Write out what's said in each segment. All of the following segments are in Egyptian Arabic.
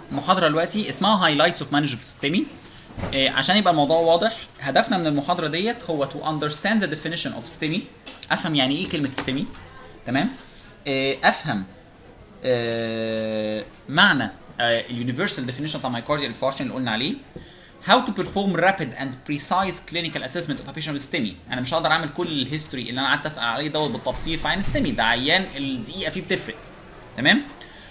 محاضره دلوقتي اسمها هايلايتس اوف مانجمنت ستيمي عشان يبقى الموضوع واضح هدفنا من المحاضره ديت هو تو اندرستاند ذا ديفينيشن اوف ستيمي افهم يعني ايه كلمه ستيمي تمام آه، افهم آه، معنى اليونيفرسال ديفينيشن بتاع مايكارديال انفاركشن اللي قلنا عليه how to perform rapid and precise clinical assessment of a patient with STEMI انا مش هقدر اعمل كل الهيستوري اللي انا قعدت اسال عليه دوت بالتفصيل في عين STEMI ده عيان الدقيقه فيه بتفرق تمام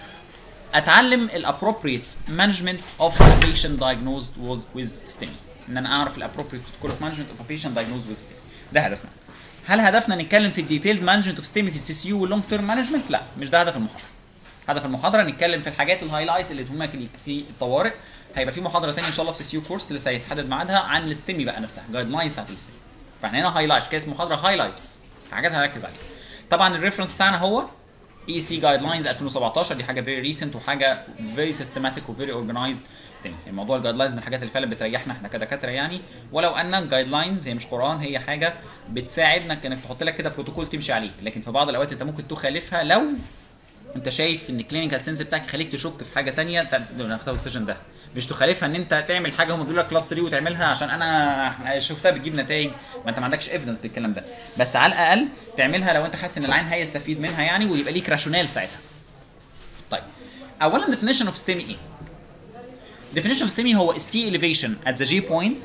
اتعلم الابروبريت مانجمنت اوف a patient diagnosed was with STEMI ان انا اعرف الابروبريت كورس مانجمنت اوف a patient diagnosed with STEMI ده هدفنا هل هدفنا نتكلم في الديتيلد مانجمنت اوف ستيمي في السي سي يو واللونج تيرم مانجمنت لا مش ده هدف المحاضره هدف المحاضره نتكلم في الحاجات الهايلايتس اللي تهمك في الطوارئ هيبقى في محاضره ثانيه ان شاء الله في سي سي يو كورس لسه هيتحدد ميعادها عن الستيمي بقى نفسها جايد لاينز بتاعت الستيمي فاحنا هنا هايلايت كده اسمه محاضره هايلايتس حاجات هنركز عليها طبعا الريفرنس بتاعنا هو اي سي جايد لاينز 2017 دي حاجه فيري ريسنت وحاجه فيري سيستماتيك وفيري اورجنايزد الموضوع الجايد لاينز من الحاجات اللي فعلا بتريحنا احنا كدكاتره يعني ولو ان الجايد لاينز هي مش قران هي حاجه بتساعدنا انك تحط لك كده بروتوكول تمشي عليه لكن في بعض الاوقات انت ممكن تخالفها لو انت شايف ان الكلينيكال سنس بتاعك يخليك تشك في حاجه ثانيه ناخدها السيشن ده مش تخالفها ان انت تعمل حاجه هم بيقولوا لك كلاس 3 وتعملها عشان انا شفتها بتجيب نتائج ما انت ما عندكش ايفيدنس بالكلام ده بس على الاقل تعملها لو انت حاسس ان العين هيستفيد منها يعني ويبقى ليك راشونال ساعتها طيب اولا definition of STEMI ايه definition of STEMI هو ST elevation at the G point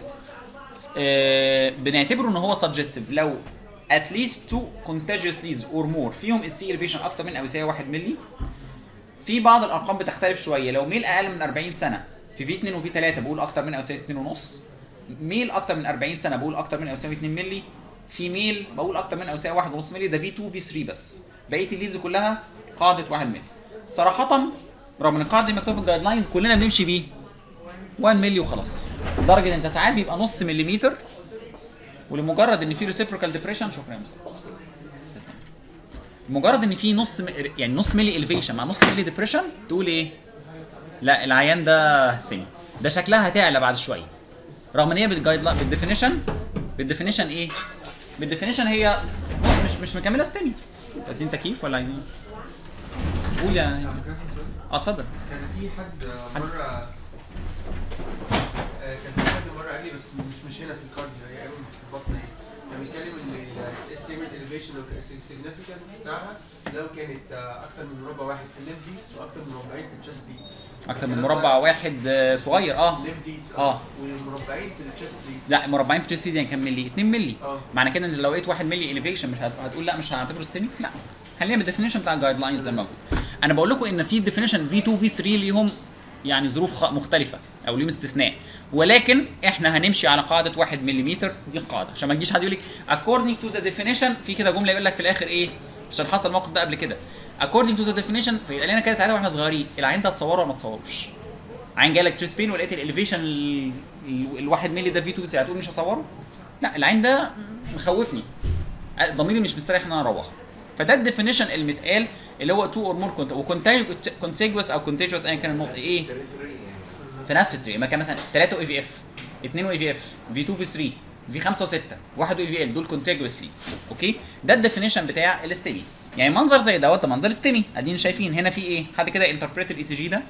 آه بنعتبره ان هو suggestive لو at least two contagious leads or more فيهم ST elevation اكتر من او يساوي 1 مللي في بعض الارقام بتختلف شويه لو ميل اقل من 40 سنه في في 2 وفي 3 بقول اكتر من او يساوي 2 ونص ميل اكتر من 40 سنه بقول اكتر من او يساوي 2 مللي في ميل بقول اكتر من او يساوي 1 ونص مللي ده في 2 في 3 بس بقيه الليدز كلها قاعده 1 مللي صراحه رغم ان القاعده دي مكتوبه في الجايد لاينز كلنا بنمشي بيه 1 مللي وخلاص لدرجه ان انت ساعات بيبقى نص مليمتر ولمجرد ان في ريسيبروكال ديبريشن شكرا يا مصطفى مجرد ان في نص م... يعني نص ملي الفيشن مع نص ملي ديبريشن تقول ايه؟ لا العيان ده هستني ده شكلها هتعلى بعد شويه رغم ان هي بالجايد بالديفينيشن بالديفينيشن ايه؟ بالديفينيشن هي بص مش مش مكمله ستيمي عايزين تكييف ولا عايزين قول يا اه اتفضل كان في حد مره آه، كان في حد مره قال لي بس مش مش هنا في الكارديو هي قبل في البطن هي كان بيتكلم ان السيجمنت اليفيشن او السيجنفكنس بتاعها لو كانت آه، اكتر من مربع واحد في الليم بيتس واكتر من مربعين في التشست بيتس اكتر من مربع واحد آه، صغير اه الليم بيتس آه. والمربعين في التشست بيتس لا مربعين في تشيست يعني كام ملي 2 ملي اه. معنى كده ان لو لقيت 1 ملي اليفيشن مش هت- هتقول لا مش هنعتبره ستيمي لا خلينا بالديفينيشن بتاع الجايد لاينز زي ما موجود انا بقول لكم ان في ديفينيشن في 2 في 3 ليهم يعني ظروف خ- مختلفه او ليهم استثناء ولكن احنا هنمشي على قاعده 1 ملم دي القاعده عشان ما تجيش حد يقول لك according to the definition في كده جمله يقول لك في الاخر ايه عشان حصل الموقف ده قبل كده according to the definition فيبقى لنا كده ساعتها واحنا صغيرين العين ده تصوره ولا ما تصوروش عين جالك تشيست بين ولقيت الاليفيشن الواحد ملي ده في 2 هتقول مش هصوره لا العين ده مخوفني ضميري مش مستريح ان انا اروح فده الديفينيشن اللي متقال اللي هو تو اور مور وكونتيجوس او كونتيجوس ايا كان النقط ايه في نفس التري ما كان مثلا 3 اي في اف 2 اي في اف في 2 في 3 في 5 و6 1 اي في ال دول كونتيجوس ليدز اوكي ده الديفينيشن بتاع الاستيمي يعني منظر زي دوت ده منظر استيمي ادينا شايفين هنا في ايه حد كده انتربريت الاي سي جي ده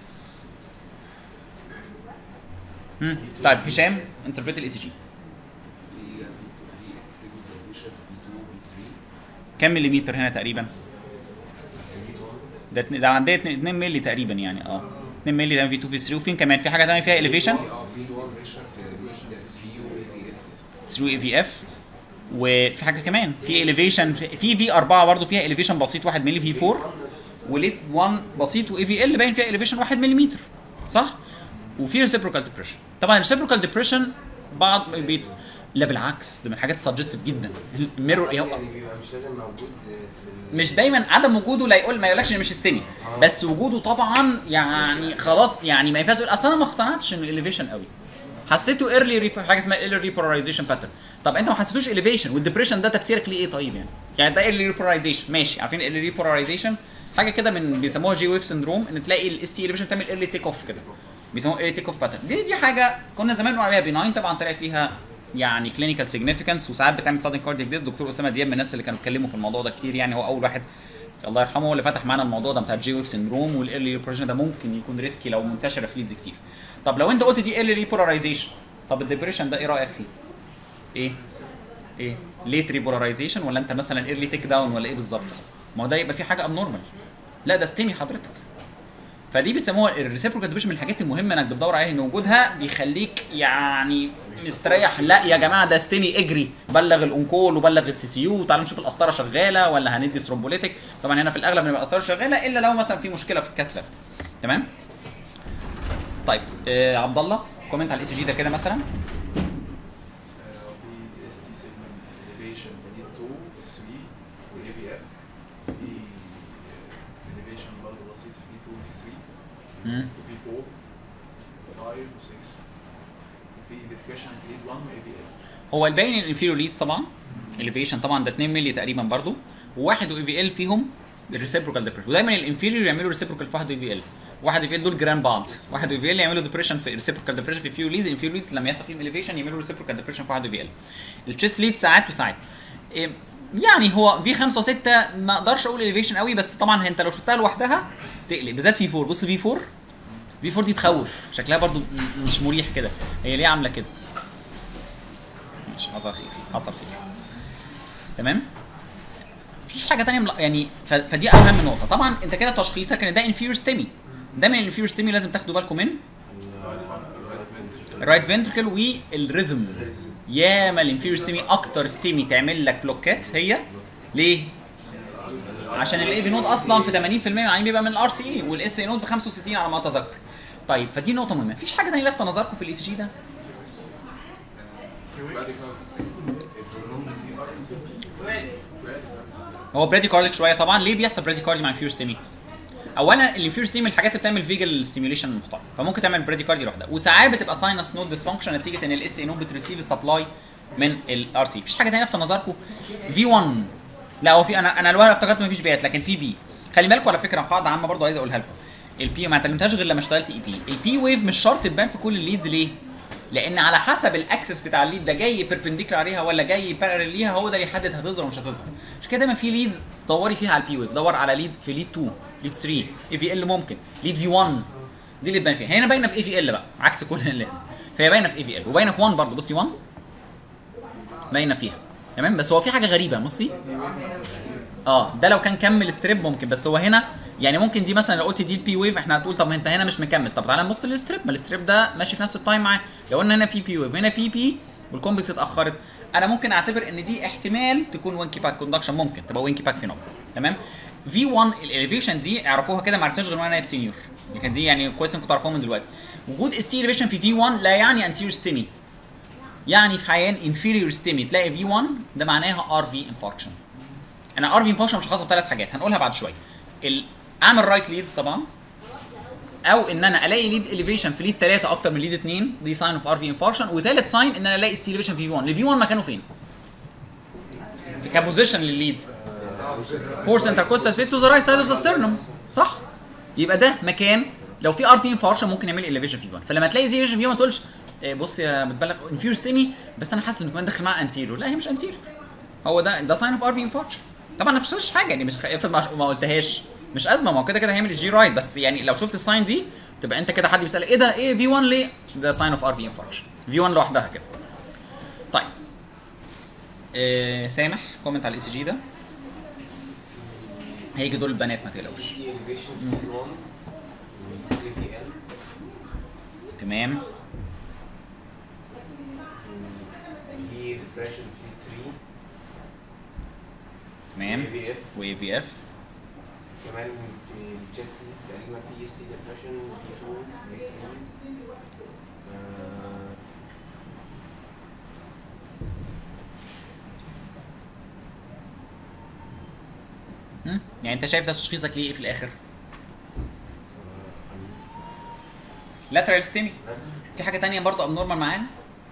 مم. طيب هشام انتربريت الاي سي جي في في السيجمنت الفيشن في 2 في 3 كام مليمتر هنا تقريبا ده اتنين- ده عندي 2 مللي تقريبا يعني اه 2 مللي ده في 2 في 3 وفين كمان في حاجه ثانيه فيها اليفيشن اه في 1 فيشن في الفيشن 3 يو اي في اف 3 اي في اف وفي حاجه كمان في اليفيشن في في 4 برضه فيها اليفيشن بسيط 1 مللي في 4 وليت 1 بسيط واي في ال باين فيها اليفيشن 1 ملم صح وفي ريسيبروكال ديبريشن طبعا الريسيبروكال ديبريشن بعض بيت لا بالعكس ده من الحاجات السجستيف جدا الميرور يعني بيبقى مش لازم موجود في ال- مش دايما عدم وجوده لا يقول ما يقولكش إن مش استمي بس وجوده طبعا يعني خلاص يعني ما ينفعش تقول اصل انا ما اقتنعتش انه اليفيشن قوي حسيته ايرلي ريب... حاجه اسمها ايرلي ريبولارايزيشن باترن طب انت ما حسيتوش اليفيشن والديبريشن ده تفسيرك ليه ايه طيب يعني يعني ده ايرلي ريبولارايزيشن ماشي عارفين ايرلي ريبولارايزيشن حاجه كده من بيسموها جي ويف سندروم ان تلاقي الاس تي اليفيشن تعمل ايرلي تيك اوف كده بيسموها ايرلي تيك اوف باترن دي دي حاجه كنا زمان بنقول عليها بيناين طبعا طلعت ليها يعني كلينيكال سيجنيفيكانس وساعات بتعمل سادن كاردياك ديس دكتور اسامه دياب من الناس اللي كانوا اتكلموا في الموضوع ده كتير يعني هو اول واحد الله يرحمه هو اللي فتح معانا الموضوع ده بتاع الجي ويف سندروم والايرلي ريبولاريزيشن ده ممكن يكون ريسكي لو منتشره في ليدز كتير طب لو انت قلت دي ايرلي ريبولاريزيشن طب الديبريشن ده ايه رايك فيه؟ ايه؟ ايه؟ ليت ريبولاريزيشن ولا انت مثلا ايرلي تيك داون ولا ايه بالظبط؟ ما هو ده يبقى في حاجه ابنورمال لا ده ستيمي حضرتك فدي بيسموها الريسيبروكال ديبريشن من الحاجات المهمه انك بتدور عليها ان وجودها بيخليك يعني مستريح لا يا جماعه ده ستيمي اجري بلغ الانكول وبلغ السي سي يو وتعالوا نشوف القسطره شغاله ولا هندي ثرومبوليتك طبعا هنا في الاغلب بيبقى القسطره شغاله الا لو مثلا في مشكله في الكاتلر تمام طيب آه عبد الله كومنت على الاي سي جي ده كده مثلا في اس تي سيجمنت اليفيشن فدي 2 و 3 واي بي اف في اليفيشن برضه بسيط في 2 وفي 3 مم. وفي 4 5 و6 وفي ديبريشن في ليد 1 واي بي اف هو الباين الانفيريور ليز طبعا اليفيشن طبعا ده 2 مللي تقريبا برضو وواحد واي في ال فيهم الريسيبروكال ديبريشن ودايما الانفيريور يعملوا ريسيبروكال في واحد واي في ال واحد واي في ال دول جران بعض واحد واي في ال يعملوا ديبريشن في ريسيبروكال ديبريشن في الفيريور ليز الانفيريور ليز لما يحصل فيهم اليفيشن يعملوا ريسيبروكال ديبريشن في واحد واي في ال التشيست ليد ساعات وساعات إيه، يعني هو في 5 و6 ما اقدرش اقول اليفيشن قوي بس طبعا انت لو شفتها لوحدها تقلق بالذات في 4 بص في 4 في 4 دي تخوف شكلها برضو م- مش مريح كده هي ليه عامله كده ماشي حصل خير حصل خير تمام مفيش حاجه تانية ملا- يعني ف... فدي اهم نقطه طبعا انت كده تشخيصك ان ده انفيريور ستيمي ده من الانفيريور ستيمي لازم تاخدوا بالكم من الرايت فنتركل والريذم ياما الانفيريور ستيمي اكتر ستيمي تعمل لك بلوكات هي ليه؟ عشان الاي في نود اصلا في 80% من العين بيبقى من الار سي اي والاس اي نود في 65 على ما اتذكر طيب فدي نقطه مهمه مفيش حاجه تانية لافته نظركم في الاي سي جي ده هو برادي كارديك شويه طبعا ليه بيحصل برادي كاردي مع الفيور ستيمي اولا الانفيور ستيمي من الحاجات اللي بتعمل فيجل ستيميوليشن محترم فممكن تعمل برادي كاردي لوحدها وساعات بتبقى ساينس نود ديسفانكشن نتيجه ان الاس اي نود بتريسيف سبلاي من الار سي مفيش حاجه ثانيه في نظركم في 1 لا هو في انا انا الورقه افتكرت مفيش بيات لكن في بي خلي بالكم على فكره قاعده عامه برضه عايز اقولها لكم البي ما اتعلمتهاش غير لما اشتغلت اي بي البي ويف مش شرط تبان في كل الليدز ليه لان على حسب الاكسس بتاع الليد ده جاي بيربنديكولار عليها ولا جاي بارلل ليها هو ده اللي يحدد هتظهر ومش هتظهر عشان كده دايما في ليدز دوري فيها على البي ويف دور على ليد في ليد 2 ليد 3 اي في ال ممكن ليد في 1 دي اللي تبان فيها هنا باينه في اي في ال بقى عكس كل اللي هنا. فهي باينه في اي في ال وباينه في 1 برضه بصي 1 باينه فيها تمام بس هو في حاجه غريبه بصي اه ده لو كان كمل ستريب ممكن بس هو هنا يعني ممكن دي مثلا لو قلت دي البي ويف احنا هتقول طب ما انت هنا مش مكمل طب تعالى نبص للستريب ما الستريب ده ماشي في نفس التايم معاه لو قلنا هنا في بي ويف هنا بي بي والكومبلكس اتاخرت انا ممكن اعتبر ان دي احتمال تكون وينكي باك كوندكشن ممكن تبقى وينكي باك فينومين تمام في 1 الاليفيشن دي اعرفوها كده ما عرفتهاش غير وانا نايب سينيور لكن دي يعني كويس انكم تعرفوها من دلوقتي وجود السي اليفيشن في في 1 لا يعني انتيريور ستيمي يعني في حيان انفيريور ستيمي تلاقي في 1 ده معناها ار في انفاركشن انا ار في انفاركشن مش خاصه بثلاث حاجات هنقولها بعد شويه ال- اعمل رايت ليدز طبعا او ان انا الاقي ليد اليفيشن في ليد 3 اكتر من ليد 2 دي ساين اوف ار في انفاركشن وثالث ساين ان انا الاقي السي اليفيشن في في 1 الفي 1 مكانه فين؟ كبوزيشن للليد فورس انتركوستال سبيس تو ذا رايت سايد اوف ذا ستيرنم صح؟ يبقى ده مكان لو في ار في انفاركشن ممكن يعمل اليفيشن في 1 فلما تلاقي زي اليفيشن في 1 ما تقولش إيه بص يا بتبلغ انفيريور ستيمي بس انا حاسس انه كمان داخل معاه انتيريور لا هي مش انتيريور هو ده ده ساين اوف ار في انفاركشن طبعا ما بتشتغلش حاجه يعني مش افرض ما ما قلتهاش مش ازمه ما هو كده كده هيعمل الجي رايت بس يعني لو شفت الساين دي تبقى انت كده حد بيسالك ايه ده ايه في 1 ليه؟ ده ساين اوف ار في انفاركشن في 1 لوحدها كده طيب إيه سامح كومنت على الاي سي جي ده هيجي دول البنات ما تقلقوش دي elevation في 1 واي في ال تمام في ديستراكشن في 3 تمام اي في اف واي في اف كمان في الجست ليست تقريبا في اس تي ديبريشن في 2 في 3 آه، مم. يعني انت شايف ده تشخيصك ليه ايه في الاخر؟ لاترال ستيمي في حاجه تانية برضو ابنورمال معاها؟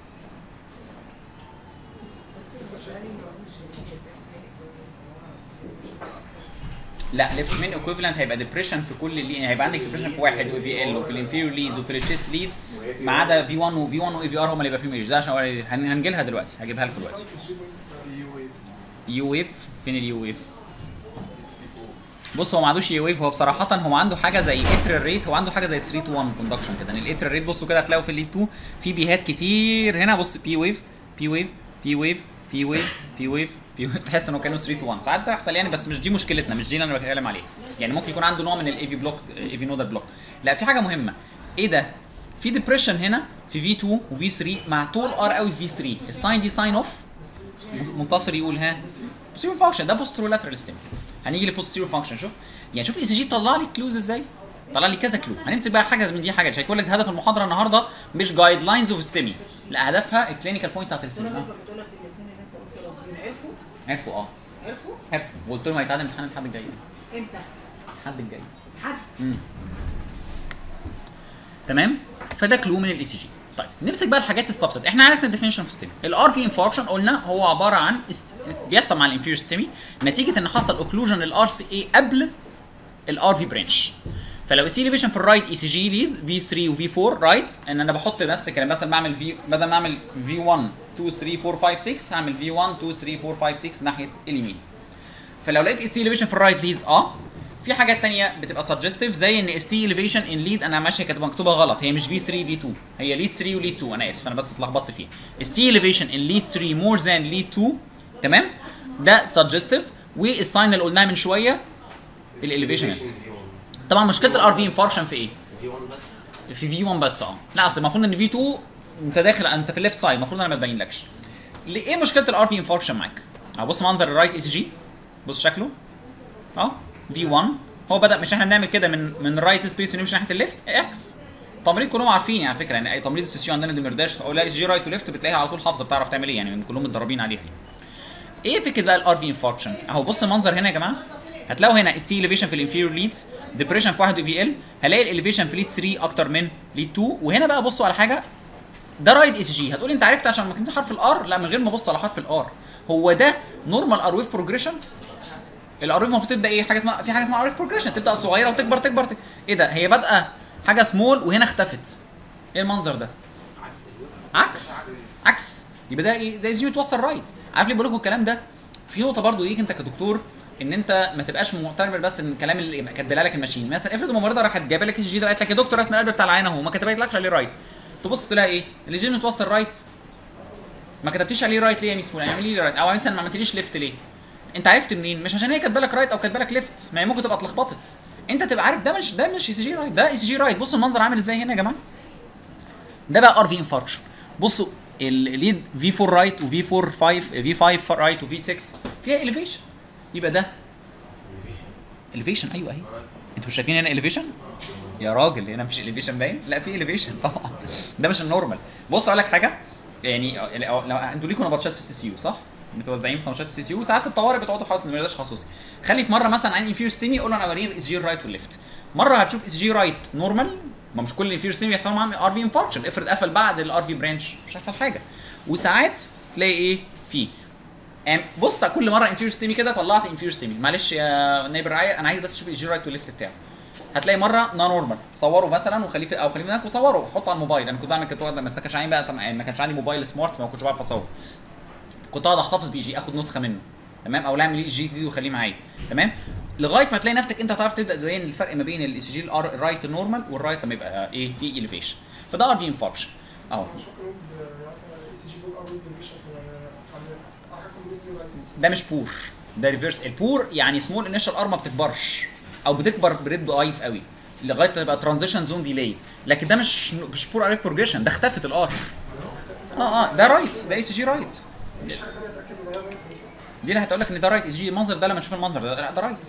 لا ليفت مين ايكويفالنت هيبقى ديبريشن في كل اللي هيبقى عندك ديبريشن في واحد وفي ال وفي الانفيريور ليدز وفي التشيست ليدز ما عدا في 1 وفي 1 واي في ار هم اللي يبقى فيهم ايج ده عشان هن- هنجي لها دلوقتي هجيبها لكم دلوقتي في يو ويف يو ويف فين اليو ويف؟ بص هو ما عندوش اي ويف هو بصراحه هو عنده حاجه زي اتريال ريت هو عنده حاجه زي 3 تو 1 كوندكشن كده يعني الاتريال ريت بصوا كده هتلاقوا في الليد 2 في بيهات كتير هنا بص بي ويف بي ويف بي ويف بي ويف بي ويف بي ويف تحس انه كانوا 3 تو 1 ساعات تحصل يعني بس مش دي مشكلتنا مش دي اللي انا بتكلم عليها يعني ممكن يكون عنده نوع من الاي في بلوك اي في نودال بلوك لا في حاجه مهمه ايه ده في ديبريشن هنا في في 2 وفي 3 مع طول ار قوي في 3 الساين دي ساين اوف منتصر يقول ها بوستيريور فانكشن ده بوسترولاترال ستيم هنيجي لبوستيريور فانكشن شوف يعني شوف اي سي جي طلع لي كلوز ازاي طلع لي كذا كلو هنمسك بقى حاجه من دي حاجه مش هيكون لك هدف المحاضره النهارده مش جايد لاينز اوف ستيمي لا هدفها الكلينيكال بوينتس بتاعت الستيمي الدكتور لما بتقول لك الاثنين اللي انت قلت راسبين عرفوا عرفوا اه عرفوا عرفوا وقلت لهم هيتعادل امتحان الحد الجاي امتى؟ الحد الجاي حد امم تمام فده كلو من الاي سي جي طيب نمسك بقى الحاجات السبست احنا عرفنا الديفينيشن اوف ستيمي الار في انفاركشن قلنا هو عباره عن است... بيحصل مع الانفير ستيمي نتيجه ان حصل اوكلوجن للار سي اي قبل الار في برانش فلو السي ليفيشن في الرايت اي سي جي ليز في 3 وفي 4 رايت ان انا بحط نفس الكلام مثلا بعمل في بدل ما اعمل في 1 2 3 4 5 6 هعمل في 1 2 3 4 5 6 ناحيه اليمين فلو لقيت اس تي elevation في الرايت ليدز اه في حاجات تانية بتبقى سجستيف زي ان اس تي elevation ان ليد انا ماشيه كانت مكتوبه غلط هي مش في 3 في 2 هي ليد 3 وليد 2 انا اسف انا بس اتلخبطت فيه اس تي elevation ان ليد 3 مور ذان ليد 2 تمام ده سجستيف والساين اللي قلناه من شويه الاليفيشن طبعا مشكله الار في انفاركشن في ايه؟ في 1 بس في في 1 بس اه لا اصل المفروض ان في 2 انت داخل انت في الليفت سايد المفروض انا ما تبينلكش ليه- ايه مشكله الار في انفاركشن معاك؟ اه بص منظر الرايت اي سي جي بص شكله اه في 1 هو بدا مش احنا بنعمل كده من من الرايت سبيس ونمشي ناحيه الليفت اكس تمريض كلهم عارفين يعني على فكره يعني اي تمريض السيسيو عندنا ديمرداش او لا اس جي رايت وليفت بتلاقيها على طول حافظه بتعرف تعمل ايه يعني كلهم متدربين عليها ايه فكره بقى الار في انفاركشن اهو بص المنظر هنا يا جماعه هتلاقوا هنا اس تي اليفيشن في الانفيريور ليدز ديبريشن في 1 في ال هلاقي الاليفيشن في ليد 3 اكتر من ليد 2 وهنا بقى بصوا على حاجه ده رايت اي سي جي هتقولي انت عرفت عشان ما كنت حرف الار لا من غير ما ابص على حرف الار هو ده نورمال ار ويف بروجريشن الار ويف المفروض تبدا ايه حاجه اسمها في حاجه اسمها ار ويف بروجريشن تبدا صغيره وتكبر تكبر تك... ايه ده هي بادئه حاجه سمول وهنا اختفت ايه المنظر ده عكس عكس يبقى ده ايه ده يزيد يتوصل رايت عارف ليه بقول لكم الكلام ده في نقطه برضو ليك انت كدكتور ان انت ما تبقاش معتبر بس ان الكلام اللي كاتبها لك الماشين مثلا افرض الممرضه راحت جايبه لك الجي ده قالت لك يا دكتور رسم القلب بتاع العين اهو ما كتبتلكش عليه رايت تبص تلاقي ايه الجي متوصل رايت ما كتبتيش عليه رايت ليه يا ميس فلان اعملي لي رايت او مثلا ما عملتليش ليفت ليه انت عرفت منين مش عشان هي كاتبه لك رايت او كاتبه لك ليفت ما هي ممكن تبقى اتلخبطت انت تبقى عارف ده مش ده مش اي سي جي رايت ده اي سي جي رايت بصوا المنظر عامل ازاي هنا يا جماعه ده بقى ار في انفاركشن بصوا الليد في 4 رايت وفي 4 5 في 5 رايت وفي 6 فيها اليفيشن يبقى ده اليفيشن ايوه اهي انتوا مش شايفين هنا اليفيشن يا راجل هنا مش اليفيشن باين لا في اليفيشن طبعا ده مش النورمال بص اقول لك حاجه يعني لو انتوا ليكوا نبطشات في السي سي يو صح متوزعين في نبطشات في السي سي يو ساعات في الطوارئ بتقعدوا خالص ما يبقاش تخصصي خلي في مره مثلا عندي انفير ستيمي اقول له انا اوريه اس جي رايت والليفت مره هتشوف اس جي رايت نورمال ما مش كل الانفير ستيمي بيحصل معاهم ار في انفاركشن افرض قفل بعد الار في برانش مش هيحصل حاجه وساعات تلاقي ايه في أم بص على كل مره انفير ستيمي كده طلعت انفير ستيمي معلش يا نائب الرعايه انا عايز بس اشوف الجي رايت والليفت بتاعه هتلاقي مره نون نورمال صوره مثلا وخليه في او خليه هناك وصوره حطه على الموبايل انا كنت بعمل كنت واخد- بس ما كانش عندي بقى طبعاً ما كانش عندي موبايل سمارت فما كنتش بعرف اصور كنت اقعد احتفظ بي جي اخد نسخه منه تمام او لا اعمل جي دي وخليه معايا تمام لغايه ما تلاقي نفسك انت هتعرف تبدا تبين الفرق ما بين الاي سي جي الرايت النورمال والرايت لما يبقى ايه في اليفيشن فده ار في انفاركشن اهو مش ممكن نقول مثلا اي سي جي دول او انفيشن ده مش بور ده ريفيرس البور يعني سمول انيشال ار ما بتكبرش او بتكبر بريد ضعيف قوي لغايه تبقى ترانزيشن زون ديلي لكن ده مش مش بور ار بروجريشن ده اختفت الار اه اه ده رايت ده اي سي جي رايت دي اللي هتقول لك ان ده رايت اي سي جي المنظر ده لما تشوف المنظر ده لا ده رايت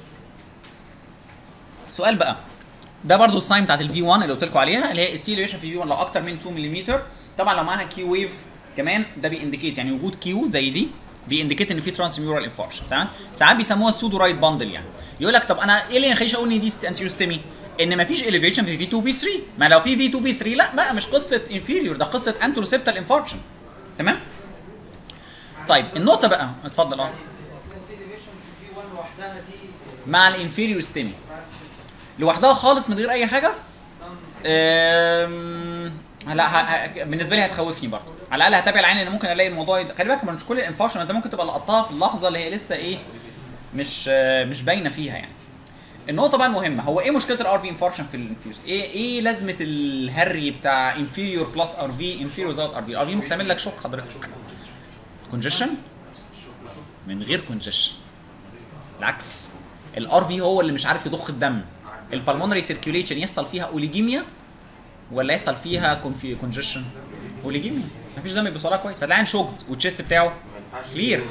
سؤال بقى ده برضو الساين بتاعت الفي 1 اللي قلت لكم عليها اللي هي السيليشن في في 1 لو اكتر من 2 ملم طبعا لو معاها كيو ويف كمان ده بينديكيت يعني وجود كيو زي دي بينديكيت ان في ترانسميورال انفاركشن ساعات ساعات بيسموها السودو رايت باندل يعني يقول لك طب انا ايه اللي يخليني اقول ان دي انتيريور ستيمي ان مفيش اليفيشن في في 2 في 3 ما لو في في 2 في 3 لا بقى مش قصه انفيريور ده قصه انتروسيبتال انفاركشن تمام طيب النقطه بقى اتفضل اه بس اليفيشن في في 1 لوحدها دي مع الانفيريور ستيمي لوحدها خالص من غير اي حاجه أم... لا ه... ه... بالنسبه لي هتخوفني برضه على الاقل هتابع العين ان ممكن الاقي الموضوع يد... خلي بالك مش كل الانفارشن انت ممكن تبقى لقطتها في اللحظه اللي هي لسه ايه مش آه، مش باينه فيها يعني النقطه بقى المهمه هو ايه مشكله الار في انفاركشن في الانفيوز ايه ايه لازمه الهري بتاع انفيريور بلس ار في انفيريور زائد ار في الار في ممكن تعمل لك شوك حضرتك كونجيشن من غير كونجيشن بالعكس الار في هو اللي مش عارف يضخ الدم البلمونري سيركيوليشن يحصل فيها اوليجيميا ولا يحصل فيها كونجيشن اوليجيميا مفيش دم بيوصلها كويس فتلاقي شوكد والتشيست بتاعه كلير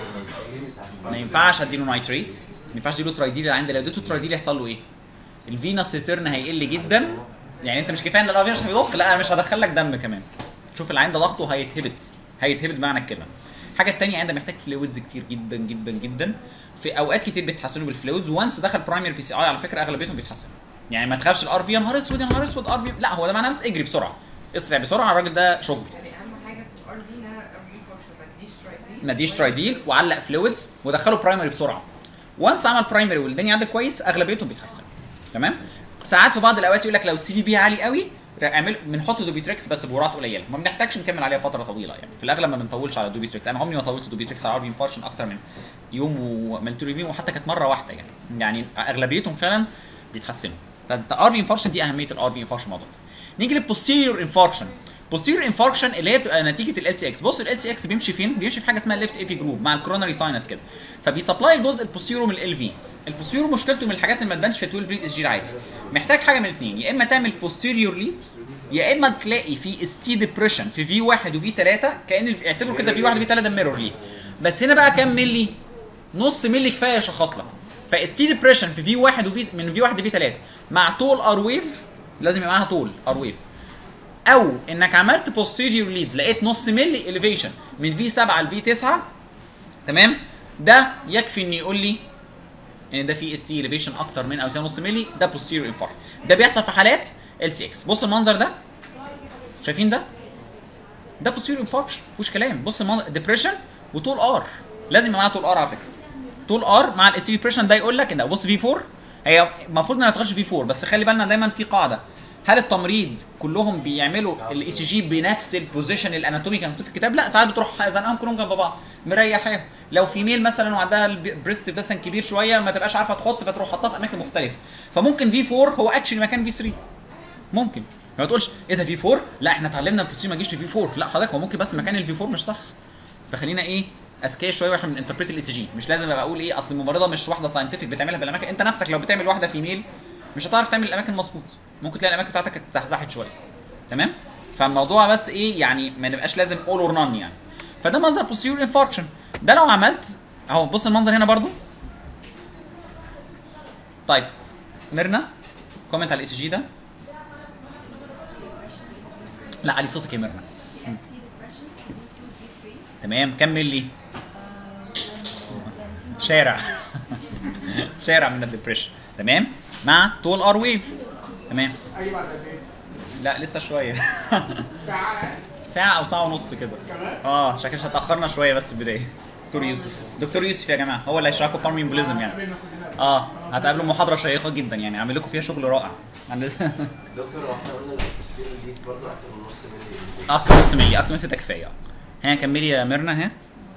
ما ينفعش اديله نايتريتس ما ينفعش اديله ترايديل اللي عندي لو اديته ترايديل يحصل له ايه؟ الفينس ريتيرن هيقل جدا يعني انت مش كفايه ان الافيان مش هيضخ لا انا مش هدخل لك دم كمان شوف العين ده ضغطه هيتهبط هيتهبط بمعنى الكلمه الحاجه الثانيه انت محتاج فلويدز كتير جدا جدا جدا في اوقات كتير بيتحسنوا بالفلويدز وانس دخل برايمري بي سي اي على فكره اغلبيتهم بيتحسنوا يعني ما تخافش الار في يا نهار اسود يا نهار اسود ار في لا هو ده معناه بس اجري بسرعه اسرع بسرعه الراجل ده شغل يعني اهم حاجه في الار دي ان انا ريفورشن ما اديش ترايدين ما اديش ترايديل وعلق فلويدز ودخله برايمري بسرعه وانس عمل برايمري والدنيا عندك كويس اغلبيتهم بيتحسنوا تمام ساعات في بعض الاوقات يقول لك لو السي في بي عالي قوي اعمل بنحط دوبيتريكس بس بجرعات قليله ما بنحتاجش نكمل عليها فتره طويله يعني في الاغلب ما بنطولش على دوبيتريكس انا عمري ما طولت دوبيتريكس على ار في انفارشن اكتر من يوم وعملت له وحتى كانت مره واحده يعني يعني اغلبيتهم فعلا بيتحسنوا فانت ار في انفارشن دي اهميه الار في انفارشن الموضوع ده نيجي للبوستيريور انفاركشن posterior انفاركشن اللي هي بتبقى نتيجه ال سي اكس بص ال سي اكس بيمشي فين بيمشي في حاجه اسمها ليفت ايفي جروف مع الكوروناري ساينس كده فبيسبلاي الجزء البوستيريور من ال في البوستيريور مشكلته من الحاجات اللي ما تبانش في 12 ريد اس جي العادي محتاج حاجه من الاثنين يا اما تعمل posterior ليد يا اما تلاقي في ستي ديبريشن في في 1 وفي 3 كان ال- اعتبروا كده في 1 وفي 3 ده ميرور ليه بس هنا بقى كام ملي نص ملي كفايه يشخص لك فستي ديبريشن في في 1 وفي من في 1 لفي 3 مع طول ار ويف لازم يبقى معاها طول ار ويف او انك عملت posterior ليدز لقيت نص ملي اليفيشن من في 7 لفي 9 تمام ده يكفي ان يقول لي ان ده في اس تي اليفيشن اكتر من او يساوي نص ملي ده posterior infarct ده بيحصل في حالات ال سي اكس بص المنظر ده شايفين ده ده posterior infarct مفيهوش كلام بص المنظر ديبريشن وطول ار لازم يبقى معاها طول ار على فكره طول ار مع الاس ديبريشن ده يقول لك ان بص في 4 هي المفروض ما نتغيرش في 4 بس خلي بالنا دايما في قاعده هل التمريض كلهم بيعملوا الاي سي جي بنفس البوزيشن الاناتومي كان مكتوب في الكتاب لا ساعات بتروح زنقهم كلهم جنب بعض مريحاهم لو في ميل مثلا وعندها البريست مثلا كبير شويه ما تبقاش عارفه تحط فتروح حاطاه في اماكن مختلفه فممكن في 4 هو اكشلي مكان في 3 ممكن ما تقولش ايه ده في 4 لا احنا اتعلمنا البوزيشن ما يجيش في 4 لا حضرتك هو ممكن بس مكان الفي 4 مش صح فخلينا ايه اذكياء شويه واحنا بننتربريت الاي سي جي مش لازم ابقى اقول ايه اصل الممرضه مش واحده ساينتفك بتعملها بالاماكن انت نفسك لو بتعمل واحده فيميل مش هتعرف تعمل الاماكن مظبوط ممكن تلاقي الاماكن بتاعتك اتزحزحت شويه تمام فالموضوع بس ايه يعني ما نبقاش لازم اول اور نون يعني فده منظر posterior انفاركشن ده لو عملت اهو بص المنظر هنا برضو طيب ميرنا كومنت على الاي سي جي ده لا علي صوتك يا ميرنا تمام كمل لي شارع شارع من الدبريشن تمام مع طول ار ويف تمام اجي بعد قد ايه؟ لا لسه شويه ساعة ساعه او ساعه ونص كده اه شكلش هتاخرنا شويه بس البدايه دكتور يوسف دكتور يوسف يا جماعه هو اللي هيشرحكم فارمين بوليزم يعني قابلنا كلنا اه هتقابلوا محاضره شيقه جدا يعني عامل لكم فيها شغل رائع عن لسه دكتور هو احنا قلنا البوستيريور دي برضه اكتر من نص ملي اكتر نص مية اكتر نص ده كفايه اه ها كملي يا ميرنا ها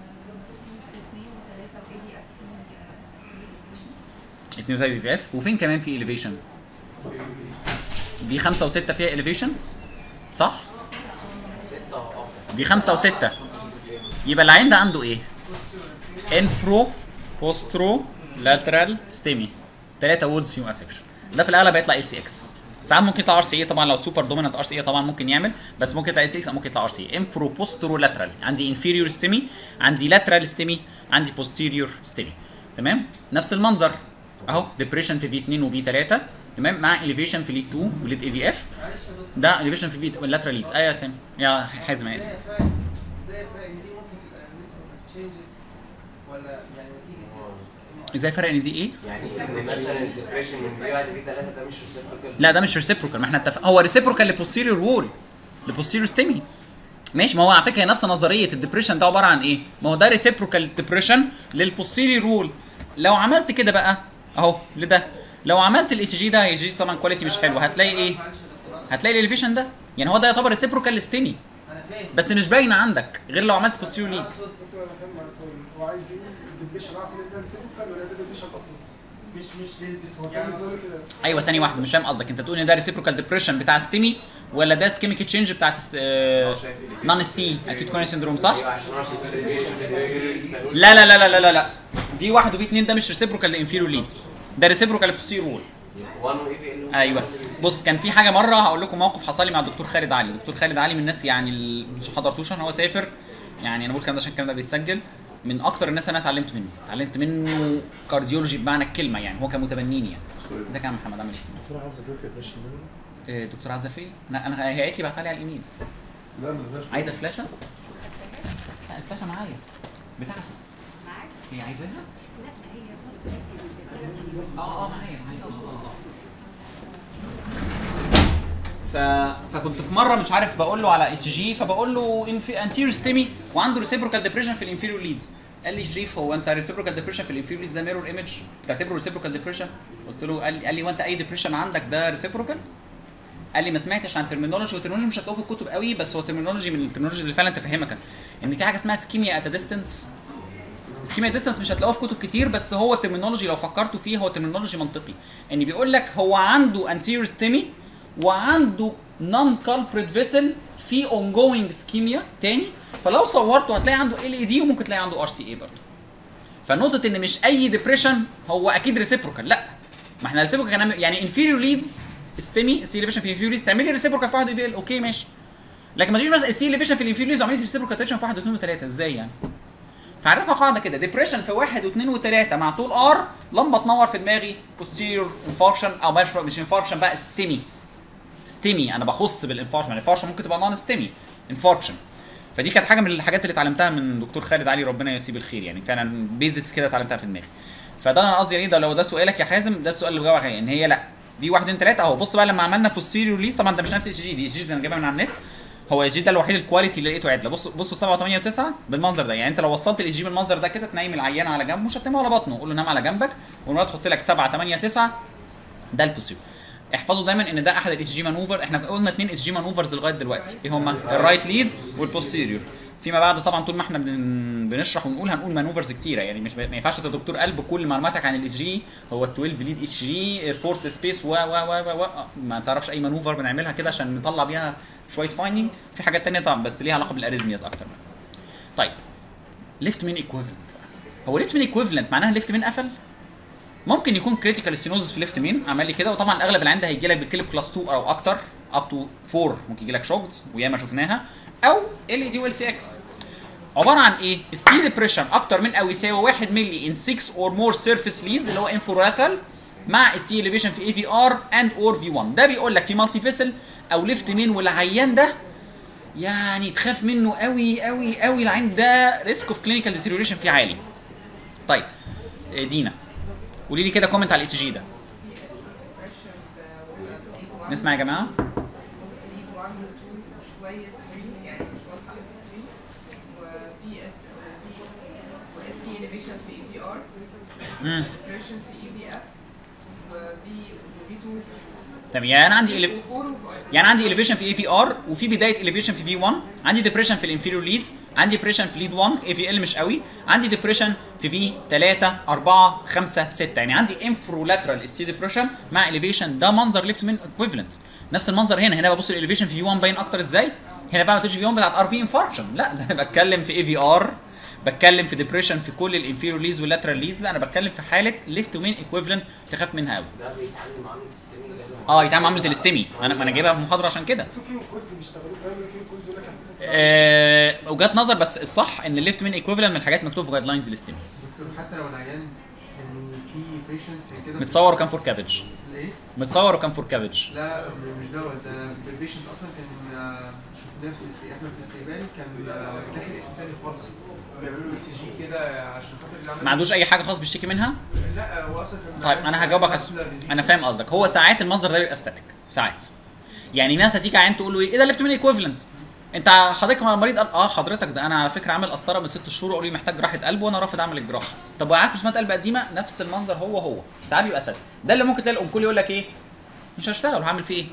اتنين وتلاته في اف وفين كمان في اليفيشن دي خمسة وستة فيها اليفيشن صح؟ ستة اه دي خمسة وستة يبقى العين ده عنده ايه؟ انفرو بوسترو لاترال ستيمي ثلاثة وودز فيهم افكشن ده في الاغلب هيطلع ال سي اكس ساعات ممكن يطلع ار سي اي طبعا لو سوبر دومينانت ار سي اي طبعا ممكن يعمل بس ممكن يطلع ال سي اكس او ممكن يطلع ار سي اي انفرو بوسترو لاترال عندي انفيريور ستيمي عندي لاترال ستيمي عندي بوستيريور ستيمي تمام نفس المنظر اهو ديبريشن في في 2 وفي 3 تمام مع اليفيشن في ليد 2 وليد اي في اف معلش يا دكتور ده اليفيشن في في لاترال ليدز ايوه يا سامي يا حازم انا اسف ازاي افرق ازاي افرق ان دي ممكن تبقى ريسبروكال تشينجز ولا يعني نتيجه ازاي فرق ان دي ايه؟ يعني ان مثلا الديبريشن من في واحد في ثلاثة ده مش ريسيبروكال لا ده مش ريسيبروكال ما احنا اتفق هو ريسيبروكال لبوستيريور وول لبوستيريور ستيمي ماشي ما هو على فكره هي نفس نظريه الدبريشن ده عباره عن ايه؟ ما هو ده ريسيبروكال ديبريشن للبوستيريور وول لو عملت كده بقى اهو لده لو عملت الاي سي جي ده اي سي جي طبعا كواليتي مش حلو هتلاقي ايه؟ معلش يا دكتور هتلاقي الاليفيشن ده يعني هو ده يعتبر ريسيبروكال ستيمي انا فاهم بس مش باينه عندك غير لو عملت بوستيريور ليدز دكتور انا فاهم سوري هو عايز يقول الدبليشن عارف ان ده ريسيبروكال ولا ده دبليشن اصلا؟ مش مش للبس هو يعني يعني ايوه ثانيه واحده مش فاهم قصدك انت تقول ان ده ريسيبروكال ديبريشن بتاع ستيمي ولا ده سكيميك تشينج بتاعت هو شايف elevation. نون ستي اكيد كورني سندروم صح؟ ايوه عشان عشان elevation لا لا لا لا لا لا لا في واحد وفي اتنين ده مش ريسيبروكال لانفيريور ليدز ده ريسيبروكال لبوستيريور وول 1 و اف ال ايوه بص كان في حاجه مره هقول لكم موقف حصل لي مع الدكتور خالد علي الدكتور خالد علي من الناس يعني اللي مش حضرتوش عشان هو سافر يعني انا بقول الكلام ده عشان الكلام ده بيتسجل من اكتر الناس انا اتعلمت منه اتعلمت منه كارديولوجي بمعنى الكلمه يعني هو كان متبنيني يعني ازيك يا عم محمد عامل ايه؟ دكتور عايز ادوك ريفريش منه إيه، دكتور عزه فين؟ انا انا هي قالت لي بعتها لي على الايميل لا ما لناش عايزه الفلاشه؟ لا الفلاشه معايا بتاعتي معاك؟ هي عايزاها؟ لا هي بص يا سيدي اه اه معايا معايا ف... فكنت في مره مش عارف بقول له على اي سي جي فبقول له انتيريور ستيمي وعنده ريسيبروكال ديبريشن في الانفيريور ليدز قال لي شريف هو انت ريسيبروكال ديبريشن في الانفيريور ليدز ده ميرور ايمج بتعتبره ريسيبروكال ديبريشن قلت له قال لي قال لي وانت اي ديبريشن عندك ده ريسيبروكال قال لي ما سمعتش عن ترمينولوجي والترمينولوجي مش هتلاقوه في الكتب قوي بس هو ترمينولوجي من الترمينولوجي اللي فعلا تفهمك ان في حاجه اسمها سكيميا ات ديستنس سكيما ديستانس مش هتلاقوه في كتب كتير بس هو الترمينولوجي لو فكرتوا فيه هو ترمينولوجي منطقي ان بيقول لك هو عنده انتيريور ستيمي وعنده نون كالبريت فيسل في اون جوينج سكيميا تاني فلو صورته هتلاقي عنده ال اي دي وممكن تلاقي عنده ار سي اي برضه فنقطه ان مش اي ديبريشن هو اكيد ريسيبروكال لا ما احنا ريسيبروكال كان يعني انفيريور ليدز السيمي السي ليفيشن في انفيريور ليدز تعمل لي ريسيبروكال في واحد اي بي ال اوكي ماشي لكن ما تجيش مثلا السي ليفيشن في الانفيريور ليدز وعمليه ريسيبروكال تنشن في واحد واثنين وثلاثه ازاي يعني فعرفها قاعده كده ديبريشن في واحد واثنين وثلاثه مع طول ار لمبه تنور في دماغي posterior انفاركشن او مش مش انفاركشن بقى ستيمي ستيمي انا بخص بالانفاركشن الانفاركشن ممكن تبقى نون ستيمي انفاركشن فدي كانت حاجه من الحاجات اللي اتعلمتها من دكتور خالد علي ربنا يمسيه بالخير يعني فعلا بيزكس كده اتعلمتها في دماغي فده اللي انا قصدي يعني ده لو ده سؤالك يا حازم ده السؤال اللي بجاوب عليه ان هي لا في واحد اتنين تلاته اهو بص بقى لما عملنا posterior ليز طبعا ده مش نفس اتش جي دي اتش جي انا جايبها من على النت هو الجي ده الوحيد الكواليتي اللي لقيته عدله بص بصوا 7 و8 و9 بالمنظر ده يعني انت لو وصلت الجي بالمنظر ده كده تنيم العيان على جنب مش هتنيمه على بطنه قول له نام على جنبك والمره تحط لك 7 8 9 ده البوسيو احفظوا دايما ان ده احد الاس جي مانوفر احنا قلنا اثنين اس جي مانوفرز لغايه دلوقتي ايه هما الرايت ليدز والبوستيريور فيما بعد طبعا طول ما احنا بن... بنشرح ونقول هنقول مانوفرز كتيره يعني مش ما ينفعش انت دكتور قلب كل معلوماتك عن الاس جي هو ال 12 ليد اس جي فورس سبيس و و و و و ما تعرفش اي مانوفر بنعملها كده عشان نطلع بيها شويه فايندنج في حاجات تانية طبعا بس ليها علاقه بالاريزمياز اكتر طيب ليفت مين ايكويفالنت هو ليفت مين ايكويفالنت معناها ليفت مين قفل ممكن يكون كريتيكال ستينوزس في ليفت مين عمل لي كده وطبعا اغلب العين ده هيجي لك بالكليب كلاس 2 او اكتر اب تو 4 ممكن يجي لك شوكد وياما شفناها او ال اي دي وال سي اكس عباره عن ايه؟ ستي ديبريشن اكتر من او يساوي 1 مللي ان 6 اور مور سيرفيس ليدز اللي هو انفوراتال مع ستي اليفيشن في اي في ار اند اور في 1 ده بيقول لك في مالتي فيسل او ليفت مين والعيان ده يعني تخاف منه قوي قوي قوي العين ده ريسك اوف كلينيكال ديتيريوريشن فيه عالي. طيب آه، دينا قولي لي كده كومنت على الاي سي جي ده دي اس depression في فليد 1 نسمع يا جماعه فليد 1 و 2 شويه 3 يعني مش واضحه قوي 3 وفي اس وفي واس تي انيبيشن في اي في ار امم depression في اي في اف وفي وفي 2 و 3 طب يعني انا عندي ele- و 4 يعني عندي elevation في اي في ار وفي بدايه elevation في في 1 عندي depression في الانفيريور ليدز عندي depression في ليد 1 اي في ال مش قوي عندي depression في في 3 4 5 6 يعني عندي انفرولاترال ستي depression مع elevation ده منظر ليفت من equivalent نفس المنظر هنا هنا ببص الاليفيشن في في 1 باين اكتر ازاي هنا بقى ما تجي في 1 بتاعت ار في انفاركشن لا ده انا بتكلم في اي في ار بتكلم في ديبريشن في كل الانفيريور ليدز واللاترال ليدز لا انا بتكلم في حاله ليفت ومين ايكويفالنت تخاف منها قوي ده بيتعامل معامله ستيمي لازم اه يتعامل معامله الاستمي انا ما انا جايبها في محاضره عشان كده في فيهم كودز بيشتغلوا دايما فيهم كودز يقول لك هتنزل في آه، وجهات نظر بس الصح ان الليفت مين ايكويفالنت من الحاجات المكتوبه في جايد لاينز الاستمي دكتور حتى لو العيان يعني في بيشنت كده متصور وكان فور كابج ايه؟ متصور وكان فور كابج لا مش دوت ده البيشنت اصلا كان آه، شفناه في الاست- احنا في الاستقبال كان آه، داخل اسم تاني خالص بيعملوا له اي سي جي كده عشان خاطر اللي عمل ما عندوش اي حاجه خالص بيشتكي منها لا هو اصلا كان طيب انا هجاوبك على الس- انا فاهم قصدك هو ساعات المنظر ده بيبقى ستاتيك ساعات يعني ناس هتيجي عيان تقول له ايه إيه ده ليفت مين ايكويفالنت انت حضرتك مريض قال اه حضرتك ده انا على فكره عامل قسطره من ست شهور وقالوا لي محتاج جراحه قلب وانا رافض اعمل الجراحه طب وعاك رسومات قلب قديمه نفس المنظر هو هو ساعات بيبقى ستاتيك ده اللي ممكن تلاقي الانكول يقول لك ايه مش هشتغل هعمل فيه ايه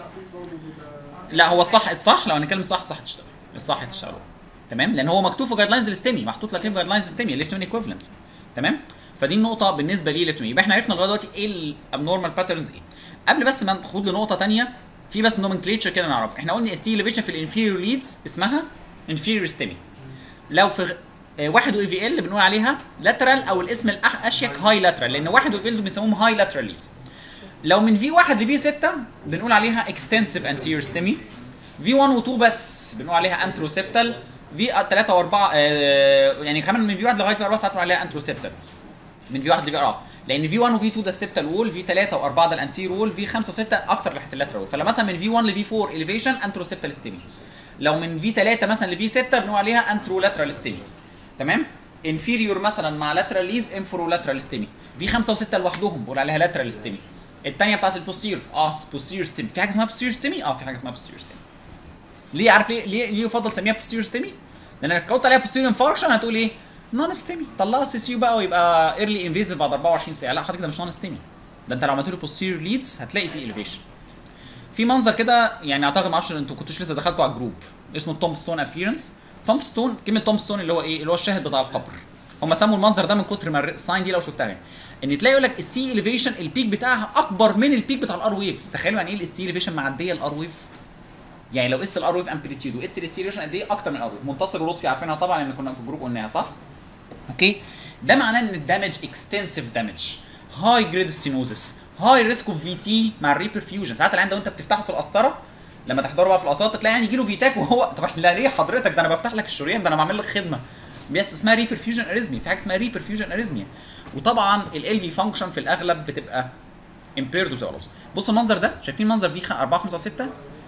لا هو الصح الصح لو هنتكلم صح صح تشتغل الصح تشتغل تمام لان هو مكتوب في جايد لاينز الاستمي محطوط لك في جايد لاينز الاستمي ليفت مين ايكويفالنت تمام فدي النقطه بالنسبه لي ليفت يبقى احنا عرفنا لغايه دلوقتي ايه الابنورمال باترنز ايه قبل بس ما نخوض لنقطه تانية في بس نومنكليتشر كده نعرف احنا قلنا اس تي elevation في الانفيريور ليدز اسمها انفيريور ستيمي لو في آه، واحد واي في ال بنقول عليها لاترال او الاسم الاشيك هاي لاترال لان واحد واي في ال دول بيسموهم هاي لاترال ليدز لو من في 1 لفي 6 بنقول عليها اكستنسيف انتيريور ستيمي في 1 و 2 بس بنقول عليها انتروسيبتال في 3 و4 يعني كمان من في 1 لغايه في 4 ساعات بنقول عليها انتروسيبتال من في 1 لفي 4 لان في 1 وفي 2 ده السبتال وول في 3 و4 ده الانتير وول في 5 و6 اكتر ناحيه اللاترال وول فلو مثلا من في 1 لفي 4 اليفيشن انتروسيبتال ستيمي لو من في 3 مثلا لفي 6 بنقول عليها انترو لاترال ستيمي تمام انفيريور مثلا مع لاترال ليز انفرو لاترال ستيمي في 5 و6 لوحدهم بقول عليها لاترال ستيمي الثانيه بتاعت البوستير اه بوستير ستيمي في حاجه اسمها بوستير ستيمي اه في حاجه اسمها بوستير ستيمي ليه عارف ليه ليه, ليه يفضل تسميها بوستير ستيمي لان لو قلت عليها بوستير انفاركشن هتقول ايه نون ستيمي طلعوا سي سي بقى ويبقى ايرلي انفيزيف بعد 24 ساعه لا حضرتك ده مش نون ستيمي ده انت لو عملت له بوستير ليدز هتلاقي فيه اليفيشن في منظر كده يعني اعتقد ما اعرفش انتوا كنتوش لسه دخلتوا على الجروب اسمه توم ستون ابييرنس توم ستون كلمه توم ستون اللي هو ايه اللي هو الشاهد بتاع القبر هم سموا المنظر ده من كتر ما الساين دي لو شفتها يعني ان تلاقي يقول لك السي اليفيشن البيك بتاعها اكبر من البيك بتاع الار ويف تخيلوا يعني ايه السي اليفيشن معديه الار ويف يعني لو قست الار ويف امبليتيود وقست السي اليفيشن قد ايه اكتر من الار ويف منتصر ولطفي عارفينها طبعا لان كنا في الجروب قلناها صح اوكي ده معناه ان الدامج اكستنسيف دامج هاي جريد ستينوزس هاي ريسك اوف في تي مع الريبرفيوجن ساعات العين ده وانت بتفتحه في القسطره لما تحضره بقى في القسطره تلاقي يعني يجي له فيتاك وهو طب لا ليه حضرتك ده انا بفتح لك الشريان ده انا بعمل لك خدمه بس اسمها ريبرفيوجن اريزمي في حاجه اسمها ريبرفيوجن اريزميا وطبعا ال في فانكشن في الاغلب بتبقى امبيرد وبتبقى لوس بص المنظر ده شايفين منظر في 4 5 6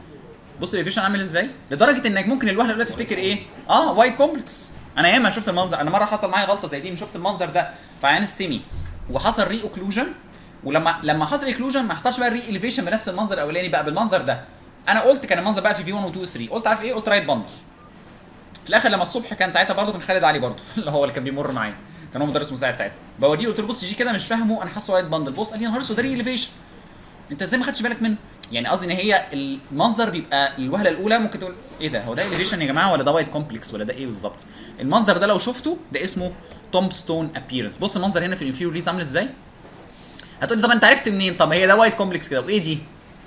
بص الفيشن عامل ازاي لدرجه انك ممكن الواحده الاولى تفتكر ايه اه وايت كومبلكس انا ياما شفت المنظر انا مره حصل معايا غلطه زي دي إن شفت المنظر ده في عيان ستيمي وحصل ري اوكلوجن ولما لما حصل اكلوجن ما حصلش بقى ري اليفيشن بنفس المنظر الاولاني بقى بالمنظر ده انا قلت كان المنظر بقى في في 1 و 2 و 3 قلت عارف ايه قلت رايت بندل في الاخر لما الصبح كان ساعتها برضه كان خالد علي برضه اللي هو اللي كان بيمر معايا كان هو مدرس مساعد ساعتها بوريه قلت له بص جي كده مش فاهمه انا حاسه رايت بندل بص قال لي يا نهار اسود ده ري اليفيشن انت ازاي ما خدتش بالك منه يعني قصدي ان هي المنظر بيبقى الوهله الاولى ممكن تقول ايه ده هو ده اليفيشن يا جماعه ولا ده وايت كومبلكس ولا ده ايه بالظبط المنظر ده لو شفته ده اسمه توم ستون ابييرنس بص المنظر هنا في الانفيريور ليز عامل ازاي هتقول لي طب انت عرفت منين طب هي ده وايت كومبلكس كده وايه دي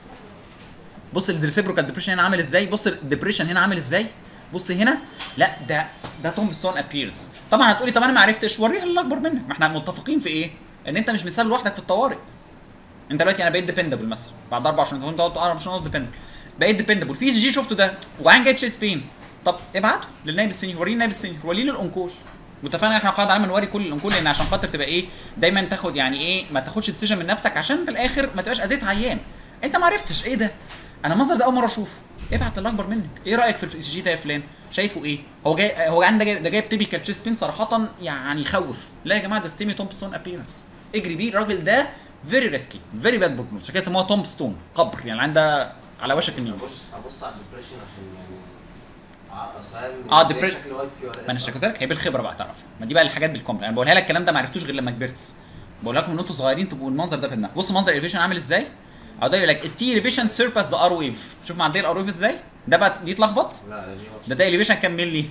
بص الريسيبروكال ديبريشن هنا عامل ازاي بص الديبريشن هنا عامل ازاي بص هنا لا ده ده توم ستون ابييرنس طبعا هتقولي طب انا ما عرفتش وريها اللي اكبر منك ما احنا متفقين في ايه ان انت مش متساب لوحدك في الطوارئ انت دلوقتي انا بقيت ديبندبل مثلا بعد اربع شهور انت قلت اربع شهور ديبندبل بقيت ديبندبل في سي جي شفته ده وعين جاي تشيس بين طب ابعته للنائب السنيور وريه النائب السنيور وريه للانكول واتفقنا احنا قاعد على نوري كل الانكول لان عشان خاطر تبقى ايه دايما تاخد يعني ايه ما تاخدش ديسيجن من نفسك عشان في الاخر ما تبقاش اذيت عيان انت ما عرفتش ايه ده انا المنظر ده اول مره اشوفه ابعت اللي اكبر منك ايه رايك في الاي سي جي ده يا فلان شايفه ايه هو جاي هو عندك ده جايب تيبيكال تشيست بين صراحه يعني يخوف لا يا جماعه ده ستيمي تومبستون ابيرنس اجري بيه الراجل ده فيري ريسكي فيري باد بروجنوز عشان كده سموها تومبستون قبر يعني عنده على وشك الموت ابص ابص على الديبريشن عشان يعني اه اصل هي آه، بتلاقي depression. شكل وايت كيو ار ما انا قلت لك هي بالخبره بقى تعرف ما دي بقى الحاجات بالكومبل انا بقولها لك الكلام ده ما عرفتوش غير لما كبرت بقول لكم ان انتوا صغيرين تبقوا المنظر ده في دماغك بص منظر الاليفيشن عامل ازاي او ده يقول لك اس تي اليفيشن سيرباس ذا ار ويف شوف معديه الار ويف ازاي ده بقى دي اتلخبط لا لا دي ماتش. ده ده اليفيشن كام ملي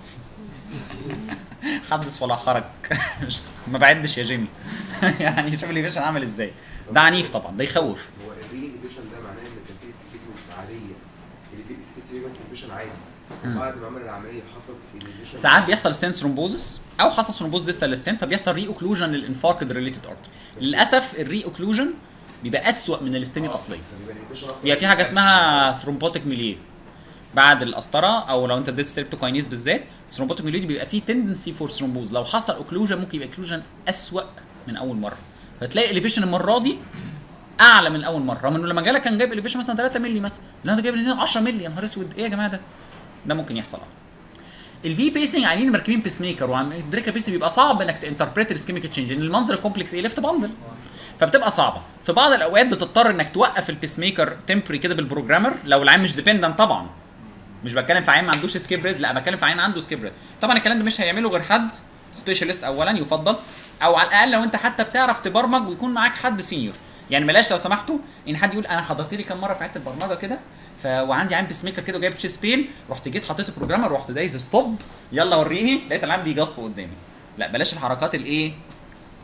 حدث ولا حرج مش- ما بعدش يا جيمي يعني شوف الاليفيشن عامل ازاي ده عنيف طبعا ده يخوف هو الري انفيشن ده معناه ان كان في اس سيجمنت عاديه اللي في اس سيجمنت انفيشن عادي بعد ما عمل العمليه حصل انفيشن ساعات بيحصل ستين ثرومبوزس او حصل ثرومبوز ديستال ستين فبيحصل ري اوكلوجن للانفاركت ريليتد ارت للاسف الري اوكلوجن بيبقى اسوأ من الاستيمي الاصليه فبيبقى الانفيشن اكتر بيبقى في حاجه اسمها ثرومبوتيك ميليه بعد القسطره او لو انت اديت ستريبتوكاينيز بالذات ثرومبوتيك ميليه دي بيبقى فيه تندنسي فور ثرومبوز لو حصل اوكلوجن ممكن يبقى اوكلوجن اسوأ من اول مره فتلاقي الاليفيشن المره دي اعلى من اول مره رغم انه لما جالك كان جايب اليفيشن مثلا 3 مللي مثلا لا انت جايب الاثنين 10 مللي يا نهار اسود ايه يا جماعه ده ده ممكن يحصل اه الفي بيسنج عاملين مركبين بيس ميكر والدريكا بيس بيبقى صعب انك تنتربريت السكيميك تشينج لان المنظر الكومبلكس ايه ليفت باندل فبتبقى صعبه في بعض الاوقات بتضطر انك توقف البيس ميكر تمبري كده بالبروجرامر لو العين مش ديبندنت طبعا مش بتكلم في عين ما عندوش سكيب ريز لا بتكلم في عين عنده سكيب ريز طبعا الكلام ده مش هيعمله غير حد سبيشالست اولا يفضل او على الاقل لو انت حتى بتعرف تبرمج ويكون معاك حد سينيور يعني بلاش لو سمحتوا ان حد يقول انا حضرت لي كام مره في عياده البرمجه كده ف وعندي عين بيس ميكر كده وجايب تشيس بين رحت جيت حطيت البروجرامر رحت دايز ستوب يلا وريني لقيت العين بيجصف قدامي لا بلاش الحركات الايه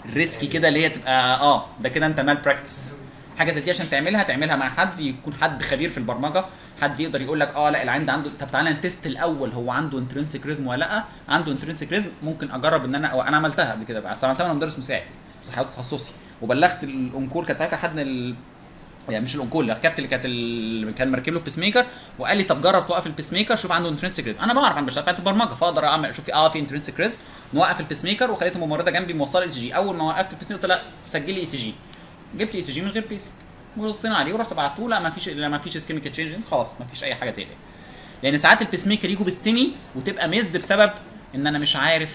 ريسكي كده اللي هي تبقى اه ده كده انت مال براكتس حاجه زي دي عشان تعملها تعملها مع حد يكون حد خبير في البرمجه حد يقدر يقول لك اه لا العين ده عنده طب تعالى نتست الاول هو عنده انترنسيك ريزم ولا لا عنده انترنسيك ريزم ممكن اجرب ان انا او انا عملتها قبل كده بس عملتها وانا مدرس مساعد بس تخصصي وبلغت الانكول كانت ساعتها حد من ال... يعني مش الانكول ركبت اللي كانت اللي كان مركب له بيس ميكر وقال لي طب جرب توقف البيس ميكر شوف عنده انترنسيك ريزم انا بعرف انا بشتغل في البرمجه فاقدر اعمل اشوف اه في انترنسيك ريزم نوقف البيس ميكر وخليت الممرضه جنبي موصله اي سي جي اول ما وقفت البيس ميكر قلت لها سجلي اي سي جي جبت اي سي جي من غير بيسك وبصينا عليه ورحت بعته لا ما فيش لا ما فيش اسكيميك تشينج خلاص ما فيش اي حاجه تقلق لان ساعات البيس ميكر يجوا بستمي وتبقى ميزد بسبب ان انا مش عارف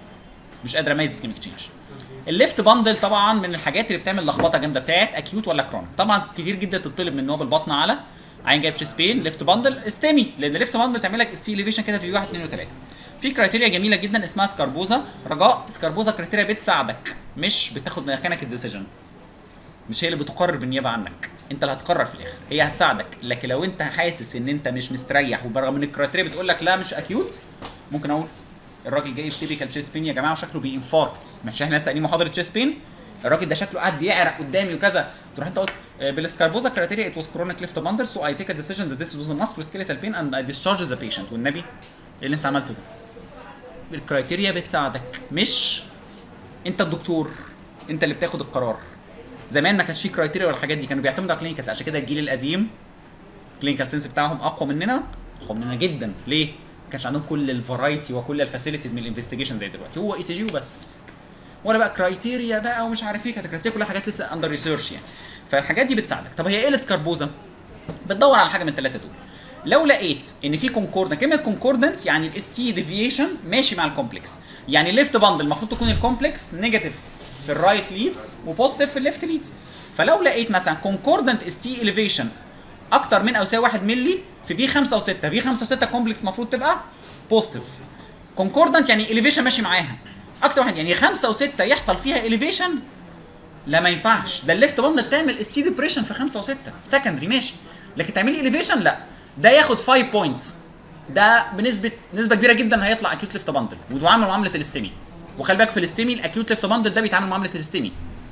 مش قادر اميز اسكيميك تشينج الليفت باندل طبعا من الحاجات اللي بتعمل لخبطه جامده بتاعت اكيوت ولا كرونيك طبعا كتير جدا تطلب من هو بالبطن على عين جايب تشيست بين ليفت باندل استمي لان الليفت باندل بتعمل لك استي ليفيشن كده في 1 2 و3 في كرايتيريا جميله جدا اسمها سكاربوزا رجاء سكاربوزا كرايتيريا بتساعدك مش بتاخد مكانك الديسيجن مش هي اللي بتقرر بالنيابه عنك انت اللي هتقرر في الاخر هي هتساعدك لكن لو انت حاسس ان انت مش مستريح وبرغم ان الكرايتيريا بتقول لك لا مش اكيوت ممكن اقول الراجل جاي بتيبيكال تشيست بين يا جماعه وشكله بينفاركت مش احنا لسه قايلين محاضره تشيست بين الراجل ده شكله قاعد بيعرق قدامي وكذا تروح انت قلت آه، بالسكاربوزا كرايتيريا ات واز كرونيك ليفت باندر سو اي تيك ا ديسيجن ذات ذس واز ماسكولار سكيليتال بين اند اي ديسشارج ذا بيشنت والنبي ايه اللي انت عملته ده الكرايتيريا بتساعدك مش انت الدكتور انت اللي بتاخد القرار زمان ما كانش فيه كرايتيريا ولا الحاجات دي كانوا بيعتمدوا على كلينيكال عشان كده الجيل القديم كلينيكال سنس بتاعهم اقوى مننا اقوى مننا جدا ليه؟ ما كانش عندهم كل الفرايتي وكل الفاسيلتيز من الانفستيجيشن زي دلوقتي هو اي سي جي وبس ولا بقى كرايتيريا بقى ومش عارف ايه كانت كرايتيريا كلها حاجات لسه اندر ريسيرش يعني فالحاجات دي بتساعدك طب هي ايه السكاربوزا؟ بتدور على حاجه من الثلاثه دول لو لقيت ان في كونكوردنت كلمه كونكوردنت يعني الاس تي ديفيشن ماشي مع الكومبلكس يعني الليفت باندل المفروض تكون الكومبلكس نيجاتيف في الرايت ليدز وبوزيتيف في الليفت ليدز فلو لقيت مثلا كونكوردنت اس تي اليفيشن اكتر من او يساوي 1 مللي في في 5 و6 في 5 و6 كومبلكس المفروض تبقى بوزيتيف كونكوردنت يعني اليفيشن ماشي معاها اكتر واحد يعني 5 و6 يحصل فيها اليفيشن لا ما ينفعش ده الليفت باندل تعمل اس تي ديبريشن في 5 و6 سكندري ماشي لكن تعملي اليفيشن لا ده ياخد 5 بوينتس ده بنسبه نسبه كبيره جدا هيطلع اكيوت ليفت باندل ويعامل معامله الاستمي وخلي بالك في الاستمي الاكيوت ليفت باندل ده بيتعامل معامله الاستمي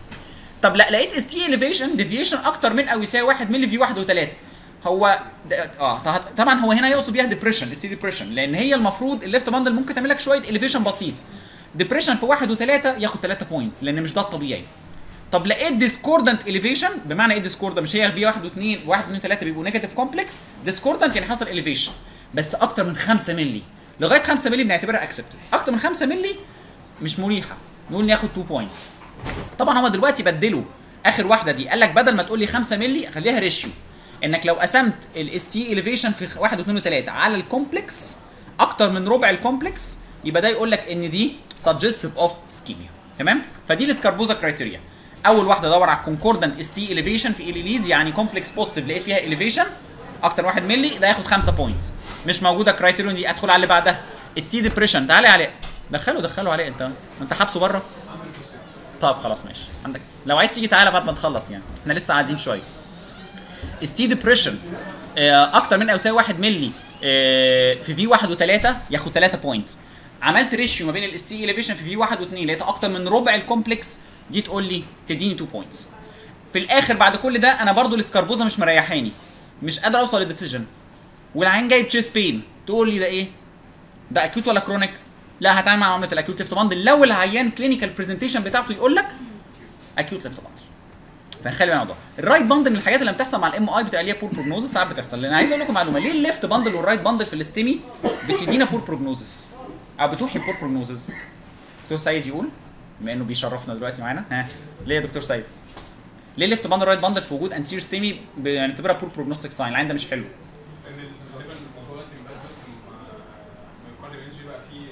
طب لا لقيت اس تي اليفيشن ديفيشن اكتر من او يساوي 1 مللي في 1 و3 هو ده اه ط- طبعا هو هنا يقصد بيها ديبريشن اس تي ديبريشن لان هي المفروض الليفت باندل ممكن تعمل لك شويه اليفيشن بسيط ديبريشن في 1 و3 ياخد 3 بوينت لان مش ده الطبيعي طب لقيت ديسكوردنت اليفيشن بمعنى ايه ديسكوردنت مش هي في 1 و2 1 و2 3 بيبقوا نيجاتيف كومبلكس ديسكوردنت يعني حصل اليفيشن بس اكتر من 5 مللي لغايه 5 مللي بنعتبرها اكسبتد اكتر من 5 مللي مش مريحه نقول ياخد 2 بوينتس طبعا هو دلوقتي بدلوا اخر واحده دي قال لك بدل ما تقول لي 5 مللي خليها ريشيو انك لو قسمت الاس تي اليفيشن في 1 و2 و3 على الكومبلكس اكتر من ربع الكومبلكس يبقى ده يقول لك ان دي سجستيف اوف اسكيميا تمام فدي السكاربوزا كرايتيريا اول واحده دور على الكونكوردنت اس تي اليفيشن في ال ليدز يعني كومبلكس بوزيتيف لقيت فيها اليفيشن اكتر 1 مللي ده ياخد 5 بوينتس مش موجوده كرايتيريون دي ادخل على اللي بعدها اس تي ديبريشن تعالى يا علاء دخله دخله علاء انت انت حابسه بره طب خلاص ماشي عندك لو عايز تيجي تعالى بعد ما تخلص يعني احنا لسه قاعدين شويه ستي ديبريشن اكتر من او يساوي 1 مللي آه، في في 1 و3 ياخد 3 بوينتس عملت ريشيو ما بين الاس تي اليفيشن في في 1 و2 لقيت اكتر من ربع الكومبلكس دي تقول لي تديني 2 بوينتس في الاخر بعد كل ده انا برضو الاسكاربوزا مش مريحاني مش قادر اوصل للديسيجن والعين جايب تشيس بين تقول لي ده ايه ده اكيوت ولا كرونيك لا هتعامل مع معامله الاكيوت ليفت باندل لو العيان كلينيكال برزنتيشن بتاعته يقول لك اكيوت ليفت باندل فنخلي بالنا من الموضوع الرايت باندل من الحاجات اللي بتحصل مع الام اي بتبقى ليها بور بروجنوزس ساعات بتحصل لان عايز اقول لكم معلومه ليه الليفت باندل والرايت باندل في الاستيمي بتدينا بور بروجنوزس او بتوحي بور بروجنوزس دكتور سيد يقول بما انه بيشرفنا دلوقتي معانا ها ليه يا دكتور سيد ليه الليفت باندل والرايت باندل في وجود انتير ستيمي بنعتبرها بور بروجنوستيك ساين العين ده مش حلو لان غالبا الموضوع ده في البال بس مع مايوكارديال انجي بقى فيه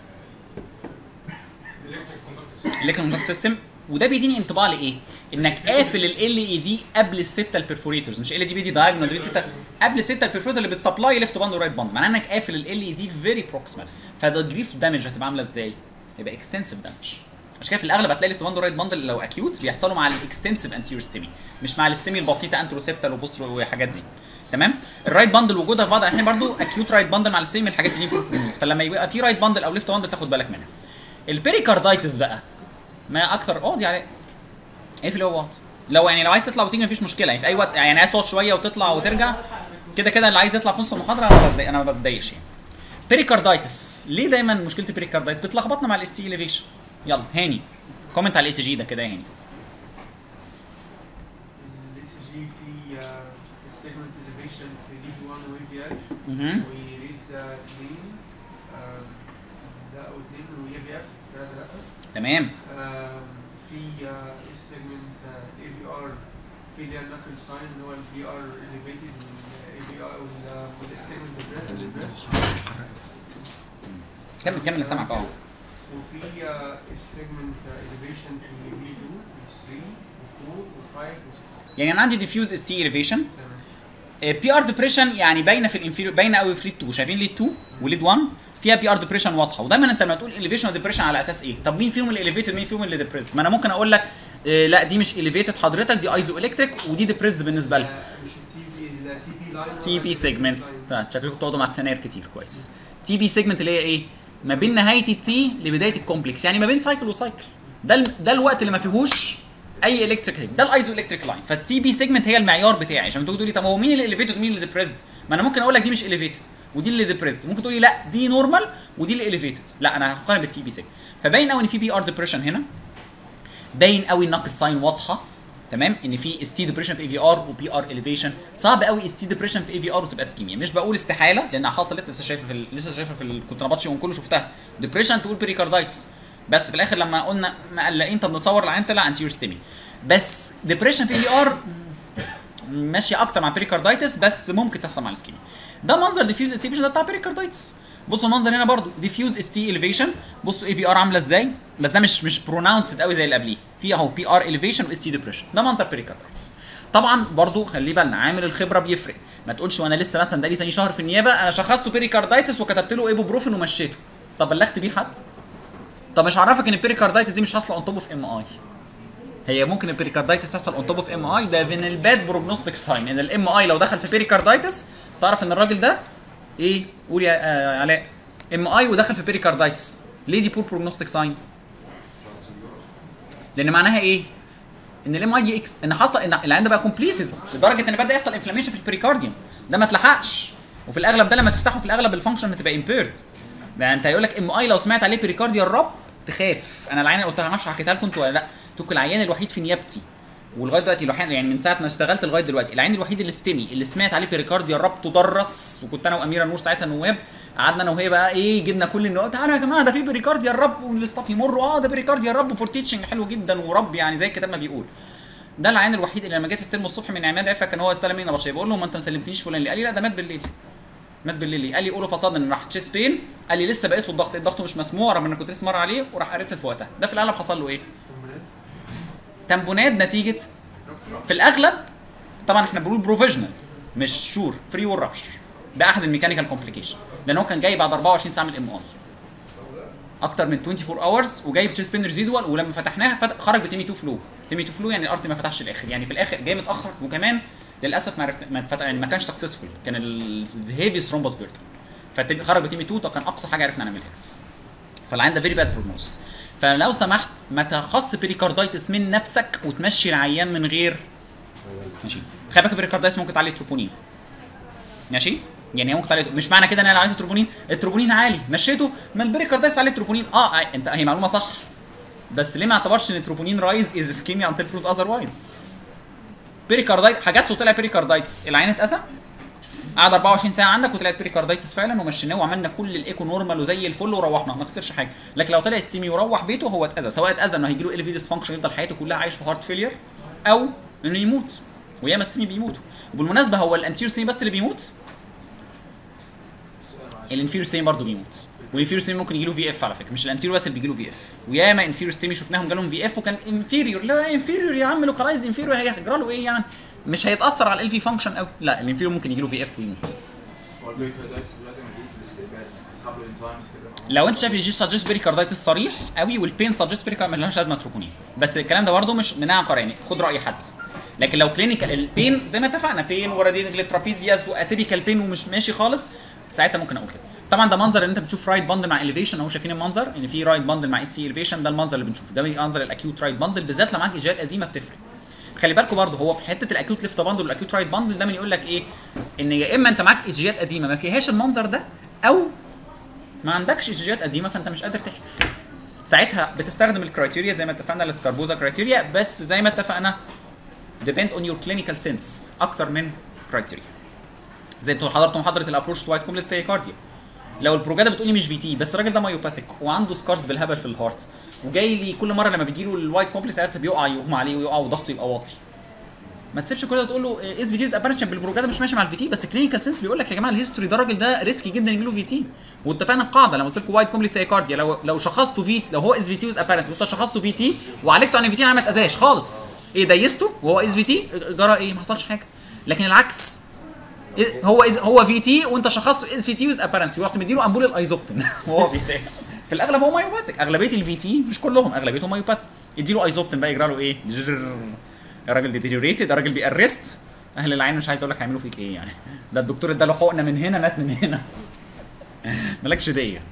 الالكتريك كوندكتورز اللي كان سيستم وده بيديني انطباع لايه؟ انك قافل ال اي دي قبل السته البرفوريتورز مش ال دي بيدي دايجنوز بيدي سته قبل السته البرفوريتور اللي بتسبلاي ليفت باند ورايت باند معناه انك قافل ال اي دي فيري بروكسيمال فده جريف دامج هتبقى عامله ازاي؟ هيبقى اكستنسيف دامج عشان كده في الاغلب هتلاقي ليفت باند ورايت باند لو اكيوت بيحصلوا مع الاكستنسيف انتيريور ستيمي مش مع الاستيمي البسيطه انتروسيبتال وبوسترو والحاجات دي تمام الرايت باندل وجودها في بعض الاحيان برضو اكيوت رايت باندل مع الاستيمي من الحاجات اللي بروبلمز فلما يبقى في رايت باندل او ليفت باندل تاخد بالك منها البيريكاردايتس بقى ما اكثر اه دي علاء اقفل هو وات لو يعني لو عايز تطلع وتيجي مفيش مشكله يعني في اي وقت يعني عايز تقعد شويه وتطلع وترجع كده كده اللي عايز يطلع في نص المحاضره انا ما بتضايق- انا ما بتضايقش يعني بيريكاردايتس ليه دايما مشكله البيريكاردايتس بتلخبطنا مع الاس تي اليفيشن يلا هاني كومنت على الاي سي جي ده كده يا هاني الاي سي جي في السيجمنت اليفيشن في ليد 1 واي في ال مهم. وريد 2 لا او 2 واي في اف 3 لا تمام آم، في السيجمنت اي في ار في اللي هي النكل ساين اللي هو الفي ار اليفيتد والاي في ار والستيجمنت كمل كمل انا سامعك اه وفي السيجمنت اليفيشن في في 2 و 3 و 4 و 5 و 6 يعني انا عندي ديفيوز اس تي اليفيشن تمام بي ار ديبريشن يعني باينه في الانفيريور باينه قوي في ليد 2 شايفين ليد 2 وليد 1 فيها بي ار ديبريشن واضحه ودايما انت لما تقول اليفيشن وديبريشن على اساس ايه؟ طب مين فيهم الاليفيتد مين فيهم اللي ديبريسد؟ ما انا ممكن اقول لك إيه لا دي مش اليفيتد حضرتك دي ايزو الكتريك ودي ديبريسد بالنسبه لها آه، مش التي بي التي بي لاين تي بي سيجمنت شكلكم بتقعدوا مع السناير كتير كويس تي بي سيجمنت اللي هي ايه؟ ما بين نهايه التي لبدايه الكومبلكس يعني ما بين سايكل وسايكل ده الم- ده الوقت اللي ما فيهوش اي الكتريك ده الايزو الكتريك لاين فالتي بي سيجمنت هي المعيار بتاعي عشان تقول لي طب هو مين اللي اليفيتد ومين اللي ديبريسد ما انا ممكن اقول لك دي مش اليفيتد ودي اللي ديبريسد ممكن تقول لي لا دي نورمال ودي اللي اليفيتد لا انا هقارن بالتي بي سيجمنت فباين قوي ان في بي ار ديبريشن هنا باين قوي النقل ساين واضحه تمام ان في اس تي ديبريشن في اي في ار وبي ار اليفيشن صعب قوي اس تي ديبريشن في اي في ار وتبقى اسكيميا مش بقول استحاله لانها حصلت لسه شايفه في ال- لسه شايفه في ال- كنت نبطشي كله شفتها ديبريشن تقول بريكاردايتس بس في الاخر لما قلنا مقلقين طب نصور العين طلع انتيور ستيمي بس ديبريشن في اي في ار ماشيه اكتر مع بريكاردايتس بس ممكن تحصل مع الاسكيميا ده منظر ديفيوز اس ده بتاع بريكاردايتس بصوا المنظر هنا برضو ديفيوز اس تي اليفيشن بصوا اي في ار عامله ازاي بس ده مش مش بروناونسد قوي زي اللي قبليه في اهو بي ار اليفيشن واس تي ديبريشن ده منظر بريكاردايتس طبعا برضو خلي بالنا عامل الخبره بيفرق ما تقولش وانا لسه مثلا بقالي تاني شهر في النيابه انا شخصته بريكاردايتس وكتبت له ايبوبروفين ومشيته طب بلغت بيه حد طب مش عرفك ان البريكاردايتس دي مش حاصله اون توب اوف ام اي هي ممكن البريكاردايتس تحصل اون توب اوف ام اي ده من الباد بروجنوستيك ساين ان الام اي لو دخل في بريكاردايتس تعرف ان الراجل ده ايه قول يا آه علاء ام اي ودخل في بريكاردايتس ليه دي بور بروجنوستيك ساين لان معناها ايه ان الام اي دي إكس ان حصل ان العين ده بقى كومبليتد لدرجه ان بدا يحصل انفلاميشن في البريكارديوم ده ما اتلحقش وفي الاغلب ده لما تفتحه في الاغلب الفانكشن بتبقى امبيرد ده انت هيقول لك ام اي لو سمعت عليه بريكارديا الرب تخاف انا العين اللي قلتها معرفش حكيتها لكم انتوا ولا لا تقول العيان الوحيد في نيابتي ولغايه دلوقتي الوحيد يعني من ساعه ما اشتغلت لغايه دلوقتي العين الوحيد اللي استمي اللي سمعت عليه بريكارديا الرب تدرس وكنت انا واميره نور ساعتها نواب قعدنا انا وهي بقى ايه جبنا كل النقط تعالوا يا جماعه ده في بريكارديا الرب والاستاف يمروا اه ده بريكارديا الرب فور تيتشنج حلو جدا ورب يعني زي الكتاب ما بيقول ده العين الوحيد اللي لما جيت استلمه الصبح من عماد عفا كان هو استلم مني بشير بقول له ما انت ما سلمتنيش فلان ليه؟ قال لي لا ده مات بالليل مات بالليل ليه؟ قال لي قولوا فصاد راح تشيس بين قال لي لسه بقيسه الضغط الضغط مش مسموع رغم ان كنت لسه مره عليه وراح ارسل في وقتها ده في الاغلب حصل له ايه؟ تنبونات نتيجه في الاغلب طبعا احنا بنقول بروفيجنال مش شور فري والرابشر ده احد الميكانيكال كومبليكيشن لان هو كان جاي بعد 24 ساعه من الام اي اكتر من 24 اورز وجايب تشيس بين ريزيدوال ولما فتحناها فت... خرج بتيمي 2 فلو تيمي 2 فلو يعني الارض ما فتحش الاخر يعني في الاخر جاي متاخر وكمان للاسف ما عرفت ما فتح يعني ما كانش سكسسفول كان الهيفي ثرومبوس بيرتون فخرج بتيمي 2 ده كان اقصى حاجه عرفنا نعملها فالعين ده فيري باد بروجنوز فلو سمحت ما تخص بريكاردايتس من نفسك وتمشي العيان من غير ماشي خلي بالك البريكاردايتس ممكن تعلي التروبونين ماشي يعني هي ممكن تعلي مش معنى كده ان انا لو عايز التروبونين التروبونين عالي مشيته ما البريكاردايتس عليه التروبونين اه انت هي معلومه صح بس ليه ما اعتبرش ان التروبونين رايز از اسكيميا انتل بروت اذروايز بيريكاردايت حجزته طلع بيريكاردايتس العين اتأذى قعد 24 ساعه عندك وطلعت بيريكاردايتس فعلا ومشيناه وعملنا كل الايكو نورمال وزي الفل وروحنا ما خسرش حاجه لكن لو طلع استيمي وروح بيته هو اتاذى سواء اتاذى انه هيجي له ال في ديسفانكشن يفضل حياته كلها عايش في هارت فيلير او انه يموت وياما استيمي بيموتوا وبالمناسبه هو الانتيور سيمي بس اللي بيموت الانفيريور ستيمي برضه بيموت والانفيريور ستيمي ممكن يجي له في اف على فكره مش الانتيريور بس اللي بيجي له في اف وياما انفيريور ستيمي شفناهم جالهم في اف وكان انفيريور لا انفيريور يا عم لوكالايز انفيريور هيجرى له ايه يعني مش هيتاثر على ال في فانكشن قوي لا الانفيريور ممكن يجي له في اف ويموت هو البيريكاردايتس دلوقتي موجود في الاستقبال اصحاب له انزيمز كده لو انت شايف الجي سجست بريكاردايتس صريح قوي والبين سجست بريكاردايتس ملهاش لازمه تروبونين بس الكلام ده برده مش مناعه قراني خد راي حد لكن لو كلينيكال البين زي ما اتفقنا بين ورادين ترابيزياس واتيبيكال بين ومش ماشي خالص ساعتها ممكن اقول كده طبعا ده منظر ان انت بتشوف رايت باندل مع اليفيشن اهو شايفين المنظر ان في رايت باندل مع اس سي اليفيشن ده المنظر اللي بنشوفه ده منظر الاكيوت رايت باندل بالذات لو معاك اجهاد قديمه بتفرق خلي بالكوا برضه هو في حته الاكيوت ليفت باندل والاكيوت رايت باندل دايما يقول لك ايه ان يا اما انت معاك اجهاد قديمه ما فيهاش المنظر ده او ما عندكش اجهاد قديمه فانت مش قادر تحلف ساعتها بتستخدم الكرايتيريا زي ما اتفقنا السكاربوزا كرايتيريا بس زي ما اتفقنا depend on your clinical sense اكتر من كرايتيريا زي انتوا حضرتوا محاضره الابروش تو وايت كومبلكس كارديا لو البروجادا بتقولي مش في تي بس الراجل ده مايوباثيك وعنده سكارز بالهبل في الهارت وجاي لي كل مره لما بيجي له الوايت كومبلكس ارت بيقع يغمى عليه ويقع وضغطه يبقى واطي ما تسيبش كل ده تقول له اس في تي ابارشن بالبروجادا مش ماشي مع الفي تي بس كلينيكال سنس بيقول لك يا جماعه الهيستوري ده الراجل ده ريسكي جدا يجي له في تي واتفقنا القاعده لما قلت لكم وايت كومبلكس كارديا لو لو شخصته في لو هو اس في تي وز ابارنس وانت شخصته في تي وعالجته عن في تي ما اتاذاش خالص ايه ديسته وهو اس في تي جرى ايه ما حصلش حاجه لكن العكس إيه هو إز هو في تي وانت شخصته اس في تي وز ابارنسي ورحت مديله امبول الايزوبتين وهو بيتاخد في الاغلب هو مايوباثيك اغلبيه الفي تي مش كلهم اغلبيتهم مايوباثيك اديله ايزوبتين بقى يجرى له ايه جرر. الراجل ديتيريوريتد الراجل بيأرست اهل العين مش عايز اقول لك هيعملوا فيك ايه يعني ده الدكتور اداله حقنه من هنا مات من هنا مالكش ديه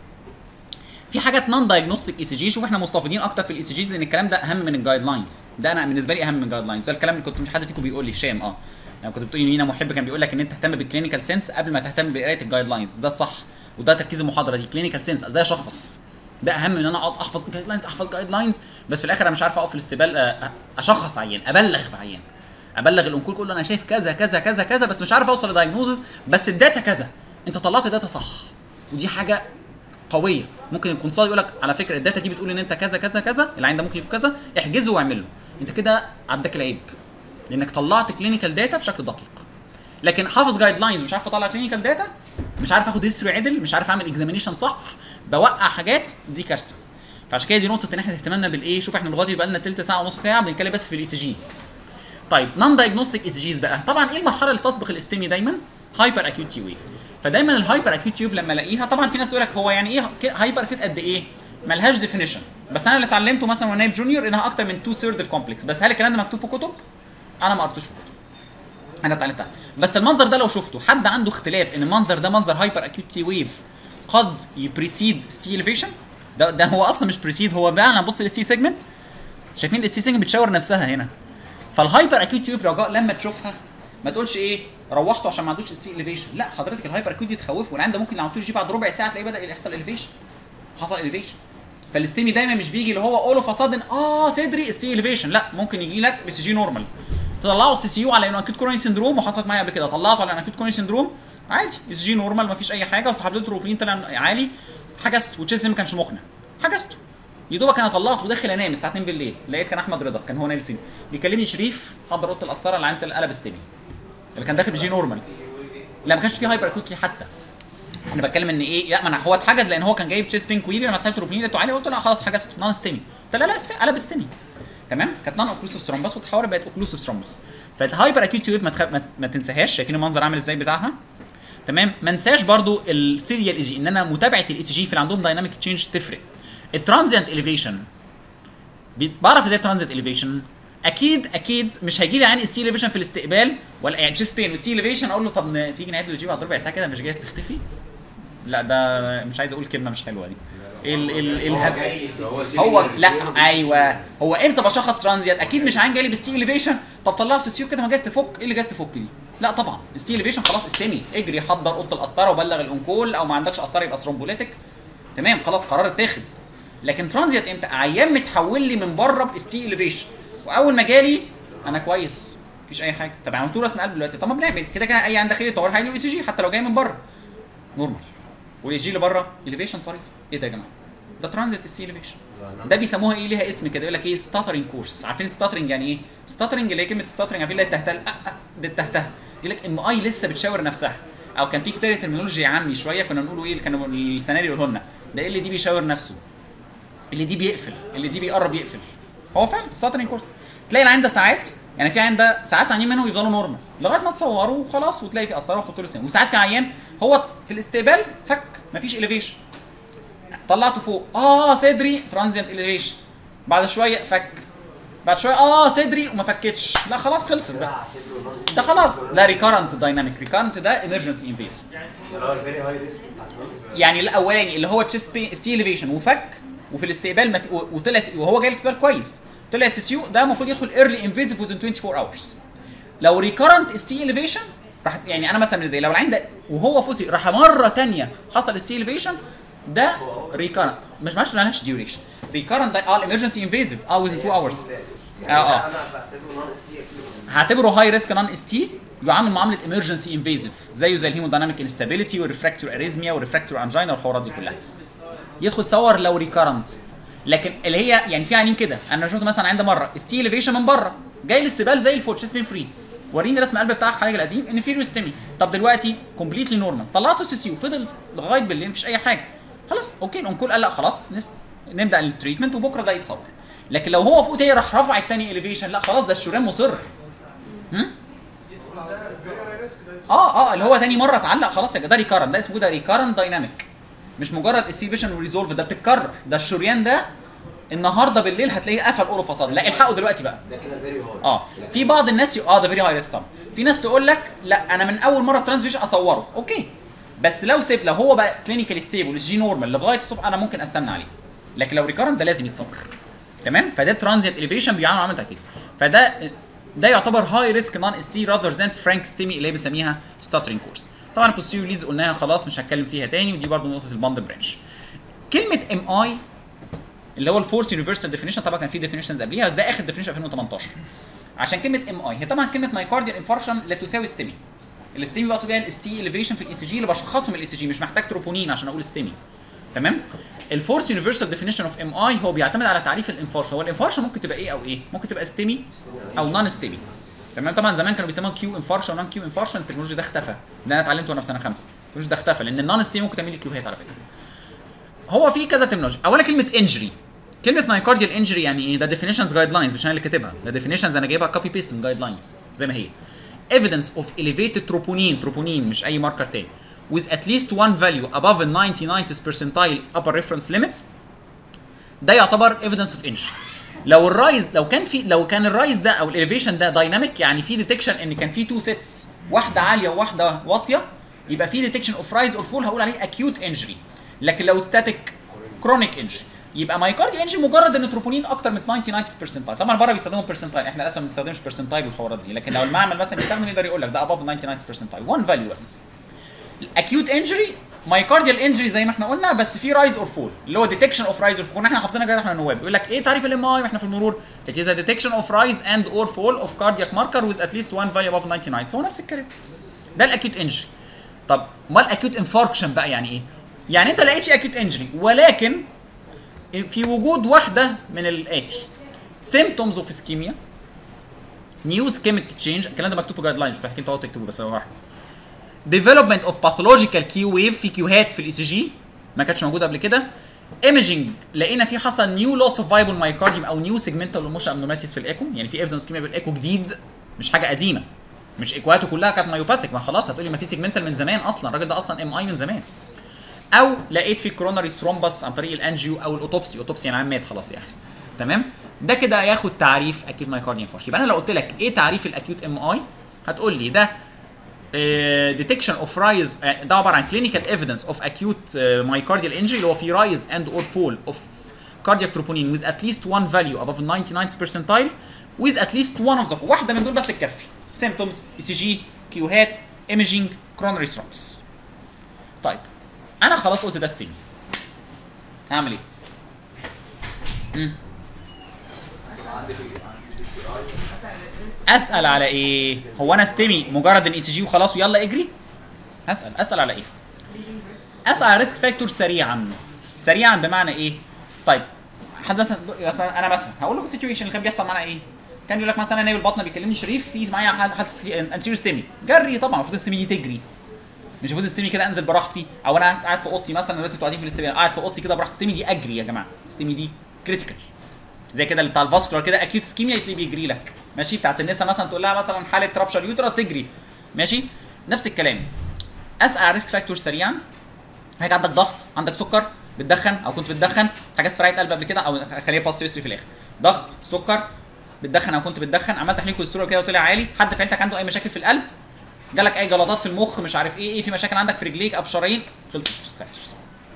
في حاجات نون دايجنوستيك اي سي جي شوف احنا مستفيدين اكتر في الاي سي جيز لان الكلام ده اهم من الجايد لاينز ده انا بالنسبه لي اهم من الجايد لاينز ده الكلام اللي كنت مش حد فيكم بيقول لي هشام اه يعني كنت بتقولي مينا محب كان بيقول لك ان انت تهتم بالكلينيكال سنس قبل ما تهتم بقرايه الجايد لاينز ده الصح وده تركيز المحاضره دي كلينيكال سنس ازاي اشخص ده اهم من ان انا اقعد احفظ جايد لاينز احفظ جايد لاينز بس في الاخر انا مش عارف اقف في الاستقبال آه، اشخص عيان ابلغ بعيان ابلغ الانكول كله انا شايف كذا كذا كذا كذا بس مش عارف اوصل لدايجنوزز بس الداتا كذا انت طلعت داتا صح ودي حاجه قويه ممكن الكونسال يقول لك على فكره الداتا دي بتقول ان انت كذا كذا كذا العين ده ممكن يكون كذا احجزه واعمله انت كده عداك العيب لانك طلعت كلينيكال داتا بشكل دقيق لكن حافظ جايد لاينز مش عارف اطلع كلينيكال داتا مش عارف اخد هيستوري عدل مش عارف اعمل اكزامينيشن صح بوقع حاجات دي كارثه فعشان كده دي نقطه ان احنا اهتمامنا بالايه شوف احنا لغايه بقى لنا تلت ساعه ونص ساعه بنتكلم بس في الاي سي جي طيب نون دايجنوستيك اي سي جيز بقى طبعا ايه المرحله اللي تسبق الاستيمي دايما هايبر اكيوت تي ويف فدايما الهايبر اكيوت تي ويف لما الاقيها طبعا في ناس تقول لك هو يعني ايه هايبر اكيوت قد ايه ملهاش ديفينيشن بس انا اللي اتعلمته مثلا وانا جونيور انها اكتر من 2 ثيرد الكومبلكس بس هل الكلام ده مكتوب في كتب انا ما قريتوش في كتب انا اتعلمتها بس المنظر ده لو شفته حد عنده اختلاف ان المنظر ده منظر هايبر اكيوت تي ويف قد يبريسيد ستي اليفيشن ده ده هو اصلا مش بريسيد هو بقى انا بص للسي سيجمنت شايفين السي سيجمنت بتشاور نفسها هنا فالهايبر اكيوت تي ويف رجاء لما تشوفها ما تقولش ايه روحته عشان ما عندوش ستي اليفيشن لا حضرتك الهايبر اكيوت دي تخوفه والعين ده ممكن لو عملتوش جي بعد ربع ساعه تلاقيه بدا يحصل اليفيشن حصل اليفيشن فالاستيمي دايما مش بيجي اللي هو اول اوف صادن اه صدري استي اليفيشن لا ممكن يجي لك بس جي نورمال تطلعه سي سي يو على انه اكيوت كوروني سندروم وحصلت معايا قبل كده طلعته على اكيوت كوروني سندروم عادي اس جي نورمال مفيش اي حاجه وسحبت له تروبلين طلع عالي حجزته وتشيزم ما كانش مقنع حجزته يا دوبك انا طلعته وداخل انام الساعه 2 بالليل لقيت كان احمد رضا كان هو نايم سيني بيكلمني شريف حضر اوضه القسطره اللي عند القلب استيمي اللي كان داخل بجي نورمال لا ما كانش فيه هايبر اكوتلي حتى انا بتكلم ان ايه لا ما انا هو اتحجز لان هو كان جايب تشيس بين كويري لما سالته روبين لقيته عالي قلت له لا خلاص حجزته نون ستيمي قلت له لا لا استمي قلب استمي تمام كانت نون اوكلوسيف ثرومبس وتحولت بقت اوكلوسيف ثرومبس فالهايبر اكيوت ويف ما, تخ... ما, ما تنساهاش شايفين المنظر عامل ازاي بتاعها تمام ما انساش برضو السيريال اي جي ان انا متابعه الاي سي جي في اللي عندهم دايناميك تشينج تفرق الترانزيانت اليفيشن بعرف ازاي ترانزيت اليفيشن اكيد اكيد مش هيجي لي عن السي اليفيشن في الاستقبال ولا يعني تشيست بين والسي اليفيشن اقول له طب ن- تيجي نعيد الجي بعد ربع ساعه كده مش جايز تختفي لا ده مش عايز اقول كلمه مش حلوه دي ال ال الهب هو لا ايوه هو امتى بشخص ترانزيت اكيد مش عين جالي بستي اليفيشن طب طلعه سيسيو كده ما جايز تفك ايه اللي جايز تفك دي لا طبعا ستي اليفيشن خلاص استمي اجري حضر اوضه القسطره وبلغ الانكول او ما عندكش قسطره يبقى ثرومبوليتك تمام خلاص قرار اتاخد لكن ترانزيت امتى عيان متحول لي من بره باستي اليفيشن واول ما جالي انا كويس مفيش اي حاجه طب عملتوا رسم قلب دلوقتي طب ما بنعمل كده كده اي عين داخلي طوال هيجي اي سي جي حتى لو جاي من بره نورمال والاي جي اللي بره اليفيشن صريح ايه ده يا جماعه ده ترانزيت السي اليفيشن ده بيسموها ايه ليها اسم كده يقول لك ايه ستاترنج كورس عارفين ستاترنج يعني ايه ستاترنج اللي هي كلمه ستاترنج عارفين اللي هي التهته أه أه دي التهته يقول لك ام اي لسه بتشاور نفسها او كان في كده ترمينولوجي عامي شويه كنا بنقوله ايه كانوا السنه يقولوا لنا ده اللي دي بيشاور نفسه اللي دي بيقفل اللي دي بيقرب يقفل هو فعلا ستاترنج كورس تلاقي العين ده ساعات يعني في عين ده ساعات عيانين منهم يفضلوا نورمال لغايه ما تصوروا وخلاص وتلاقي في قسطره وتحط له سن وساعات في عيان هو في الاستقبال فك مفيش اليفيشن طلعته فوق اه صدري ترانزيانت اليفيشن بعد شويه فك بعد شويه اه صدري وما فكتش لا خلاص خلصت ده ده خلاص ده ريكارنت دايناميك ريكارنت ده emergency invasive اللي هو الفيري هاي ريسك بتاعت النون يعني الاولاني اللي هو تشيست ستي اليفيشن وفك وفي الاستقبال ما في و- وطلع س- وهو جاي الاستقبال كويس طلع سي يو ده المفروض يدخل ايرلي انفيزيف within 24 اورز لو ريكارنت ستي اليفيشن راح يعني انا مثلا زي لو العين ده وهو فوزي راح مره تانية حصل ستي اليفيشن ده ريكارنت مش مش مالهاش ديوريشن ريكارنت ده اه الامرجنسي انفيزيف اه within 2 hours يعني آه، آه. انا بعتبره نون اس تي هعتبره هاي ريسك نون اس تي يعامل معامله ايمرجنسي انفيزيف زيه زي الهيمودايناميك انستابيليتي والريفراكتور اريزميا والريفراكتور انجينا والحوارات دي كلها يدخل صور لو ريكارنت لكن اللي هي يعني في عينين كده انا شفت مثلا عند مره ستي اليفيشن من بره جاي الاستقبال زي الفول تشيست بين فري وريني رسم القلب بتاعك حاجه القديم انفيريور ستيمي طب دلوقتي كومبليتلي نورمال طلعته سي سي وفضل لغايه بالليل مفيش اي حاجه خلاص اوكي الانكول قال لا خلاص نس... نبدا التريتمنت وبكره ده يتصور لكن لو هو فوق تاني راح رفع التاني اليفيشن لا خلاص ده الشريان مصر هم؟ اه اه اللي هو تاني مره اتعلق خلاص يا جدع ده ريكارنت ده اسمه ده ريكارنت دايناميك مش مجرد استيفيشن وريزولف ده بتتكرر ده الشريان ده النهارده بالليل هتلاقيه قفل اول فصاد لا الحقه دلوقتي بقى ده كده فيري هاي اه في بعض الناس ي... اه ده فيري هاي ريسك طبعا في ناس تقول لك لا انا من اول مره ترانزفيشن اصوره اوكي بس لو سيب لو هو بقى كلينيكال ستيبل اس جي نورمال لغايه الصبح انا ممكن استنى عليه لكن لو ريكارنت ده لازم يتصور تمام فده ترانزيت اليفيشن بيعمل عمل تاكيد فده ده يعتبر هاي ريسك نون اس تي راذر ذان فرانك ستيمي اللي هي بنسميها ستاترينج كورس طبعا البوستيريور ليدز قلناها خلاص مش هتكلم فيها تاني ودي برضو نقطه الباند برانش كلمه ام اي اللي هو الفورس يونيفرسال ديفينيشن طبعا كان في ديفينيشنز قبليها بس ده اخر ديفينيشن 2018 عشان كلمه ام اي هي طبعا كلمه مايكارديال انفارشن لا تساوي ستيمي الستيمي بقصد بيها الاس تي اليفيشن في الاي سي جي اللي بشخصه من الاي سي جي مش محتاج تروبونين عشان اقول ستيمي تمام الفورس يونيفرسال ديفينيشن اوف ام اي هو بيعتمد على تعريف الانفارشن هو الانفارشن ممكن تبقى ايه او ايه ممكن تبقى ستيمي او نون ستيمي تمام طبعا زمان كانوا بيسموها كيو انفارشن ونون كيو انفارشن التكنولوجيا ده اختفى ده انا اتعلمته وانا في سنه خمسه التكنولوجيا ده اختفى لان النون ستيمي ممكن تعمل لي كيوهات على فكره هو في كذا ترمينولوجي اولا كلمه انجري كلمه مايكارديال انجري يعني ايه ده ديفينيشنز جايد لاينز مش انا اللي كاتبها ده ديفينيشنز انا جايبها كوبي بيست من جايد لاينز زي ما هي evidence of elevated troponin troponin مش اي ماركر تاني with at least one value above the 99 percentile upper reference limit ده يعتبر evidence of injury لو الرايز لو كان في لو كان الرايز ده او الاليفيشن ده دايناميك يعني في ديتكشن ان كان في تو سيتس واحده عاليه وواحده واطيه يبقى في ديتكشن اوف رايز اور فول هقول عليه اكيوت انجري لكن لو ستاتيك كرونيك انجري يبقى مايكاردي انجري مجرد ان تروبونين اكتر من 99 برسنتايل طبعا بره بيستخدموا برسنتايل احنا للاسف ما بنستخدمش برسنتايل والحوارات دي لكن لو المعمل مثلا بيستخدم يقدر يقول لك ده اباف 99 برسنتايل 1 فاليو بس الاكيوت انجري مايكارديال انجري زي ما احنا قلنا بس في رايز اور فول اللي هو ديتكشن اوف رايز اور فول كنا احنا حافظينها كده احنا نواب يقول لك ايه تعريف الام اي واحنا في المرور it is a detection of rise and or fall of cardiac marker with at least one value above 99 هو نفس الكلام ده الاكيوت انجري طب ما الاكيوت انفاركشن بقى يعني ايه يعني انت لقيت في اكيوت انجري ولكن في وجود واحده من الاتي symptoms of ischemia new ischemic change الكلام ده مكتوب في جايد لاينز مش محتاجين تقعدوا تكتبوا بس هو واحد development of pathological Q wave في كيوهات في الاي سي جي ما كانتش موجوده قبل كده ايمجنج لقينا في حصل نيو لوس اوف فايبل مايكارديوم او نيو سيجمنتال ايموشن ابنورماليتيز في الايكو يعني في ايفيدنس كيمياء بالايكو جديد مش حاجه قديمه مش ايكواته كلها كانت مايوباثيك ما خلاص هتقولي ما في سيجمنتال من زمان اصلا الراجل ده اصلا ام اي من زمان او لقيت في كوروناري ثرومبس عن طريق الانجيو او الاوتوبسي اوتوبسي يعني مات خلاص يا اخي تمام ده كده ياخد تعريف اكيد مايكارديوم فاش يبقى انا لو قلت لك ايه تعريف الاكيوت ام اي هتقول لي ده ديتكشن اوف رايز ده عباره عن كلينيكال ايفيدنس اوف اكيوت مايكارديال انجري اللي هو في رايز اند اور فول اوف cardiac troponin with at least one value above 99 percentile with at least one of the واحده من دول بس تكفي symptoms ECG كيوهات imaging coronary thrombus طيب انا خلاص قلت ده ستيمي هعمل ايه؟ مم. اسال على ايه؟ هو انا ستيمي مجرد الاي سي جي وخلاص ويلا اجري؟ اسال اسال على ايه؟ اسال على ريسك فاكتور سريعا سريعا بمعنى ايه؟ طيب حد مثلا مثلا انا مثلا هقول لكم السيتويشن اللي كان بيحصل معانا ايه؟ كان يقول لك مثلا نايب البطنه بيكلمني شريف في معايا حاله حاله انتيريور ستيمي جري طبعا المفروض الستيمي دي تجري مش المفروض ستيمي كده انزل براحتي او انا قاعد في اوضتي مثلا دلوقتي انتوا قاعدين في الاستبيان قاعد في اوضتي كده براحتي ستيمي دي اجري يا جماعه ستيمي دي كريتيكال زي كده اللي بتاع الفاسكولار كده اكيوت سكيميا تلاقيه بيجري لك ماشي بتاعت النساء مثلا تقول لها مثلا حاله رابشر يوترس تجري ماشي نفس الكلام اسال على ريسك فاكتور سريعا هيك عندك ضغط عندك سكر بتدخن او كنت بتدخن حاجات في رعايه قلب قبل كده او خليها باس في الاخر ضغط سكر بتدخن او كنت بتدخن عملت تحليل كوليسترول كده وطلع عالي حد في عيلتك عنده اي مشاكل في القلب جالك اي جلطات في المخ مش عارف ايه ايه في مشاكل عندك في رجليك او في شرايين خلصت الريسك فاكتورز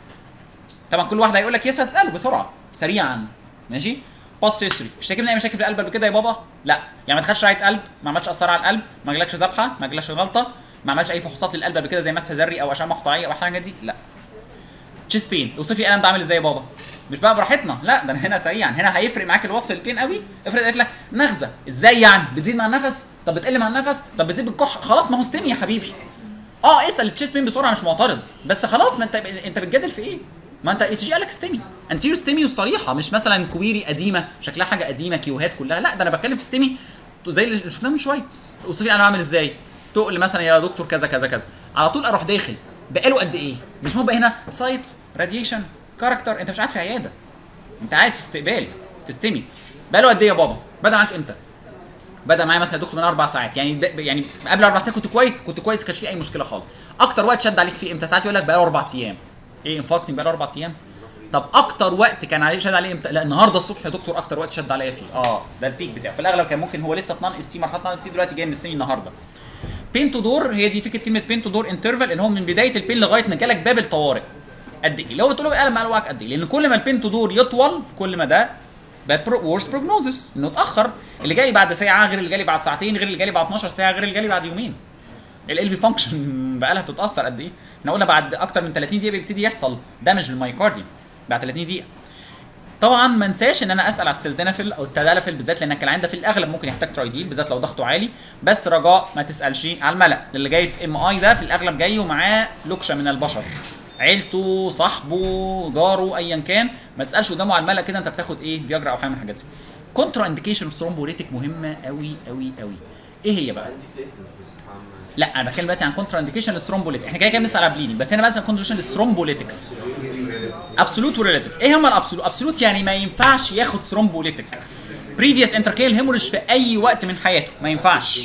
طبعا كل واحد هيقول لك يس هتساله بسرعه سريعا ماشي باس هيستوري اشتكي من اي مشاكل في القلب قبل كده يا بابا لا يعني ما تخش رعايه قلب ما عملتش اثار على القلب ما جالكش ذبحه ما جالكش غلطه ما عملش اي فحوصات للقلب قبل كده زي مسح ذري او اشعه مقطعيه او حاجه دي لا تشيست بين اوصفي الالم ده عامل ازاي يا بابا مش بقى براحتنا لا ده انا هنا سريعا هنا هيفرق معاك الوصف البين قوي افرض قالت لك نغزه ازاي يعني بتزيد مع النفس طب بتقل مع النفس طب بتزيد بالكح خلاص ما هو ستيمي يا حبيبي اه اسال التشيست بين بسرعه مش معترض بس خلاص ما انت انت بتجادل في ايه ما انت اي سي جي قال لك ستيمي انتيريو ستيمي وصريحه مش مثلا كويري قديمه شكلها حاجه قديمه كيوهات كلها لا ده انا بتكلم في ستيمي زي اللي شفناه من شويه اوصفي انا عامل ازاي تقل مثلا يا دكتور كذا كذا كذا على طول اروح داخل بقاله قد ايه مش مو بقى هنا سايت راديشن كاركتر انت مش قاعد في عياده انت قاعد في استقبال في ستيمي بقاله قد ايه يا بابا بدا معاك امتى بدا معايا مثلا يا دكتور من اربع ساعات يعني ده يعني قبل اربع ساعات كنت كويس كنت كويس كانش في اي مشكله خالص اكتر وقت شد عليك فيه امتى ساعات يقول لك بقاله اربع ايام ايه انفاركتنج بقاله اربع ايام طب اكتر وقت كان عليه شد عليه امتى لا النهارده الصبح يا دكتور اكتر وقت شد عليا فيه اه ده البيك بتاعه في الاغلب كان ممكن هو لسه في نان اس سي مرحله نان اس سي دلوقتي جاي من السنين النهارده بين تو دور هي دي فكره كلمه بين تو دور انترفال ان هو من بدايه البين لغايه ما جالك باب الطوارئ قد ايه لو بتقول له الم مع الوقت قد ايه لان كل ما البين تو دور يطول كل ما ده باد ورس بروجنوزس انه اتاخر اللي جالي بعد ساعه غير اللي جالي بعد ساعتين غير اللي جالي بعد 12 ساعه غير اللي جالي بعد يومين ال في فانكشن بقى لها بتتاثر قد ايه احنا قلنا بعد اكتر من 30 دقيقه بيبتدي يحصل دامج للمايكارديوم بعد 30 دقيقه طبعا ما انساش ان انا اسال على السلدنافيل او التدالافيل بالذات لان الكلام ده في الاغلب ممكن يحتاج ترايديل بالذات لو ضغطه عالي بس رجاء ما تسالش على الملأ اللي جاي في ام اي ده في الاغلب جاي ومعاه لوكشه من البشر عيلته صاحبه جاره ايا كان ما تسالش قدامه على الملأ كده انت بتاخد ايه فياجرا او حاجه من الحاجات دي كونترا انديكيشن اوف ثرومبوليتيك مهمه قوي قوي قوي ايه هي بقى لا انا بتكلم دلوقتي عن كونترا انديكيشن للثرومبوليتيك احنا كده كده بنسال على بليدنج بس هنا مثلا كونترا للثرومبوليتكس ابسولوت وريلاتيف ايه هم الابسولوت ابسولوت يعني ما ينفعش ياخد ثرومبوليتيك بريفيوس انتركيل هيموريج في اي وقت من حياته ما ينفعش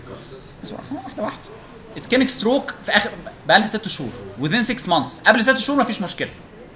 واحده واحده اسكيميك ستروك في اخر بقى لها ست شهور within 6 months قبل ست شهور مفيش مشكله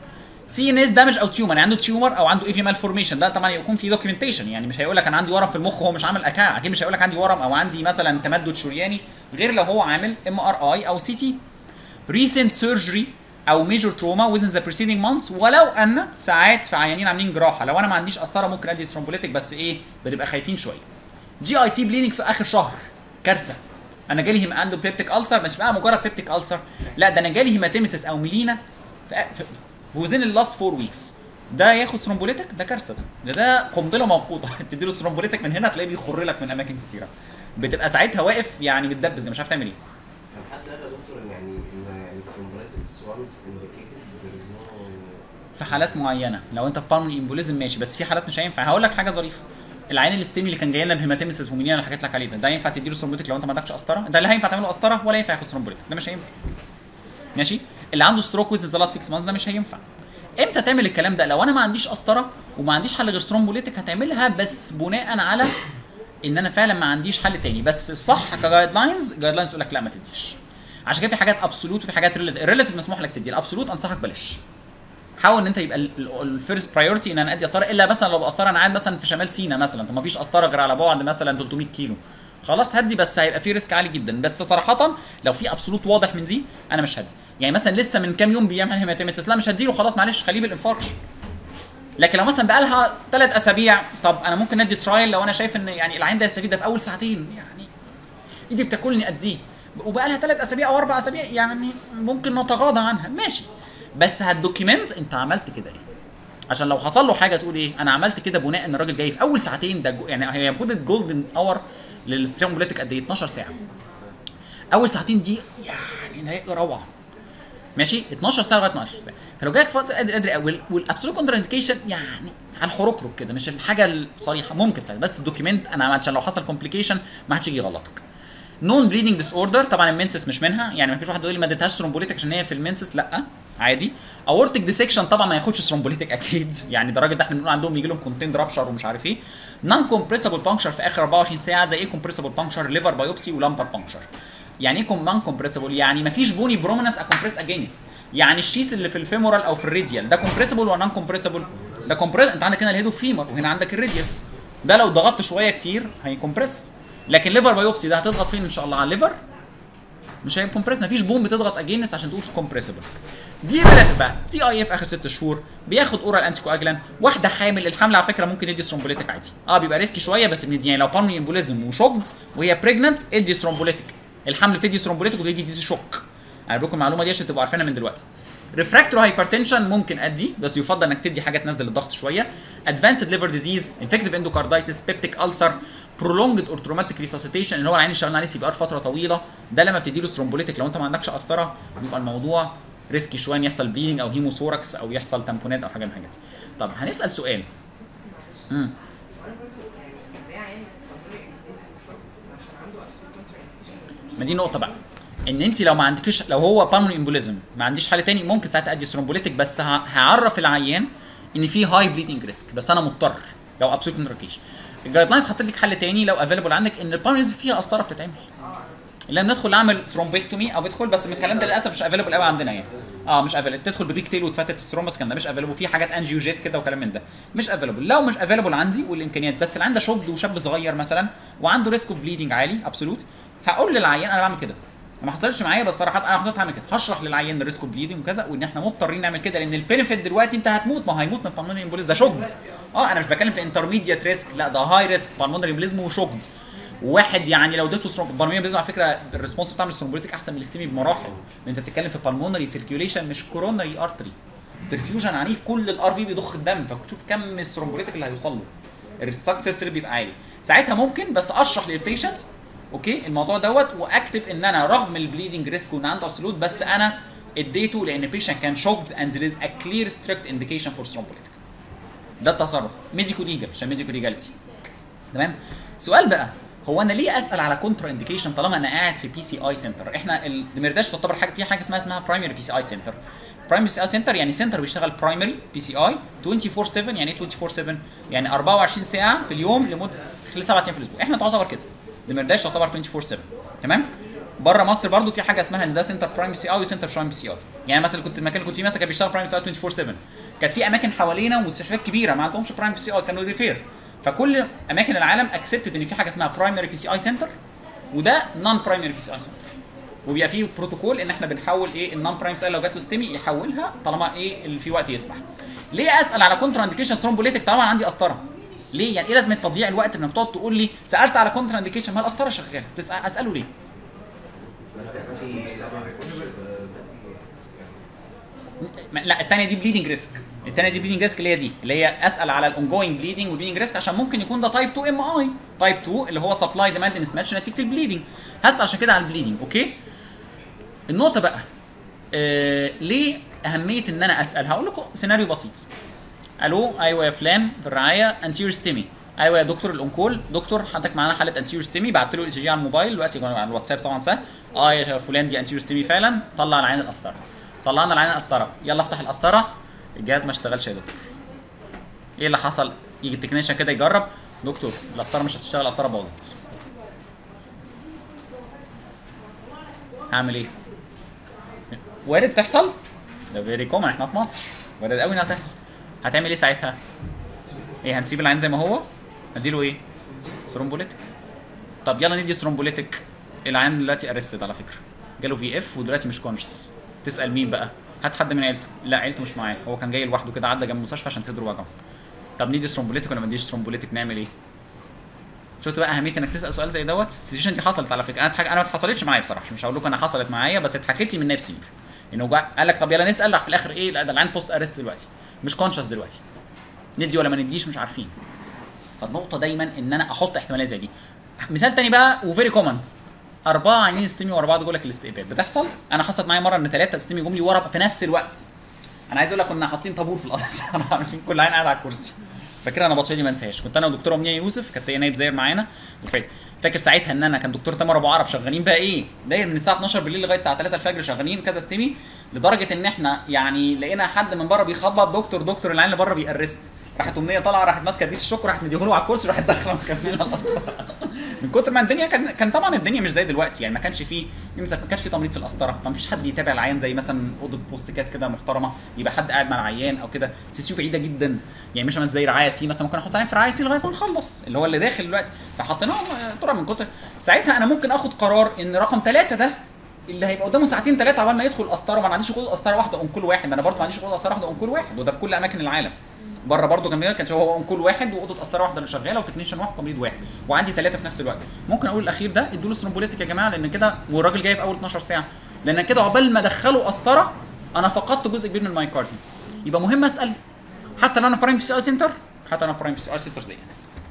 سي ان اس دامج او تيومر يعني عنده تيومر او عنده اي في مال فورميشن ده طبعا يكون في دوكيومنتيشن يعني مش هيقول لك انا عندي ورم في المخ وهو مش عامل اكا اكيد مش هيقول لك عندي ورم او عندي مثلا تمدد شرياني غير لو هو عامل ام ار اي او سي تي ريسنت سيرجري او ميجور تروما within the preceding months ولو ان ساعات في عيانين عاملين جراحه لو انا ما عنديش قسطره ممكن ادي ترومبوليتك بس ايه بنبقى خايفين شويه جي اي تي بليدنج في اخر شهر كارثه انا جالي هيم عنده بيبتيك السر مش بقى مجرد بيبتيك السر لا ده انا جالي هيماتيمسيس او ميلينا في في وزين اللاست فور ويكس ده ياخد ثرومبوليتك ده كارثه ده ده, ده قنبله موقوته تديله ثرومبوليتك من هنا تلاقيه بيخر لك من اماكن كتيره بتبقى ساعتها واقف يعني بتدبس مش عارف تعمل ايه كان حد قال يا دكتور ان يعني ان يعني thrombolytics once indicated there is no في حالات معينه لو انت في بالموني امبوليزم ماشي بس في حالات مش هينفع هقول لك حاجه ظريفه العين الاستيمي اللي كان جاي لنا بهيماتيمسيس ومنين اللي حكيت لك عليه ده ده ينفع تديله ثرومبوليتك لو انت ما عندكش قسطره ده لا هينفع تعمله قسطره ولا ينفع ياخد ثرومبوليتك ده مش هينفع ماشي اللي عنده ستروك ويز ذا لاست 6 مانثs ده مش هينفع امتى تعمل الكلام ده لو انا ما عنديش قسطره وما عنديش حل غير ثرومبوليتك هتعملها بس بناء على ان انا فعلا ما عنديش حل تاني بس الصح كجايد لاينز جايد لاينز تقول لك لا ما تديش عشان كده في حاجات ابسولوت وفي حاجات ريلاتيف الريلاتيف مسموح لك تدي الابسولوت انصحك بلاش حاول ان انت يبقى الفيرست برايورتي ان انا ادي قسطره الا مثلا لو قسطره انا قاعد مثلا في شمال سينا مثلا طب ما فيش قسطره غير على بعد مثلا 300 كيلو خلاص هدي بس هيبقى في ريسك عالي جدا بس صراحه لو في ابسولوت واضح من دي انا مش هدي يعني مثلا لسه من كام يوم بيعمل هيماتيمسيس لا مش هديله خلاص معلش خليه بالانفاركش لكن لو مثلا بقى لها ثلاث اسابيع طب انا ممكن ادي ترايل لو انا شايف ان يعني العين ده يستفيد ده في اول ساعتين يعني ايدي بتاكلني اديه وبقى لها ثلاث اسابيع او اربع اسابيع يعني ممكن نتغاضى عنها ماشي بس هتدوكيمنت انت عملت كده ليه عشان لو حصل له حاجه تقول ايه انا عملت كده بناء ان الراجل جاي في اول ساعتين ده جو- يعني هي المفروض الجولدن اور للستريمبوليتك قد ايه 12 ساعه اول ساعتين دي يعني ده روعه ماشي 12 ساعه لغايه 12 ساعه فلو جالك فتره قادر قادر قوي والابسولوت كونتر انديكيشن يعني على الحروكروك كده مش الحاجه الصريحه ممكن ساعتها بس الدوكيمنت انا عشان لو حصل كومبليكيشن ما حدش يجي يغلطك نون بريدنج ديس اوردر طبعا المنسس مش منها يعني ما فيش واحد يقول لي ما اديتهاش ثرومبوليتك عشان هي في المنسس لا عادي اورتك ديسكشن طبعا ما ياخدش ثرومبوليتك اكيد يعني ده الراجل ده احنا بنقول عندهم يجي لهم كونتين رابشر ومش عارف ايه نون كومبريسبل بانكشر في اخر 24 ساعه زي ايه كومبريسبل بانكشر ليفر بايوبسي ولامبر بانكشر يعني ايه نون كومبريسبل يعني ما فيش بوني بروميننس اكومبريس اجينست يعني الشيس اللي في الفيمورال او في الراديال ده كومبريسبل ولا نون كومبريسبل ده كومبريس انت عندك هنا الهيدو فيمر وهنا عندك الراديوس ده لو ضغطت شويه كتير هيكمبرس لكن ليفر بايوبسي ده هتضغط فين ان شاء الله على الليفر مش هيكمبرس مفيش بوم بتضغط اجينس عشان تقول كومبريسبل دي بلاتت بقى تي اي اف اخر ست شهور بياخد اورال انتي كواجلان واحده حامل الحمل على فكره ممكن يدي ثرومبوليتيك عادي اه بيبقى ريسكي شويه بس بندي يعني لو بالمي امبوليزم وشوكد وهي بريجننت ادي ثرومبوليتيك الحمل بتدي ثرومبوليتيك وبتدي ديزي شوك انا بقول لكم المعلومه دي عشان تبقوا عارفينها من دلوقتي ريفراكتوري هايبرتنشن ممكن ادي بس يفضل انك تدي حاجه تنزل الضغط شويه ادفانسد ليفر ديزيز انفكتيف اندوكاردايتس بيبتيك السر prolonged or traumatic resuscitation اللي هو العين اللي شغالين عليه سي بي ار فتره طويله ده لما بتدي له ثرومبوليتيك لو انت ما عندكش قسطره بيبقى الموضوع ريسكي شويه ان يحصل بليدنج او هيموثوركس او يحصل تامبونات او حاجه من الحاجات دي. طب هنسال سؤال امم ازاي عين طبيعي شوك عشان عنده absolute contraindication ما دي نقطه بقى ان انت لو ما عندكش لو هو بالموني امبوليزم ما عنديش حل تاني ممكن ساعتها ادي ثرومبوليتيك بس ه- هعرف العيان ان في هاي بليدنج ريسك بس انا مضطر لو ابسولوت كونتراكيشن الجايد لاينز حطيت لك حل تاني لو افيلبل عندك ان البالموني فيها قسطره بتتعمل لما ندخل نعمل ثرومبيكتومي او بدخل بس من الكلام ده للاسف مش افيلبل قوي عندنا يعني اه مش افيلبل تدخل ببيك تيل وتفتت الثرومبس كان ده مش افيلبل في حاجات انجيو جيت كده وكلام من ده مش افيلبل لو مش افيلبل عندي والامكانيات بس اللي عنده شوب وشاب صغير مثلا وعنده ريسك اوف بليدنج عالي ابسولوت هقول للعيان انا بعمل كده ما حصلتش معايا بس صراحه انا حطيت هعمل كده هشرح للعيان الريسك اوف بليدنج وكذا وان احنا مضطرين نعمل كده لان البينفيت دلوقتي انت هتموت ما هيموت من بالمونري امبوليز ده شوكد اه انا مش بتكلم في انترميديت ريسك لا ده هاي ريسك بالمونري امبوليزم وشوكد واحد يعني لو اديته ستروم بالمونري امبوليزم على فكره الريسبونس بتاع الثرومبوليتيك احسن من الاستيمي بمراحل لان انت بتتكلم في بالمونري سيركيوليشن مش كورونري ارتري برفيوجن عنيف كل الار في بيضخ الدم فشوف كم الثرومبوليتيك اللي هيوصل له السكسس ريت بيبقى عالي ساعتها ممكن بس اشرح للبيشنت اوكي الموضوع دوت واكتب ان انا رغم البليدنج ريسك وان عنده ابسولوت بس انا اديته لان بيشنت كان شوكد اند there is a clear strict indication for thrombolytic ده التصرف ميديكو ليجل عشان ميديكو ليجاليتي تمام سؤال بقى هو انا ليه اسال على كونترا انديكيشن طالما انا قاعد في بي سي اي سنتر احنا الدمرداش تعتبر حاجه في حاجه اسمها اسمها برايمري بي سي اي سنتر برايمري بي سي اي سنتر يعني سنتر بيشتغل برايمري بي سي اي 24 7 يعني ايه 24 7 يعني 24 ساعه في اليوم لمده خلال سبعة ايام في الاسبوع احنا تعتبر كده دمرداش تعتبر 24 7 تمام بره مصر برضو في حاجه اسمها ان ده سنتر برايم سي اي وسنتر برايم سي اي يعني مثلا كنت المكان اللي كنت فيه مثلا كان بيشتغل برايم سي اي 24 7 كانت في اماكن حوالينا ومستشفيات كبيره ما عندهمش برايم سي اي كانوا ريفير فكل اماكن العالم اكسبتد ان في حاجه اسمها برايمري بي سي اي سنتر وده نون برايمري بي سي اي سنتر وبيبقى فيه بروتوكول ان احنا بنحول ايه النون برايم سي لو جات له ستيمي يحولها طالما ايه اللي في وقت يسمح ليه اسال على كونترا انديكيشن ثرومبوليتيك طالما أنا عندي قسطره ليه يعني ايه لازمه تضييع الوقت انك تقعد تقول لي سالت على كونترا انديكيشن ما القسطره شغاله تسال اساله ليه ما- لا الثانيه دي بليدنج ريسك الثانيه دي بليدنج ريسك اللي هي دي اللي هي اسال على الاون جوينج بليدنج والبليدنج ريسك عشان ممكن يكون ده تايب 2 ام اي تايب 2 اللي هو سبلاي ديماند مس ماتش نتيجه البليدنج هسال عشان كده على البليدنج اوكي النقطه بقى آه ليه اهميه ان انا اسال هقول لكم سيناريو بسيط الو ايوه يا فلان في الرعايه انتيور ستيمي ايوه يا دكتور الانكول دكتور حضرتك معانا حاله انتيور ستيمي بعت له الاي سي جي على الموبايل دلوقتي على الواتساب طبعا سهل اه يا فلان دي انتيور ستيمي فعلا طلع العين القسطره طلعنا العين القسطره يلا افتح القسطره الجهاز ما اشتغلش يا دكتور ايه اللي حصل يجي التكنيشن كده يجرب دكتور القسطره مش هتشتغل القسطره باظت هعمل ايه وارد تحصل ده فيري كومن احنا في مصر وارد قوي انها تحصل هتعمل ايه ساعتها ايه هنسيب العين زي ما هو اديله ايه ثرومبوليتك طب يلا ندي ثرومبوليتك العين دلوقتي ارستد على فكره جاله في اف ودلوقتي مش كونشس تسال مين بقى هات حد من عيلته لا عيلته مش معاه هو كان جاي لوحده كده عدى جنب المستشفى عشان صدره وجعه طب ندي ثرومبوليتك ولا ما نديش ثرومبوليتك نعمل ايه شفت بقى اهميه انك تسال سؤال زي دوت السيتويشن دي حصلت على فكره انا اتحك... انا ما حصلتش معايا بصراحه مش هقول لكم انا حصلت معايا بس اتحكت لي من نايب سينيور انه جا... قال لك طب يلا نسال راح في الاخر ايه لا ده العين بوست ارست دلوقتي مش كونشس دلوقتي ندي ولا ما نديش مش عارفين فالنقطه دايما ان انا احط احتماليه زي دي مثال تاني بقى وفيري كومن اربعه عينين استمي ورا بعض جوه لك الاستقبال بتحصل انا حصلت معايا مره ان ثلاثه استمي جم لي ورا في نفس الوقت انا عايز اقول لك كنا حاطين طابور في القصر عارفين كل عين قاعد على الكرسي فاكر انا بطشه دي ما انساهاش كنت انا ودكتوره امنيه يوسف كانت هي نايب زاير معانا دفعتي فاكر ساعتها ان انا كان دكتور تامر ابو عرب شغالين بقى ايه داير من الساعه 12 بالليل لغايه الساعه 3 الفجر شغالين كذا ستيمي لدرجه ان احنا يعني لقينا حد من بره بيخبط دكتور دكتور العيال اللي بره بيأرست راحت امنيه طالعه راحت ماسكه ديس الشكر راحت مديهوله على الكرسي راحت داخله مكمله القسطره من كتر ما الدنيا كان كان طبعا الدنيا مش زي دلوقتي يعني ما كانش فيه ما كانش فيه تمريض في القسطره ما فيش حد بيتابع العيان زي مثلا اوضه بوست كاس كده محترمه يبقى حد قاعد مع العيان او كده سيسيو بعيده جدا يعني مش مثلا زي رعايه سي مثلا ممكن احط عيان في رعايه سي لغايه ما نخلص اللي هو اللي داخل دلوقتي فحطيناهم طرق من كتر ساعتها انا ممكن اخد قرار ان رقم ثلاثه ده اللي هيبقى قدامه ساعتين ثلاثه عقبال ما يدخل القسطره ما عنديش اوضه قسطره واحده اون كل واحد انا برضه ما عنديش اوضه قسطره واحده اون كل واحد وده في كل اماكن العالم بره برضه كان كان هو اون كل واحد واوضه قسطره واحده اللي شغاله وتكنيشن واحد تمريض واحد وعندي ثلاثه في نفس الوقت ممكن اقول الاخير ده ادوا له سترومبوليتيك يا جماعه لان كده والراجل جاي في اول 12 ساعه لان كده عقبال ما ادخله قسطره انا فقدت جزء كبير من المايكاردي يبقى مهم اسال حتى لو انا برايم بي سي ار سنتر حتى لو انا برايم بي سي ار سنتر زي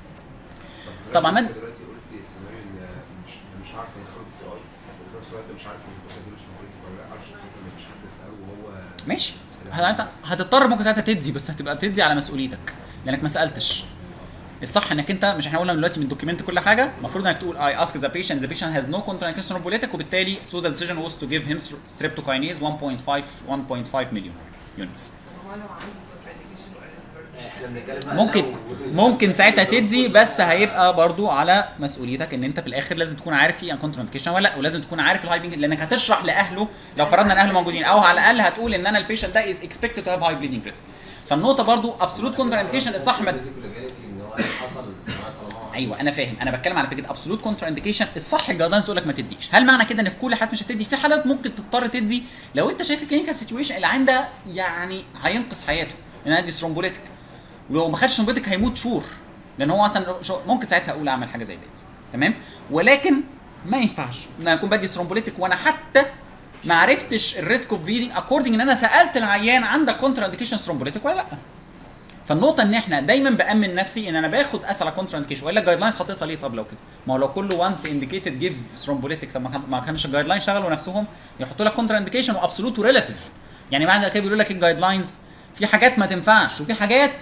طبعا ما من دلوقتي قلت سيناريو ان مش مش عارف يدخل بي سي اي وفي نفس الوقت مش عارف اذا كنت هديله سترومبوليتيك ولا لا عشان خاطر مفيش حد يساله وهو ماشي هت- هتضطر ممكن ساعتها تدي بس هتبقى تدي على مسؤوليتك لانك ما سالتش الصح انك انت مش احنا قلنا دلوقتي من الدوكيمنت كل حاجه المفروض انك تقول I ask the patient the patient has no contraindication thrombolytic وبالتالي so the decision was to give him streptokinase 1.5 1.5 مليون units هو لو عنده contraindication or risk احنا بنتكلم بقى ممكن لو- ممكن ساعتها تدي بس هيبقى برضو على مسؤوليتك ان انت في الاخر لازم تكون عارف في كونترانديكيشن ولا لا ولازم تكون عارف الهاي لانك هتشرح لاهله لو فرضنا ان اهله موجودين او على الاقل هتقول ان انا البيشنت ده از اكسبكتد تو هاف هاي بليدنج ريسك فالنقطه برضو ابسولوت كونترانديكيشن الصح ما ان هو حصل طالما هو ايوه انا فاهم انا بتكلم على فكره ابسولوت كونترا انديكيشن الصح الجايدلاينز تقول لك ما تديش هل معنى كده ان في كل الحالات مش هتدي في حالات ممكن تضطر تدي لو انت شايف الكلينيكال سيتويشن اللي عندها يعني هينقذ حياته ان انا ادي ثرومبوليتك ولو ما خدش ثرومبوليتك هيموت شور لان هو مثلا شو- ممكن ساعتها اقول اعمل حاجه زي ديت تمام ولكن ما ينفعش ان انا اكون بدي ثرومبوليتك وانا حتى ما عرفتش الريسك اوف بليدنج اكوردنج ان انا سالت العيان عندك كونترا انديكيشن ثرومبوليتك ولا لا فالنقطه ان احنا دايما بامن نفسي ان انا باخد اسال على كونترا انديكيشن والا الجايد لاينز حطيتها ليه طب لو كده ما هو لو كله وانس انديكيتد جيف ثرومبوليتك طب ما كان- ما كانش الجايد لاين شغلوا نفسهم يحطوا لك كونترا انديكيشن وابسولوت وريلاتيف يعني بعد كده بيقولوا لك الجايد لاينز في حاجات ما تنفعش وفي حاجات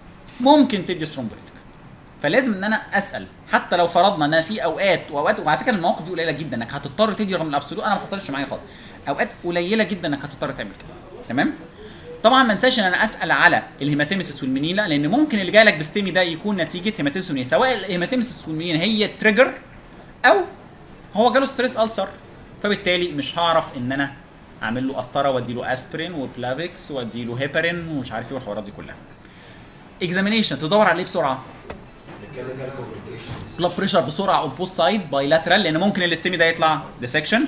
ممكن تدي ثرومبوليتك فلازم ان انا اسال حتى لو فرضنا ان في اوقات واوقات وعلى فكره المواقف دي قليله جدا انك هتضطر تدي رغم الابسولوت انا ما حصلش معايا خالص اوقات قليله جدا انك هتضطر تعمل كده تمام طبعا ما انساش ان انا اسال على الهيماتيمسيس والمنيلا لان ممكن اللي جالك بستيمي ده يكون نتيجه هيماتيمسيس والمنيلا سواء الهيماتيمسيس والمنيلا هي التريجر او هو جاله ستريس ألسر فبالتالي مش هعرف ان انا اعمل له قسطره وادي له اسبرين وبلافيكس وادي له هيبرين ومش عارف ايه والحوارات دي كلها اكزامينيشن تدور على ايه بسرعه ميكانيكال كومبليكيشن بلاد بريشر بسرعه اون بوث سايدز بايلاترال لان ممكن الاستيمي ده يطلع ديسكشن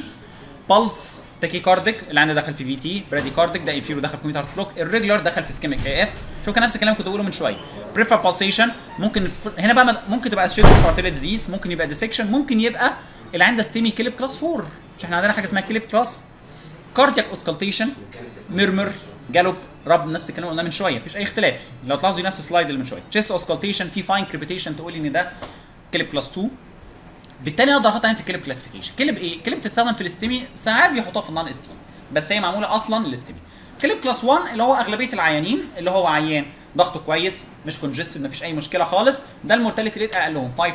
بالس تاكي كارديك اللي عندي دخل في في تي برادي كارديك ده انفيرو دخل في كوميت هارت بلوك الريجولار دخل في سكيميك اي اف شو كان نفس الكلام اللي كنت بقوله من شويه بريفر بالسيشن ممكن هنا بقى ممكن تبقى اسيوتيك كارتيلا ديزيز ممكن يبقى ديسكشن ممكن يبقى اللي عنده ستيمي كليب كلاس 4 مش احنا عندنا حاجه اسمها كليب كلاس كاردياك اوسكالتيشن ميرمر جالوب رب نفس الكلام اللي قلناه من شويه مفيش اي اختلاف لو تلاحظوا دي نفس السلايد اللي من شويه تشيست اوسكالتيشن في فاين كريبيتيشن تقول لي ان ده كليب كلاس 2 بالتالي اقدر احط عين في الكليب كلاسيفيكيشن كليب ايه كليب بتستخدم في الاستيمي ساعات بيحطوها في النون استيمي بس هي معموله اصلا للاستيمي كليب كلاس 1 اللي هو اغلبيه العيانين اللي هو عيان ضغطه كويس مش كونجستد مفيش اي مشكله خالص ده المورتاليتي ريت اقلهم 5.1%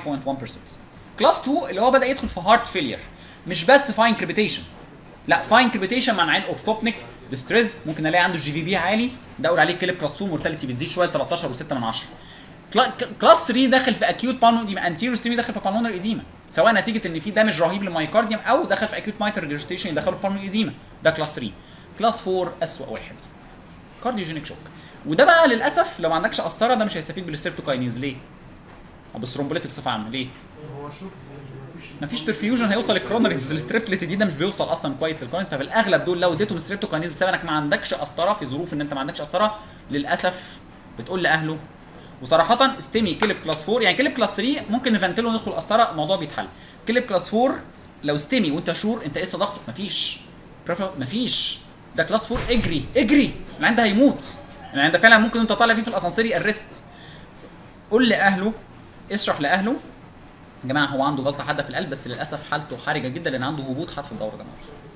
كلاس 2 اللي هو بدا يدخل في هارت فيلير مش بس فاين كريبيتيشن لا فاين كريبيتيشن مع عين اورثوبنيك ديستريسد ممكن الاقي عنده الجي في بي عالي ده اقول عليه كليب كلاس 2 مورتاليتي بتزيد شويه 13 و6 من 10 كلا- كلاس 3 داخل في اكيوت بالمونر ايديما انتيريور ستيمي داخل في بالمونر ايديما سواء نتيجه ان في دامج رهيب للمايكارديوم او دخل في اكيوت مايتر ريجستيشن يدخله في بالمونر ايديما ده كلاس 3 كلاس 4 اسوء واحد كارديوجينيك شوك وده بقى للاسف لو ما عندكش قسطره ده مش هيستفيد بالستريبتوكاينيز ليه؟ او بالثرومبوليتيك بصفه عامه ليه؟ هو شوك مفيش مفيش برفيوجن هيوصل الكرونريز الستريبتلت دي ده مش بيوصل اصلا كويس للكرونريز ففي الاغلب دول لو اديتهم ستريبتوكاينيز بسبب انك ما عندكش قسطره في ظروف ان انت ما عندكش قسطره للاسف بتقول لاهله وصراحه استمي كليب كلاس 4 يعني كليب كلاس 3 ممكن نفنتله وندخل قسطره الموضوع بيتحل كليب كلاس 4 لو استمي وانت شور انت لسه ضغطه مفيش بريفر- مفيش ده كلاس 4 اجري اجري العين ده هيموت العين ده فعلا ممكن انت طالع فيه في الاسانسير يأرست قول لاهله اشرح لاهله يا جماعه هو عنده جلطه حاده في القلب بس للاسف حالته حرجه جدا لان عنده هبوط حاد في الدوره الدمويه.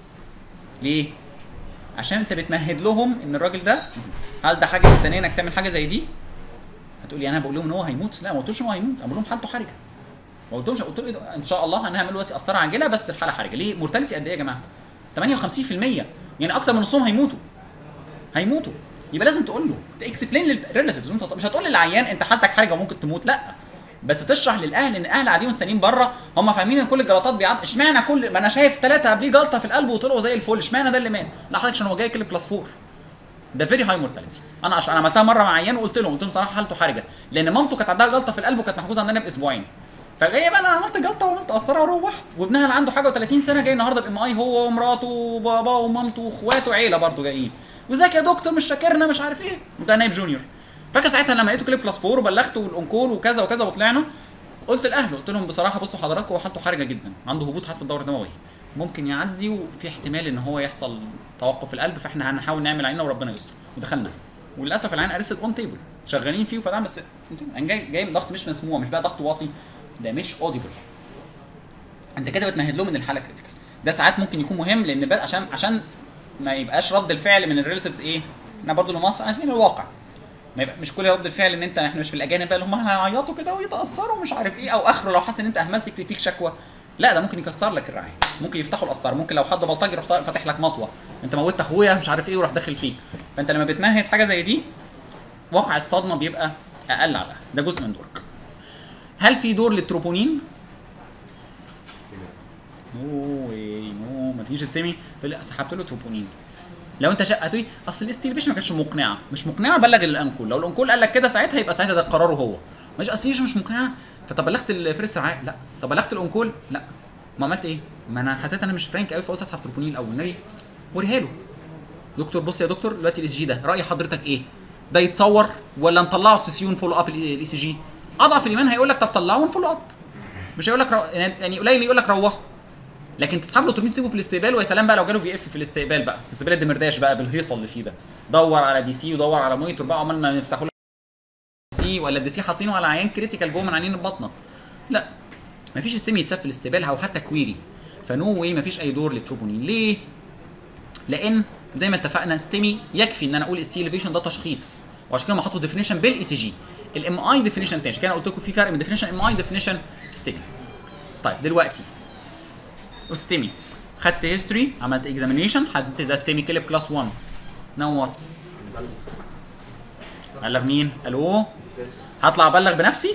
ليه؟ عشان انت بتمهد لهم ان الراجل ده هل ده حاجه انسانيه انك تعمل حاجه زي دي؟ هتقول لي انا بقول لهم ان هو هيموت؟ لا ما قلتلوش ان هو هيموت، انا بقول لهم حالته حرجه. ما قلتلهمش قلت له إيه ده؟ ان شاء الله هنعمل دلوقتي قسطره عاجله بس الحاله حرجه ليه مورتاليتي قد ايه يا جماعه 58% يعني اكتر من نصهم هيموتوا هيموتوا يبقى لازم تقول له تكسبلين للريلاتيفز انت مش هتقول للعيان انت حالتك حرجه وممكن تموت لا بس تشرح للاهل ان الاهل قاعدين مستنيين بره هم فاهمين ان كل الجلطات بيعد اشمعنى كل ما انا شايف ثلاثه قبليه جلطه في القلب وطلعوا زي الفل اشمعنى ده اللي مات لا حضرتك عشان هو جاي كلب كلاس 4 ده فيري هاي مورتاليتي انا عشان انا عملتها مره مع عيان وقلت لهم قلت لهم صراحه حالته حرجه لان مامته كانت عندها جلطه في القلب وكانت محجوزه عندنا باسبوعين فجايه بقى انا عملت جلطه وعملت قسطره وروحت وابنها اللي عنده حاجه و30 سنه جاي النهارده بام اي هو ومراته وباباه ومامته واخواته عيله برضه جايين وازيك يا دكتور مش فاكرنا مش عارف ايه ده نايب جونيور فاكر ساعتها لما لقيته كليب كلاس 4 وبلغته والانكول وكذا وكذا وطلعنا قلت لاهله قلت لهم بصراحه بصوا حضراتكم هو حالته حرجه جدا عنده هبوط حتى في الدوره الدمويه ممكن يعدي وفي احتمال ان هو يحصل توقف في القلب فاحنا هنحاول نعمل علينا وربنا يستر ودخلنا وللاسف العين ارست اون تيبل شغالين فيه وفتح بس انا جاي جاي من ضغط مش مسموع مش بقى ضغط واطي ده مش اوديبل انت كده بتمهد له من الحاله كريتيكال ده ساعات ممكن يكون مهم لان بقى عشان عشان ما يبقاش رد الفعل من الريلاتيفز ايه احنا برضو لمصر عايزين الواقع ما يبقى مش كل رد الفعل ان انت احنا مش في الاجانب بقى اللي هم هيعيطوا كده ويتاثروا ومش عارف ايه او اخره لو حاسس ان انت اهملت يكتب فيك شكوى لا ده ممكن يكسر لك الرعايه ممكن يفتحوا القسطره ممكن لو حد بلطجي يروح فاتح لك مطوه انت موتت اخويا مش عارف ايه وراح داخل فيك فانت لما بتمهد حاجه زي دي واقع الصدمه بيبقى اقل على ده جزء من دورك هل في دور للتروبونين نو واي نو ما تجيش استمي تقول لي سحبت له تروبونين لو انت شقه تقول لي اصل الاستيليفيشن ما كانتش مقنعه مش مقنعه بلغ الانكول لو الانكول قال لك كده ساعتها يبقى ساعتها ده قراره هو مش اصل مش مقنعه فطب بلغت الفريس رعايه لا طب بلغت الانكول لا ما عملت ايه ما انا حسيت انا مش فرانك قوي فقلت اسحب تروبونين الاول النبي وريها له دكتور بص يا دكتور دلوقتي الاس جي ده راي حضرتك ايه ده يتصور ولا نطلعه سيسيون فولو اب الاي سي جي اضعف الايمان هيقول لك طب طلعه ونفولو اب مش هيقول لك رو... يعني قليل يقول لك روحه لكن تسحب له تورنيد تسيبه في الاستقبال ويا سلام بقى لو جاله في اف في الاستقبال بقى الاستقبال الدمرداش بقى بالهيصه اللي فيه ده دور على دي سي ودور على مونيتور بقى عمال ما نفتحوا له سي ولا الدي سي حاطينه على عيان كريتيكال جوه من عينين البطنه لا مفيش استيم يتساب في الاستقبال او حتى كويري فنو واي مفيش اي دور للتروبونين ليه؟ لان زي ما اتفقنا ستيمي يكفي ان انا اقول السي اليفيشن ده تشخيص وعشان كده ما حطوا ديفينيشن بالاي سي جي الام اي ديفينيشن تاني عشان كده قلت لكم في فرق بين ديفينيشن ام اي ديفينيشن ستيمي طيب دلوقتي ستيمي خدت هيستوري عملت اكزامينيشن حددت ده ستيمي كليب كلاس 1 نو وات بلغ مين؟ الو هطلع ابلغ بنفسي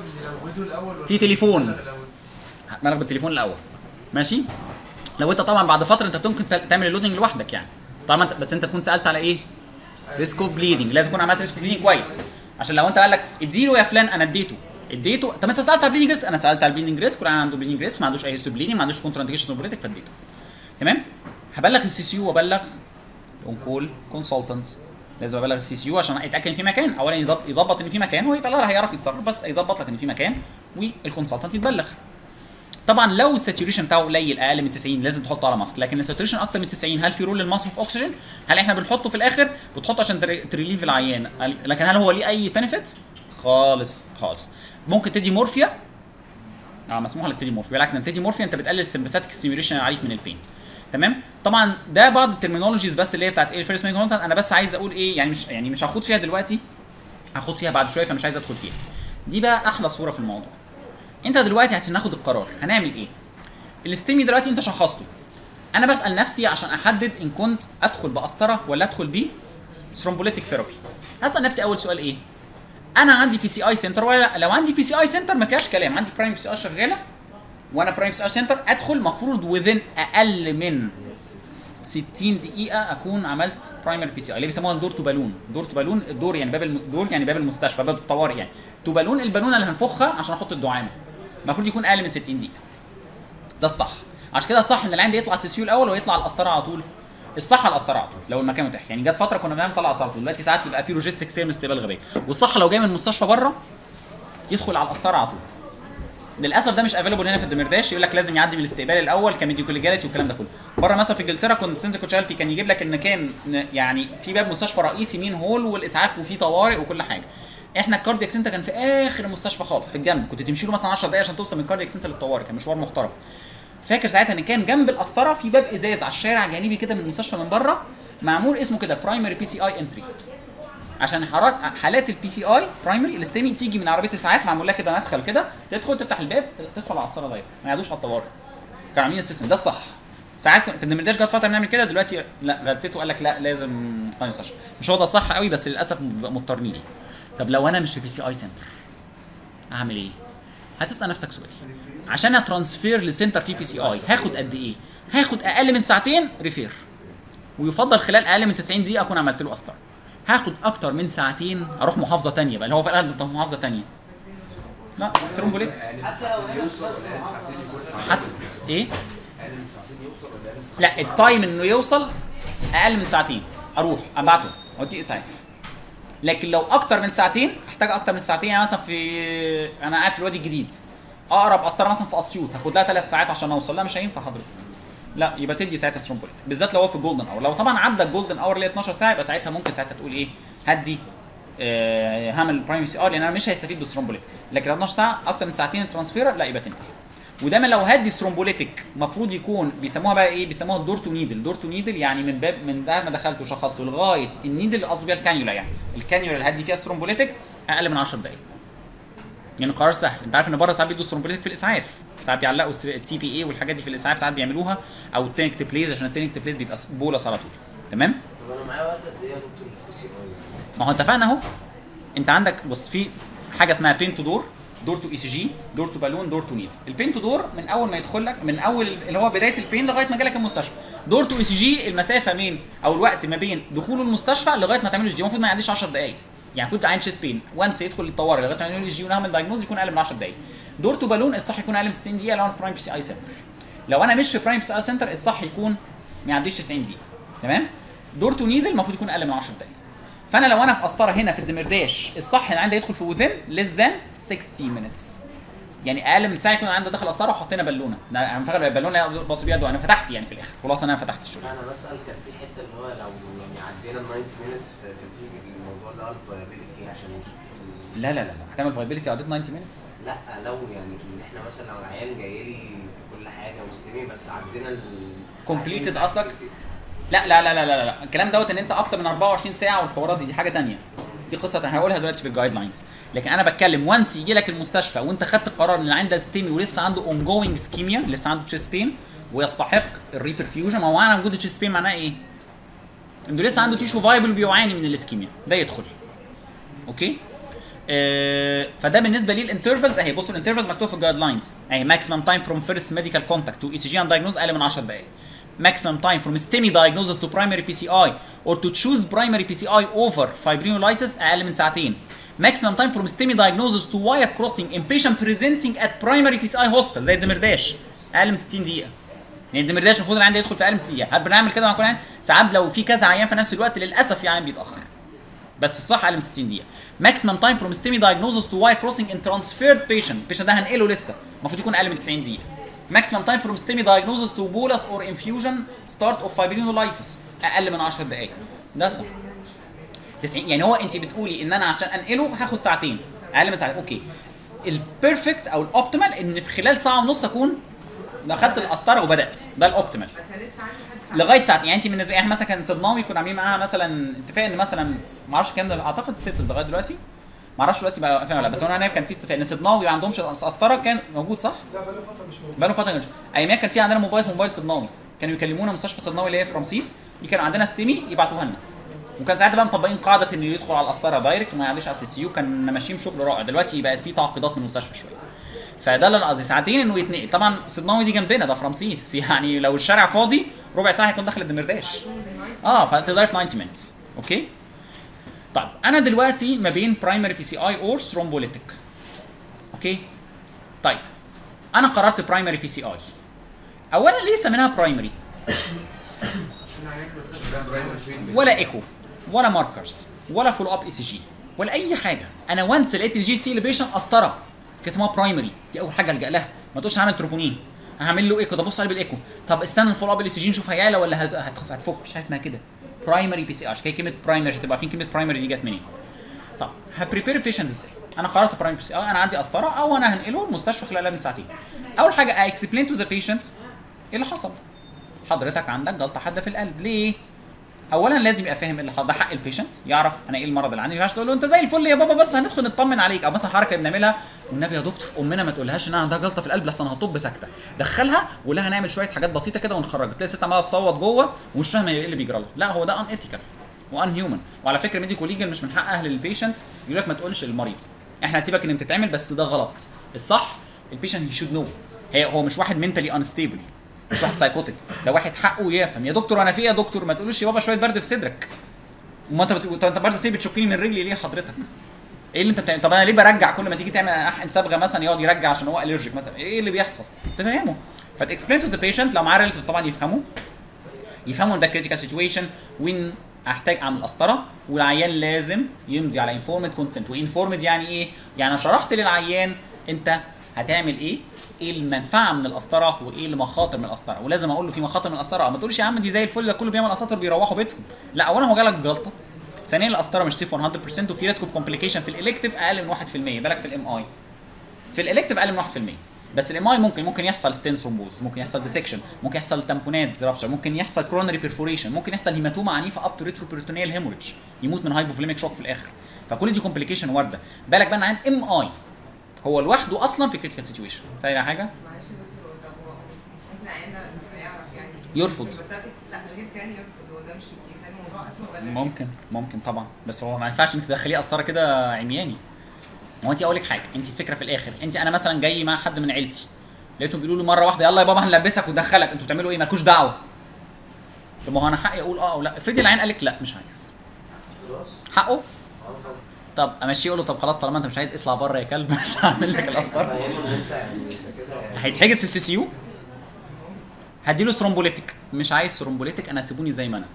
في تليفون بلغ بالتليفون الاول ماشي لو انت طبعا بعد فتره انت ممكن تعمل اللودنج لوحدك يعني طبعا انت بس انت تكون سالت على ايه؟ ريسك اوف بليدنج لازم تكون عملت ريسك اوف بليدنج كويس عشان لو انت قال لك اديله يا فلان انا اديته اديته طب انت سالت على بليدنج ريسك انا سالت على البليدنج ريسك ولا عنده بليدنج ريسك ما عندوش اي هيستو بليدنج ما عندوش كونتر انديكيشن سوبريتك فاديته تمام هبلغ السي سي يو وابلغ اون كول كونسلتنت لازم ابلغ السي سي يو عشان اتاكد ان في مكان اولا يظبط يظبط ان في مكان هو يبقى هيعرف يتصرف بس يظبط لك ان في مكان والكونسلتنت يتبلغ طبعا لو الساتوريشن بتاعه قليل اقل من 90 لازم تحطه على ماسك لكن الساتوريشن اكتر من 90 هل في رول للماسك في اكسجين هل احنا بنحطه في الاخر بتحطه عشان تريليف العيان لكن هل هو ليه اي بنفيت خالص خالص ممكن تدي مورفيا اه مسموح لك تدي مورفيا بالعكس لما تدي مورفيا انت بتقلل السمباثيك ستيميوليشن العنيف من البين تمام طبعا ده بعض الترمينولوجيز بس اللي هي بتاعت ايه الفيرست ميجا انا بس عايز اقول ايه يعني مش يعني مش هاخد فيها دلوقتي هاخد فيها بعد شويه فمش عايز ادخل فيها دي بقى احلى صوره في الموضوع انت دلوقتي عشان ناخد القرار هنعمل ايه الاستيمي دلوقتي انت شخصته انا بسال نفسي عشان احدد ان كنت ادخل بقسطره ولا ادخل بيه ثرومبوليتيك ثيرابي هسال نفسي اول سؤال ايه انا عندي بي سي اي سنتر ولا لا لو عندي بي سي اي سنتر ما فيهاش كلام عندي برايم بي سي اي شغاله وانا برايم بي سي اي سنتر ادخل المفروض وذين اقل من 60 دقيقة أكون عملت برايمري بي سي اي اللي بيسموها دور تو بالون، دور تو بالون الدور يعني باب الم... دور يعني باب المستشفى باب الطوارئ يعني، تو بالون البالونة اللي هنفخها عشان أحط الدعامة. المفروض يكون أقل من 60 دقيقة. ده الصح. عشان كده الصح إن العين ده يطلع سي سي الأول ويطلع على القسطرة على طول. الصح على القسطرة على طول لو المكان متاح، يعني جت فترة كنا بنعمل طلع قسطرة على طول، دلوقتي ساعات بيبقى في لوجيستكس سير من استقبال غبية، والصح لو جاي من المستشفى بره يدخل على القسطرة على طول. للاسف ده مش افيلبل هنا في الدمرداش يقول لك لازم يعدي من الاستقبال الاول كميديكوليجاليتي والكلام ده كله بره مثلا في انجلترا كنت سنت كنت شغال فيه كان يجيب لك ان كان يعني في باب مستشفى رئيسي مين هول والاسعاف وفي طوارئ وكل حاجه احنا الكاردياك سنتر كان في اخر المستشفى خالص في الجنب كنت تمشي له مثلا 10 دقايق عشان توصل من الكاردياك سنتر للطوارئ كان مشوار محترم فاكر ساعتها ان كان جنب القسطره في باب ازاز على الشارع جانبي كده من المستشفى من بره معمول اسمه كده برايمري بي سي اي انتري عشان حالات حالات البي سي اي برايمري الاستمي تيجي من عربيه اسعاف معمول لها كده مدخل كده تدخل تفتح الباب تدخل على العصاره دايركت ما يعدوش على الطوارئ كانوا عاملين السيستم ده الصح ساعات كنا- في الدمرداش جت فتره نعمل كده دلوقتي لا غلطته قال لك لا لازم قانون مستشفى مش هو ده الصح قوي بس للاسف بنبقى مضطرين ليه طب لو انا مش في بي سي اي سنتر اعمل ايه؟ هتسال نفسك سؤال عشان اترانسفير لسنتر في بي سي اي هاخد قد ايه؟ هاخد اقل من ساعتين ريفير ويفضل خلال اقل من 90 دقيقه اكون عملت له قسطره هاخد اكتر من ساعتين اروح محافظه تانية بقى اللي هو في الاغلب بتاع محافظه تانية لا سيرومبوليت يوصل ولا اقل من ساعتين يكون حتى ايه اقل من ساعتين يوصل ولا اقل من ساعتين لا التايم انه يوصل اقل من ساعتين اروح ابعته اوديه اسعاف لكن لو اكتر من ساعتين احتاج اكتر من ساعتين يعني مثلا في انا قاعد في الوادي الجديد اقرب قسطره مثلا في اسيوط هاخد لها ثلاث ساعات عشان اوصل لا مش هينفع حضرتك لا يبقى تدي ساعتها سترومبوليت بالذات لو هو في الجولدن اور لو طبعا عدى الجولدن اور اللي هي 12 ساعه يبقى ساعتها ممكن ساعتها تقول ايه هدي آه هعمل برايمري سي ار لان انا مش هيستفيد بالسترومبوليت لكن لو 12 ساعه اكتر من ساعتين الترانسفير لا يبقى تنقل ودايما لو هدي سترومبوليتك المفروض يكون بيسموها بقى ايه بيسموها الدور تو نيدل دور تو نيدل يعني من باب من بعد ما دخلت وشخصته لغايه النيدل اللي قصده بيها الكانيولا يعني الكانيولا اللي هدي فيها سترومبوليتك اقل من 10 دقائق يعني قرار سهل انت عارف ان بره ساعات بيدوا سترومبوليتك في الاسعاف ساعات بيعلقوا التي بي اي والحاجات دي في الاسعاف ساعات بيعملوها او التينك بليز عشان التينك بليز بيبقى بولس على طول تمام طب انا معايا وقت قد ايه يا دكتور البي سي اي؟ ما هو اتفقنا اهو انت عندك بص في حاجه اسمها بين تو دور دور تو اي سي جي دور تو بالون دور تو نيل البين تو دور من اول ما يدخل لك من اول اللي هو بدايه البين لغايه ما جالك المستشفى دور تو اي سي جي المسافه من او الوقت ما بين دخوله المستشفى لغايه ما تعمله جي المفروض ما يعديش 10 دقائق يعني المفروض عين شيست بين وانس يدخل الطوارئ لغايه ما يعملوا جي ونعمل دايجنوز يكون اقل من 10 دقائق دور تو بالون الصح يكون اقل من 60 دقيقه لو انا في برايم بي سي اي سنتر لو انا مش في برايم بي سي اي سنتر الصح يكون ما يعديش 90 دقيقه تمام دور تو نيدل المفروض يكون اقل من 10 دقائق فانا لو انا في قسطره هنا في الدمرداش الصح ان عندي يدخل في within less than 60 minutes يعني اقل من ساعه يكون عندي داخل قسطره وحطينا بالونه ده انا فاكر البالونه بص بيها انا فتحت يعني في الاخر خلاص انا فتحت الشغل انا بسال كان في حته اللي هو لو يعني عدينا ال 90 مينتس كان في الموضوع اللي هو الفايبيليتي عشان نشوف ال- لا لا لا لا هتعمل فايبيليتي عديت 90 minutes لا لو يعني ان احنا مثلا لو العيان جاي لي بكل حاجه مستمي بس عدينا ال Completed ساعتين قصدك؟ بتاع البي لا لا لا لا لا لا الكلام دوت ان انت اكتر من 24 ساعه والحوارات دي دي حاجه تانية دي قصه انا هقولها دلوقتي في الجايد لاينز لكن انا بتكلم وانس يجي لك المستشفى وانت خدت القرار ان العين ده ستيمي ولسه عنده اون جوينج سكيميا لسه عنده تشيست بين ويستحق الريبرفيوجن ما هو معنى وجود التشيست بين معناه ايه؟ انه لسه عنده تيشو فايبل بيعاني من الاسكيميا ده يدخل اوكي آه فده بالنسبه لي الانترفلز اهي بصوا الانترفلز مكتوب في الجايد لاينز اهي ماكسيمم تايم فروم فيرست ميديكال كونتاكت تو اي سي جي اند دايجنوز اقل من 10 دقائق maximum time from STEMI diagnosis to primary PCI or to choose primary PCI over fibrinolysis أقل من ساعتين. maximum time from STEMI diagnosis to wire crossing in patient presenting at primary PCI hospital زي الدمرداش أقل من 60 دقيقة. يعني الدمرداش المفروض العيان ده يدخل في أقل من 60 دقيقة. هل بنعمل كده مع كل عيان؟ ساعات لو في كذا عيان في نفس الوقت للأسف في عيان بيتأخر. بس الصح اقل من 60 دقيقه ماكسيمم تايم فروم ستيمي diagnosis تو واير كروسنج ان ترانسفيرد بيشنت البيشنت ده هنقله لسه المفروض يكون اقل من 90 دقيقه ماكسيمم تايم فروم ستيمي diagnosis تو بولس اور انفيوجن ستارت اوف فايبرينولايسيس اقل من 10 دقائق ده صح 90 يعني هو انت بتقولي ان انا عشان انقله هاخد ساعتين اقل من ساعتين اوكي البيرفكت او الاوبتيمال ان في خلال ساعه ونص اكون اخدت القسطره وبدات ده الاوبتيمال بس انا لسه عندي حد ساعة. لغايه ساعتين يعني انت بالنسبه لي احنا مثلا كان صدناوي كنا عاملين معاها مثلا اتفاق ان مثلا ما اعرفش الكلام ده اعتقد ست لغايه دلوقتي ما اعرفش دلوقتي بقى فين ولا لا بس وانا نايم كان في اتفاق ان صدناوي ما عندهمش قسطره كان موجود صح؟ لا بقاله فتره مش موجود بقاله فتره كانش ايامها كان في عندنا موبايل اسمه موبايل صدناوي كانوا يكلمونا مستشفى صدناوي اللي هي في رمسيس دي كانوا عندنا ستيمي يبعتوها لنا وكان ساعتها بقى مطبقين قاعده انه يدخل على القسطره دايركت وما يعليش على السي سي يو كان ماشيين بشغل رائع دلوقتي بقت في تعقيدات من المستشفى شويه فده اللي انا قصدي ساعتين انه يتنقل طبعا صدناوي دي جنبنا ده في رمسيس يعني لو الشارع فاضي ربع ساعه هيكون داخل الدمرداش اه فتقدر في 90 minutes اوكي طيب انا دلوقتي ما بين برايمري بي سي اي اور ثرومبوليتيك اوكي طيب انا قررت برايمري بي سي اي اولا ليه سميناها برايمري ولا ايكو ولا ماركرز ولا فولو اب اي سي جي ولا اي حاجه انا وانس لقيت الجي سي لبيشن قسطره كان اسمها برايمري دي اول حاجه الجا لها ما تقولش هعمل تروبونين هعمل له ايكو ده بص عليه بالايكو طب استنى الفولو اب الاي سي جي نشوف هيعلى ولا هت- هت- هتفك مش حاجه اسمها كده برايمري بي سي ار عشان كده كلمه برايمري عشان تبقى عارفين كلمه برايمري دي جت منين طب هبريبير البيشنت ازاي انا قررت برايمري بي سي ار انا عندي قسطره او انا هنقله المستشفى خلال أقل من ساعتين اول حاجه اكسبلين تو ذا بيشنت ايه اللي حصل حضرتك عندك جلطه حاده في القلب ليه اولا لازم يبقى فاهم ايه اللي حصل ده حق البيشنت يعرف انا ايه المرض اللي عندي ما ينفعش تقول له انت زي الفل يا بابا بس هندخل نطمن عليك او مثلا حركه بنعملها والنبي يا دكتور امنا ما تقولهاش انها عندها جلطه في القلب لحسن هطب ساكته دخلها ولا هنعمل شويه حاجات بسيطه كده ونخرجها تلاقي الست عماله تصوت جوه ومش فاهمه ايه اللي بيجرى لها لا هو ده ان ايثيكال وان هيومن وعلى فكره ميديكال ليجل مش من حق اهل البيشنت يقول لك ما تقولش للمريض احنا هنسيبك ان بتتعمل بس ده غلط الصح البيشنت هي شود نو هي هو مش واحد منتلي انستيبل مش واحد سايكوتيك ده واحد حقه يفهم يا دكتور انا في ايه يا دكتور ما تقولوش يا بابا شويه برد في صدرك وما انت بت... انت برد سيب بتشكني من رجلي ليه حضرتك ايه اللي انت بتعمل طب انا ليه برجع كل ما تيجي تعمل احقن صبغه مثلا يقعد يرجع عشان هو الرجيك مثلا ايه اللي بيحصل تفهمه فتكسبلين تو ذا بيشنت لو معاه ريليتيفز طبعا يفهموا يفهموا ان ده كريتيكال سيتويشن وين احتاج اعمل قسطره والعيان لازم يمضي على انفورمد كونسنت وانفورمد يعني ايه؟ يعني أنا شرحت للعيان انت هتعمل ايه؟ ايه المنفعه من القسطره وايه المخاطر من القسطره ولازم اقول له في مخاطر من القسطره أو ما تقولش يا عم دي زي الفل ده كله بيعمل قساطر بيروحوا بيتهم لا اولا هو جالك جلطه ثانيا القسطره مش سيف 100% وفي ريسك اوف كومبليكيشن في الالكتيف اقل من 1% بالك في الام اي في الالكتيف اقل من 1% بس الام اي ممكن ممكن يحصل ستين ثرومبوز ممكن يحصل ديسكشن ممكن يحصل تامبونات رابشر ممكن يحصل كرونري بيرفوريشن ممكن يحصل هيماتوما عنيفه اب تو ريتروبيرتونيال هيموريدج يموت من هايبوفليميك شوك في الاخر فكل دي كومبليكيشن وارده بالك بقى عن ام اي هو لوحده اصلا في كريتيكال سيتويشن ثاني حاجه معلش يا دكتور هو طب هو مش ممكن عيالنا يعرف يعني يرفض. بس لا غير كان يرفض هو ده مش يخلي الموضوع اسوء ولا ممكن ممكن طبعا بس هو ما ينفعش انك تدخليه قسطره كده عمياني ما هو انت اقول لك حاجه انت الفكره في الاخر انت انا مثلا جاي مع حد من عيلتي لقيتهم بيقولوا لي مره واحده يلا يا بابا هنلبسك وندخلك انتوا بتعملوا ايه مالكوش دعوه طب ما هو انا حقي اقول اه او لا افرضي العين قال لك لا مش عايز خلاص حقه اه طبعا طب امشيه اقول له طب خلاص طالما انت مش عايز اطلع بره يا كلب مش هعمل لك القسطره فاهمه ان انت يعني انت كده هيتحجز في السي سي يو هديله ثرومبوليتيك مش عايز ثرومبوليتيك انا سيبوني زي ما انا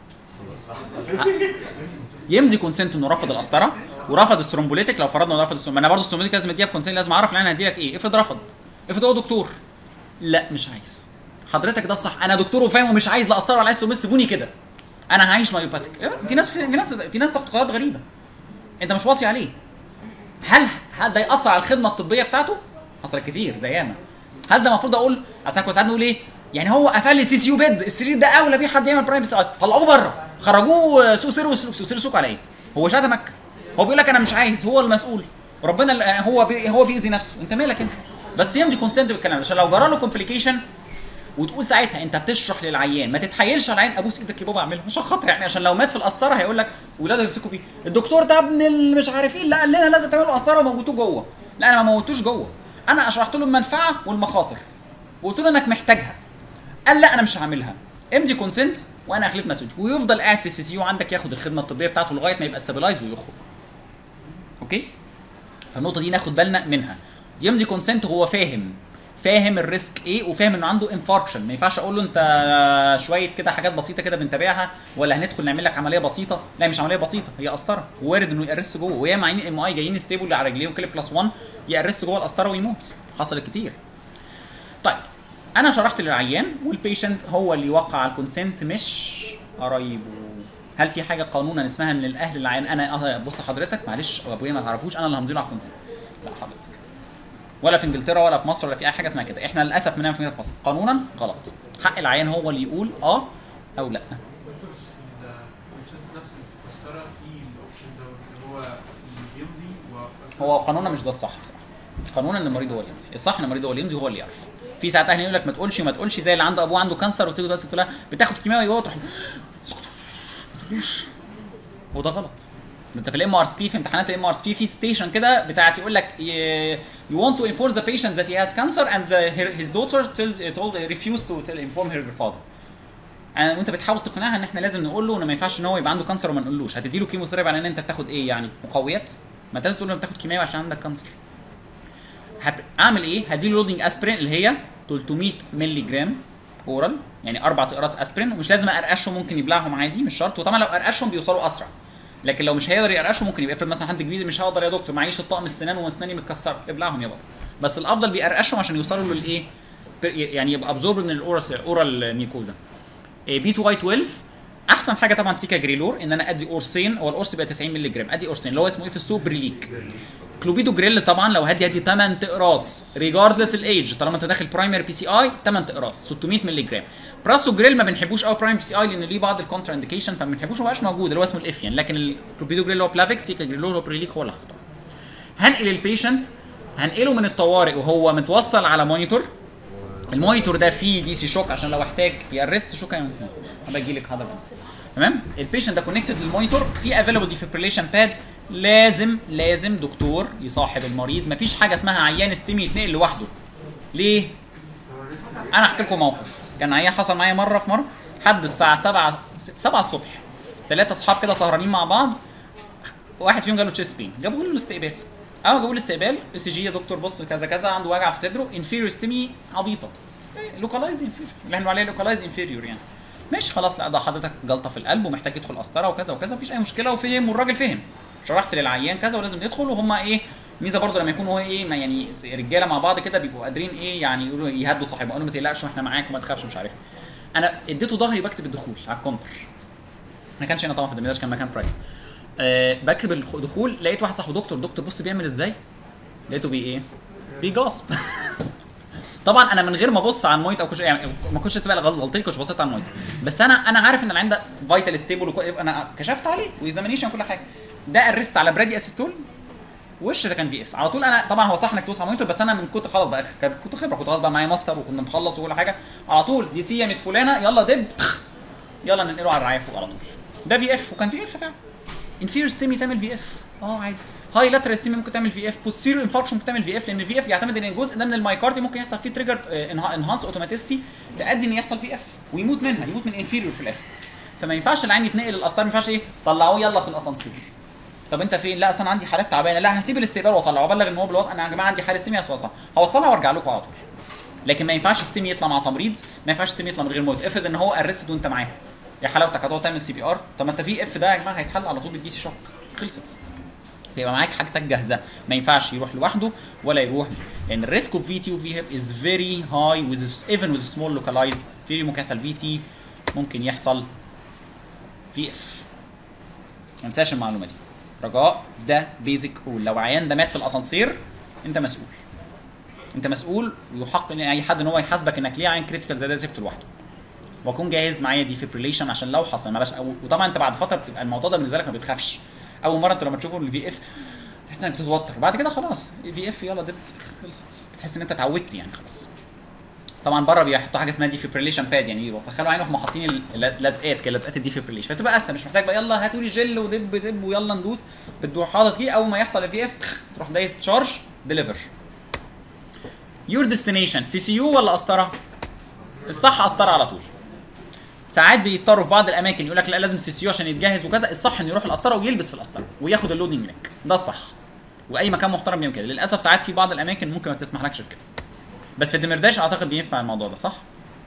خلاص يمضي كونسنت انه رفض القسطره ورفض الثرومبوليتيك لو فرضنا انه رفض الثرومبوليتيك انا برضه الثرومبوليتيك لازم اديها بكونسنت لازم اعرف ان انا هدي لك ايه افرض رفض افرض هو دكتور لا مش عايز حضرتك ده الصح انا دكتور وفاهم ومش عايز لا قسطره ولا عايز ثرومبوليتيك سيبوني كده انا هعيش مايوباثيك في ناس في ناس في ناس تاخد قرارات غريبه انت مش واصي عليه هل هل ده ياثر على الخدمه الطبيه بتاعته؟ حصل كتير ده ياما هل ده المفروض اقول اصل كنا ساعات نقول ايه؟ يعني هو قفل لي سي سي يو بيد السرير ده اولى بيه حد يعمل برايم سي طلعوه بره خرجوه سوق سير وسلوك سوق سير سوق على ايه؟ هو شتمك هو بيقول لك انا مش عايز هو المسؤول وربنا اللي- يعني هو بي هو بيأذي نفسه انت مالك انت بس يمضي كونسنت بالكلام ده عشان لو جرى له كومبليكيشن وتقول ساعتها انت بتشرح للعيان ما تتحايلش على العيان ابوس ايدك يا بابا اعملها عشان خاطر يعني عشان لو مات في القسطره هيقول لك ولاده يمسكوا فيه الدكتور ده ابن اللي مش عارف ايه اللي قال لنا لازم تعملوا قسطره وموتوه جوه لا انا ما موتوش جوه انا شرحت له المنفعه والمخاطر وقلت له انك محتاجها قال لا انا مش هعملها امضي كونسنت وانا اخليت مسؤوليتي ويفضل قاعد في السي سي يو عندك ياخد الخدمه الطبيه بتاعته لغايه ما يبقى استابلايز ويخرج اوكي فالنقطه دي ناخد بالنا منها يمضي كونسنت هو فاهم فاهم الريسك ايه وفاهم انه عنده انفاركشن ما ينفعش اقول له انت شويه كده حاجات بسيطه كده بنتابعها ولا هندخل نعمل لك عمليه بسيطه لا مش عمليه بسيطه هي قسطره وارد انه يقرص جوه وياما عينين ام اي جايين ستيبل على رجليهم كليب بلس 1 يقرص جوه القسطره ويموت حصلت كتير طيب انا شرحت للعيان والبيشنت هو اللي يوقع على الكونسنت مش قرايبه هل في حاجه قانونا اسمها ان الاهل العيان انا آه، بص حضرتك معلش ابويا ما تعرفوش انا اللي همضي له على الكونسنت لا حضرتك ولا في انجلترا ولا في مصر ولا في اي حاجه اسمها كده احنا للاسف بنعمل في مصر قانونا غلط حق العيان هو اللي يقول اه او لا دكتور بس في الكونسنت نفسه في التذكره في الاوبشن ده اللي هو يمضي و هو قانونا مش ده الصح بصراحه قانونا ان المريض هو اللي يمضي الصح ان المريض هو اللي يمضي وهو اللي يعرف في ساعات اهل يقول لك ما تقولش ما تقولش زي اللي عنده ابوه عنده كانسر وتيجي بس تقول لها بتاخد كيماوي جوه تروح اسكت، ما تقوليش وده غلط ده انت في الام ار اس بي في امتحانات الام ار اس بي في ستيشن كده بتاعت يقول لك you want to inform the patient that he has cancer and the, her, his daughter told, told refused to tell, inform her father يعني وانت بتحاول تقنعها ان احنا لازم نقول له ان ما ينفعش ان هو يبقى عنده كانسر وما نقولوش هتدي له كيموثيرابي على ان انت بتاخد ايه يعني مقويات ما انت لازم تقول له بتاخد كيماوي عشان عندك كانسر هب... اعمل ايه هدي له لودنج اسبرين اللي هي 300 مللي جرام اورال يعني اربع اقراص اسبرين ومش لازم ارقشهم ممكن يبلعهم عادي مش شرط وطبعا لو ارقشهم بيوصلوا اسرع لكن لو مش هيقدر يقرقشهم ممكن يبقى افرض مثلا حد كبير مش هقدر يا دكتور معيش الطقم السنان واسناني متكسره ابلعهم يا بابا بس الافضل بيقرقشهم عشان يوصلوا للايه يعني يبقى ابزورب من الاورال اورال ميكوزا بي 2 واي 12 احسن حاجه طبعا تيكا جريلور ان انا ادي قرصين هو القرص بيبقى 90 مللي جرام ادي قرصين اللي هو اسمه ايه في السوق بريليك كلوبيدو جريل طبعا لو هدي هدي 8 اقراص ريجاردلس الايج طالما انت داخل برايمري بي سي اي 8 اقراص 600 مللي جرام براسو جريل ما بنحبوش قوي برايم بي سي اي لان ليه بعض الكونترا انديكيشن فما بنحبوش ما بقاش موجود اللي هو اسمه الافيان لكن الكلوبيدو جريل اللي هو بلافيكس سيكا جريل هو بريليك هو اللي هختاره هنقل البيشنت هنقله من الطوارئ وهو متوصل على مونيتور المونيتور ده فيه دي سي شوك عشان لو احتاج يارست شوك هبقى اجي لك حضرتك تمام البيشنت ده كونكتد للمونيتور في افيلابل ديفيبريليشن باد لازم لازم دكتور يصاحب المريض مفيش حاجه اسمها عيان ستيمي يتنقل لوحده ليه انا احكي لكم موقف كان عيان حصل معايا مره في مره حد الساعه 7 7 الصبح ثلاثه اصحاب كده سهرانين مع بعض واحد فيهم جاله تشيست بين جابوه له الاستقبال اول جابوه الاستقبال اي سي جي يا دكتور بص كذا كذا عنده وجع في صدره انفيريور ستيمي عبيطه لوكالايز انفيريور اللي احنا عليه لوكالايز انفيريور يعني ماشي خلاص لا ده حضرتك جلطه في القلب ومحتاج يدخل قسطره وكذا وكذا مفيش اي مشكله وفهم والراجل فهم شرحت للعيان كذا ولازم يدخل وهم ايه ميزه برضه لما يكونوا هو ايه ما يعني رجاله مع بعض كده بيبقوا قادرين ايه يعني يقولوا يهدوا صاحبهم يقولوا ما تقلقش واحنا معاك وما تخافش مش عارف إيه. انا اديته ظهري بكتب الدخول على الكونتر ما كانش هنا طبعا في الدمياش كان مكان برايفت أه بكتب الدخول لقيت واحد صاحبه دكتور دكتور بص بيعمل ازاي لقيته بي ايه بيجاصب طبعا انا من غير ما ابص على المويت او كنت يعني ما كنتش سبق غلطتي كنتش بصيت على المويت بس انا انا عارف ان العين ده فايتال ستيبل وكو... انا كشفت عليه واكزامينيشن كل حاجه ده ارست على برادي اسيستول وش ده كان في اف على طول انا طبعا هو صح انك تدوس على المونيتور بس انا من كنت خلاص بقى كنت خبره كنت خلاص بقى معايا ماستر وكنا مخلص وكل حاجه على طول دي سي يا مس فلانه يلا دب يلا ننقله على الرعايه فوق على طول ده في اف وكان في اف فعلا انفيريور ستيمي تعمل في اف اه عادي هاي لاترال ستيمي ممكن تعمل في اف بوستيريور انفاركشن ممكن تعمل في اف لان الفي اف بيعتمد ان الجزء ده من المايكاردي ممكن يحصل فيه تريجر انهانس اوتوماتيستي تؤدي ان يحصل في اف ويموت منها يموت من انفيريور في الاخر فما ينفعش العين يتنقل الاسطار ما ينفعش ايه طلعوه يلا في الاسانسير طب انت فين؟ لا اصل انا عندي حالات تعبانه لا هسيب الاستقبال واطلعه ابلغ ان هو بالوضع انا يا جماعه عندي حاله ستيمي هوصلها هوصلها وارجع لكم على طول لكن ما ينفعش ستيمي يطلع مع تمريض ما ينفعش ستيمي يطلع من غير موت افرض ان هو ارست وانت معاه يا حلاوتك هتقعد تعمل سي بي ار طب ما انت في اف ده يا جماعه هيتحل على طول بالدي سي شوك خلصت يبقى معاك حاجتك جاهزه ما ينفعش يروح لوحده ولا يروح لان الريسك اوف في تي وفي اف از فيري هاي وذ ايفن وذ سمول لوكالايزد فيري ممكن يحصل في تي ممكن يحصل في اف ما تنساش المعلومه دي رجاء ده بيزك رول لو عيان ده مات في الاسانسير انت مسؤول انت مسؤول ويحق ان اي حد ان هو يحاسبك انك ليه عين كريتيكال زي ده سبته لوحده واكون جاهز معايا ديفيبريليشن عشان لو حصل ما بقاش أو وطبعا انت بعد فتره بتبقى الموضوع ده بالنسبه لك ما بتخافش اول مره انت لما تشوفه الفي اف تحس انك بتتوتر بعد كده خلاص في اف يلا دب خلصت بتحس ان انت اتعودت يعني خلاص طبعا بره بيحطوا حاجه اسمها ديفيبريليشن باد يعني يدخلوا عينهم هم حاطين اللزقات كده لزقات الديفيبريليشن فتبقى اسهل مش محتاج بقى يلا هاتوا لي جل ودب دب ويلا ندوس بتروح حاطط فيه اول ما يحصل الفي اف تروح دايس تشارج ديليفر يور ديستنيشن سي سي يو ولا قسطره؟ الصح قسطره على طول ساعات بيضطروا في بعض الاماكن يقول لك لا لازم سي سي يو عشان يتجهز وكذا الصح انه يروح القسطره ويلبس في القسطره وياخد اللودنج هناك ده الصح واي مكان محترم بيعمل كده للاسف ساعات في بعض الاماكن ممكن ما تسمحلكش في كده بس في الدمرداش اعتقد بينفع الموضوع ده صح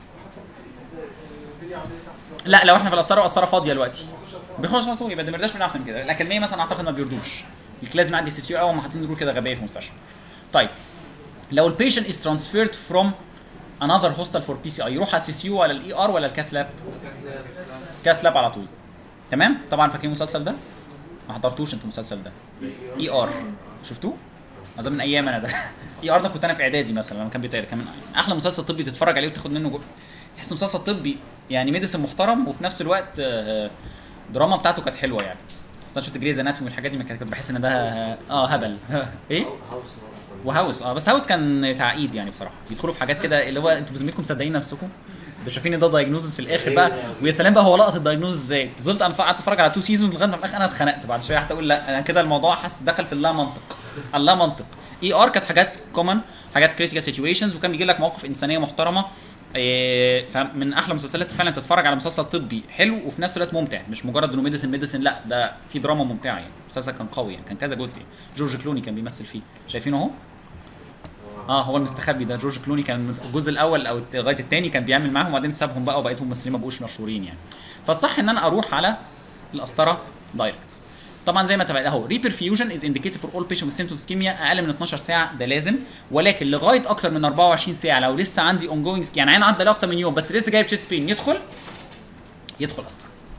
لا لو احنا في القسطره والقسطره فاضيه دلوقتي بنخش مصر يبقى الدمرداش بنعرف نعمل كده الاكاديميه مثلا اعتقد ما بيردوش لازم عندي سي سي يو اول ما حاطين رول كده غبيه في المستشفى طيب لو البيشنت از ترانسفيرد فروم انذر هوستل فور بي سي اي يروح على السي سي يو ولا الاي ار ولا الكاث لاب كاث لاب على طول تمام طبعا فاكرين المسلسل ده ما حضرتوش انتوا المسلسل ده اي ار شفتوه اظن من ايام انا ده اي ار ده كنت انا في اعدادي مثلا لما كان بيتعرض كان من احلى مسلسل طبي تتفرج عليه وتاخد منه جو... تحس مسلسل طبي يعني ميديسن محترم وفي نفس الوقت آه، الدراما بتاعته كانت حلوه يعني انا شفت جريز اناتومي والحاجات دي ما كنت بحس ان ده اه هبل ايه وهاوس اه بس هاوس كان تعقيد يعني بصراحه بيدخلوا في حاجات كده اللي هو انتوا بذمتكم مصدقين نفسكم ده شايفين ان ده دايجنوزس في الاخر بقى ويا سلام بقى هو لقط الدايجنوزس ازاي فضلت انا قعدت اتفرج على تو سيزونز لغايه ما في الاخر انا اتخنقت بعد شويه حتى اقول لا انا كده الموضوع حاسس دخل في اللا منطق اللا منطق اي ار كانت حاجات كومن حاجات كريتيكال سيتويشنز وكان بيجي لك مواقف انسانيه محترمه إيه، فمن احلى المسلسلات فعلا تتفرج على مسلسل طبي حلو وفي نفس الوقت ممتع مش مجرد انه ميديسن ميديسن لا ده في دراما ممتعه يعني المسلسل كان قوي يعني كان كذا جزء جورج كلوني كان بيمثل فيه شايفينه اهو اه هو المستخبي ده جورج كلوني كان الجزء الاول او لغايه الثاني كان بيعمل معاهم وبعدين سابهم بقى وبقيتهم ممثلين ما بقوش مشهورين يعني فالصح ان انا اروح على القسطره دايركت طبعا زي ما اتفقنا اهو ريبرفيوجن از انديكيتد فور اول بيشنت with symptoms اسكيميا اقل من 12 ساعه ده لازم ولكن لغايه اكتر من 24 ساعه لو لسه عندي اون جوينج يعني عين عدى له اكتر من يوم بس لسه جايب تشيست بين يدخل يدخل اصلا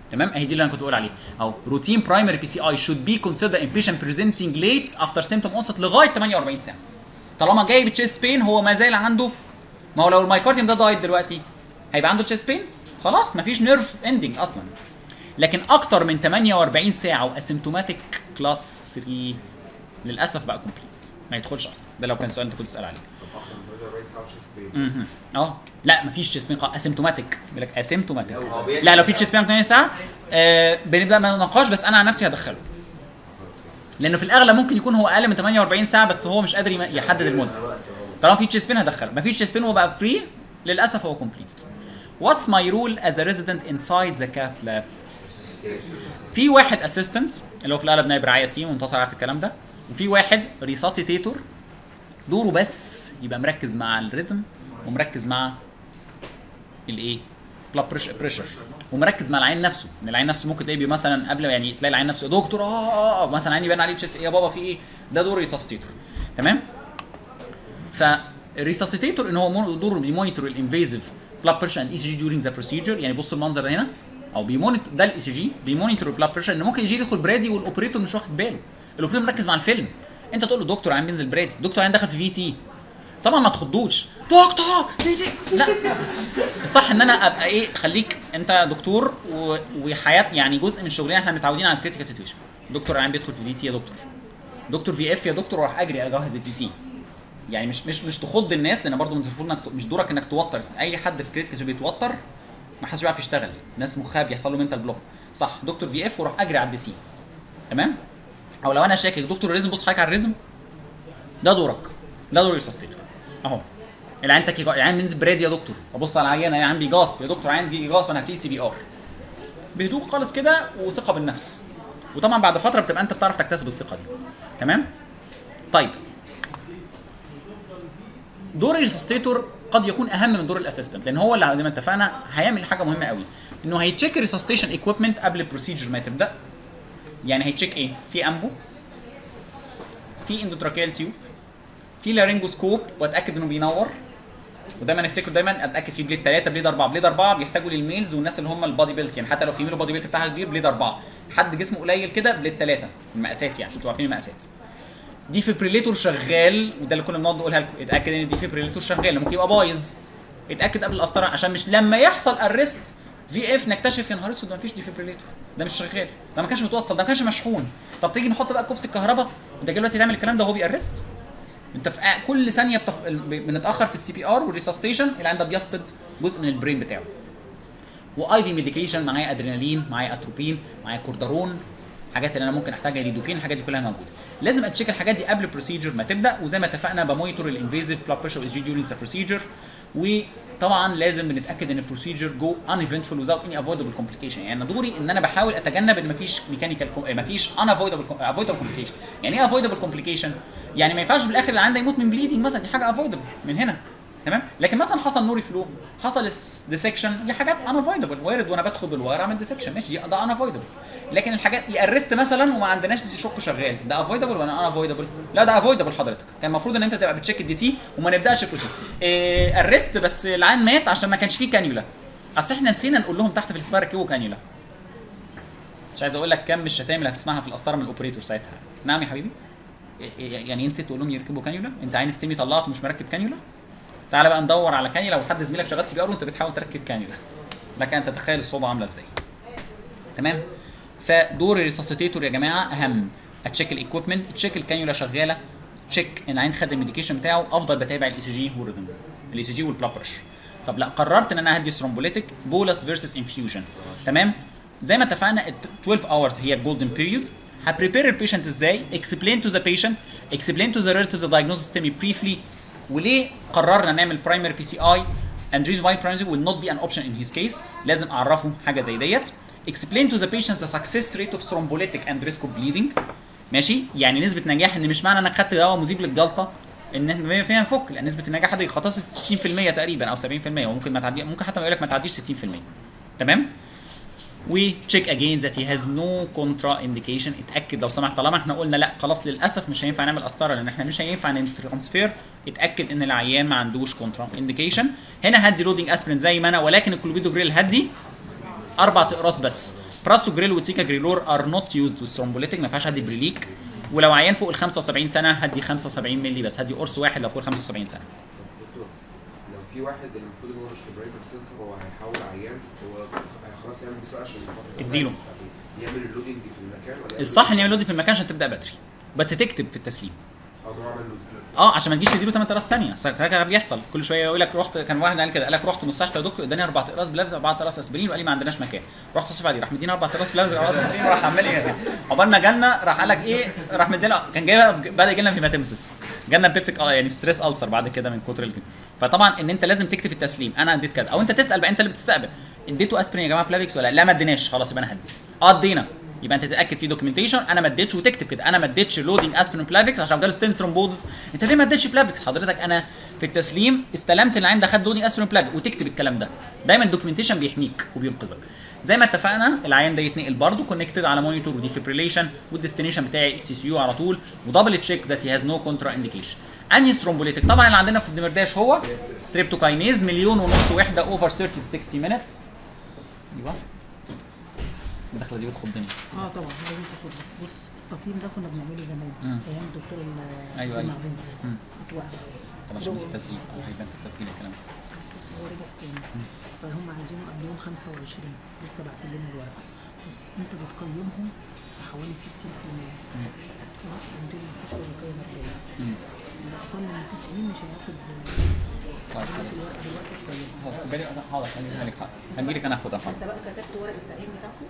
تمام اهي دي اللي انا كنت بقول عليها اهو روتين برايمري بي سي اي شود بي كونسيدر ان بيشنت بريزنتنج ليت افتر سيمتوم اونست لغايه 48 ساعه طالما جاي بتشيست بين هو ما زال عنده ما هو لو المايكارديوم ده دايت دلوقتي هيبقى عنده تشيست بين خلاص مفيش نيرف اندنج اصلا لكن اكتر من 48 ساعه واسيمتوماتيك كلاس 3 للاسف بقى كومبليت ما يدخلش اصلا ده لو كان السؤال انت كنت تسال عليه طب اكتر من 48 ساعه شيست بين مهم. اه لا مفيش تشيست بين اسيمتوماتيك بيقول لك اسيمتوماتيك هو بيسأل لا لو في تشيست بين 8 ساعه آه بنبدا نقاش بس انا عن نفسي هدخله لانه في الاغلب ممكن يكون هو اقل من 48 ساعه بس هو مش قادر يم- يحدد المده طالما في تشيست بين هدخله ما فيش تشيست بين وبقى فري للاسف هو كومبليت What's my rule as a resident inside the cath lab؟ في واحد اسيستنت اللي هو في الاغلب نائب رعايه سي ومنتصر عارف الكلام ده وفي واحد ريساسيتيتور دوره بس يبقى مركز مع الريتم ومركز مع الايه؟ بلاد بريشر بريشر ومركز مع العين نفسه ان العين نفسه ممكن تلاقيه بي- مثلا قبل يعني تلاقي العين نفسه يا دكتور اه اه اه مثلا عين يبان عليه تشيست ايه يا بابا في ايه؟ ده دور ريساسيتيتور تمام؟ فالريساسيتيتور ان هو مون- دوره بيمونيتور الانفيزيف بلاد بريشر اند اي سي جي دورينج ذا بروسيجر يعني بص المنظر ده هنا او بيمونيتور ده الاي سي جي بيمونيتور البلاد بريشر ان ممكن يجي يدخل برادي والاوبريتور مش واخد باله الاوبريتور مركز مع الفيلم انت تقول له دكتور عين بينزل برادي دكتور عين دخل في في تي طبعا ما تخضوش دكتور في تي لا الصح ان انا ابقى ايه خليك انت دكتور و... وحياه يعني جزء من شغلنا احنا متعودين على الكريتيكال سيتويشن دكتور عين بيدخل في في تي يا دكتور دكتور في اف يا دكتور واروح اجري اجهز التي سي يعني مش مش مش تخض الناس لان برضه المفروض انك ت- مش دورك انك توتر اي حد في كريتيكس بيتوتر ما حدش بيعرف يشتغل ناس مخها بيحصل له منتال بلوك صح دكتور في اف واروح اجري على الدي سي تمام او لو انا شاكك دكتور الريزم بص حضرتك على الريزم ده دورك ده دور الريسستيتور اهو العين تاكي العين بينزل برادي يا دكتور ابص على العيان العين بيجاسب يا دكتور عين بيجاسب انا هبتدي سي بي ار بهدوء خالص كده وثقه بالنفس وطبعا بعد فتره بتبقى انت بتعرف تكتسب الثقه دي تمام طيب دور الريسستيتور قد يكون اهم من دور الاسيستنت لان هو اللي زي ما اتفقنا هيعمل حاجه مهمه قوي انه هيتشيك الريسستيشن ايكويبمنت قبل البروسيجر ما تبدا يعني هيتشيك ايه في امبو في اندوتراكيال تيوب في لارينجوسكوب واتاكد انه بينور ودايما نفتكر دايما اتاكد في بليد 3 بليد 4 بليد 4 بيحتاجوا للميلز والناس اللي هم البادي بيلت يعني حتى لو في ميل البادي بيلت بتاعها كبير بليد 4 حد جسمه قليل كده بليد 3 المقاسات يعني عشان تبقوا عارفين المقاسات ديفيبريليتور شغال وده اللي كنا بنقعد نقولها لكم اتاكد ان الديفيبريليتور شغال ممكن يبقى بايظ اتاكد قبل القسطره عشان مش لما يحصل ارست في اف نكتشف يا نهار اسود مفيش ديفيبريليتور ده مش شغال ده ما كانش متوصل ده ما كانش مشحون طب تيجي نحط بقى كوبس الكهرباء ده دلوقتي تعمل الكلام ده وهو بيأرست انت في آ- كل ثانيه بتف... بنتاخر في السي بي ار والريسستيشن العين ده بيفقد جزء من البرين بتاعه واي في ميديكيشن معايا ادرينالين معايا اتروبين معايا كوردارون حاجات اللي انا ممكن احتاجها ليدوكين الحاجات دي كلها موجوده لازم اتشيك الحاجات دي قبل البروسيجر ما تبدا وزي ما اتفقنا بمونيتور الانفيزيف بلاد بريشر اس جي ديورينج ذا بروسيجر وطبعا لازم بنتاكد ان البروسيجر جو ان ايفنتفول ويزاوت اني افويدبل كومبليكيشن يعني انا دوري ان انا بحاول اتجنب ان مفيش ميكانيكال مفيش ان افويدبل افويدبل كومبليكيشن يعني ايه افويدبل كومبليكيشن يعني ما ينفعش في الاخر اللي عندي يموت من بليدنج مثلا دي حاجه افويدبل من هنا تمام لكن مثلا حصل نوري فلو حصل ديسكشن دي حاجات ان افويدبل وارد وانا بدخل بالواير اعمل ديسكشن ماشي دي ده ان افويدبل لكن الحاجات يارست مثلا وما عندناش دي سي شوك شغال ده افويدبل ولا ان افويدبل لا ده افويدبل حضرتك كان المفروض ان انت تبقى بتشيك الدي سي وما نبداش البروسيس إيه ارست بس العين مات عشان ما كانش فيه كانيولا اصل احنا نسينا نقول لهم تحت في السبار كيو كانيولا مش عايز اقول لك كم الشتايم اللي هتسمعها في القسطره من الاوبريتور ساعتها نعم يا حبيبي إيه- يعني إيه نسيت تقول لهم يركبوا كانيولا انت عين ستيمي طلعته مش مركب كانيولا تعالى بقى ندور على كانيولا وحد زميلك شغال سي بي ار وانت بتحاول تركب كانيولا لك ان تتخيل الصعوبه عامله ازاي تمام فدور الريساسيتيتور يا جماعه اهم اتشيك الايكويبمنت تشيك الكانيولا شغاله تشيك ان العين خد الميديكيشن بتاعه افضل بتابع الاي سي جي والريذم الاي سي جي والبلاد بريشر طب لا قررت ان انا هدي ثرومبوليتيك بولس فيرسس انفيوجن تمام زي ما اتفقنا ال 12 hours هي الجولدن بيريود هبريبير البيشنت ازاي explain to the patient explain to the relatives the diagnosis tell me briefly وليه قررنا نعمل برايمري بي سي اي and reason why primary will not be an option in his case لازم اعرفه حاجه زي ديت explain to the patient the success rate of thrombolytic and risk of bleeding ماشي يعني نسبه نجاح ان مش معنى انك خدت دواء مذيب للجلطه ان احنا فينا نفك لان نسبه النجاح دي خطصت 60% تقريبا او 70% وممكن ما تعدي ممكن حتى ما يقول لك ما تعديش 60% تمام و check again that he has no contra indication اتاكد لو سمحت طالما احنا قلنا لا خلاص للاسف مش هينفع نعمل قسطره لان احنا مش هينفع نترانسفير اتاكد ان العيان ما عندوش كونترا انديكيشن هنا هدي لودنج اسبرين زي ما انا ولكن الكلوبيدوجريل هدي اربع اقراص بس براسوجريل وتيكا جريلور ار نوت يوزد with thrombolytic ما ينفعش هدي بريليك ولو عيان فوق ال 75 سنه هدي 75 مللي بس هدي قرص واحد لو فوق ال 75 سنه دكتور لو في واحد اللي المفروض ان هو مش في برايفت سنتر هو هيحول عيان هو خلاص يعمل بسرعه عشان الفترة اديله. يعمل اللودنج في المكان ولا يعمل الصح ان يعمل لودنج في المكان عشان تبدا بدري بس تكتب في التسليم اه إن هو عمل لودنج اه عشان ما تجيش تديله 8 اقراص ثانيه أصل هكذا بيحصل كل شويه يقول لك رحت كان واحد قال كده قال لك رحت مستشفى يا دكتور اداني اربع اقراص بلافز اربع اقراص اسبرين وقال لي ما عندناش مكان رحت مستشفى دي راح مديني اربع اقراص بلافز اقراص اسبرين وراح عمال ايه عقبال ما جالنا راح قال لك ايه راح مدينا كان جاي بقى بدا يجي لنا في هيماتيمسيس جالنا بيبتيك اه يعني ستريس السر بعد كده من كتر الكلام فطبعا ان انت لازم تكتب في التسليم انا اديت كذا او انت تسال بقى انت اللي بتستقبل اديته اسبرين يا جماعه بلافيكس ولا لا ما اديناش خلاص يبقى انا هدي اه ادينا يبقى انت تتاكد في دوكيومنتيشن انا ما اديتش وتكتب كده انا ما اديتش لودنج اسبرين بلافيكس عشان جاله ستين ثرومبوزس انت ليه ما اديتش بلافيكس حضرتك انا في التسليم استلمت العين ده خد لودنج اسبرين بلافيكس وتكتب الكلام ده دايما الدوكيومنتيشن بيحميك وبينقذك زي ما اتفقنا العيان ده يتنقل برضه كونكتد على مونيتور وديفيبريليشن والديستنيشن بتاعي السي سي يو على طول ودبل تشيك ذات هي هاز نو كونترا انديكيشن انهي ثرومبوليتك طبعا اللي عندنا في الدمرداش هو ستريبتوكاينيز مليون ونص وحده اوفر 30 to 60 مينتس ايوه الدخله دي بتخضني اه طبعا لازم تاخد بص التقييم ده كنا بنعمله زمان مم. ايام الدكتور ال- أيوة، أيوة. المعلوم مم. اتوقف طب عشان بس التسجيل هيبان في التسجيل الكلام ده بص هو رجع تاني فهم عايزينه قبلهم 25 لسه بعت لنا الورقه بص انت بتقيمهم بحوالي 60% خلاص المدير المستشفى بيقيم 40 يبقى اقل من 90 مش هياخد طيب هياخد خلاص الورقه دلوقتي تقيمها خلاص بالي حاضر هنجيلها لك حاضر هنجيلك انا اخدها حاضر انت بقى كتبت ورقه التقييم بتاعته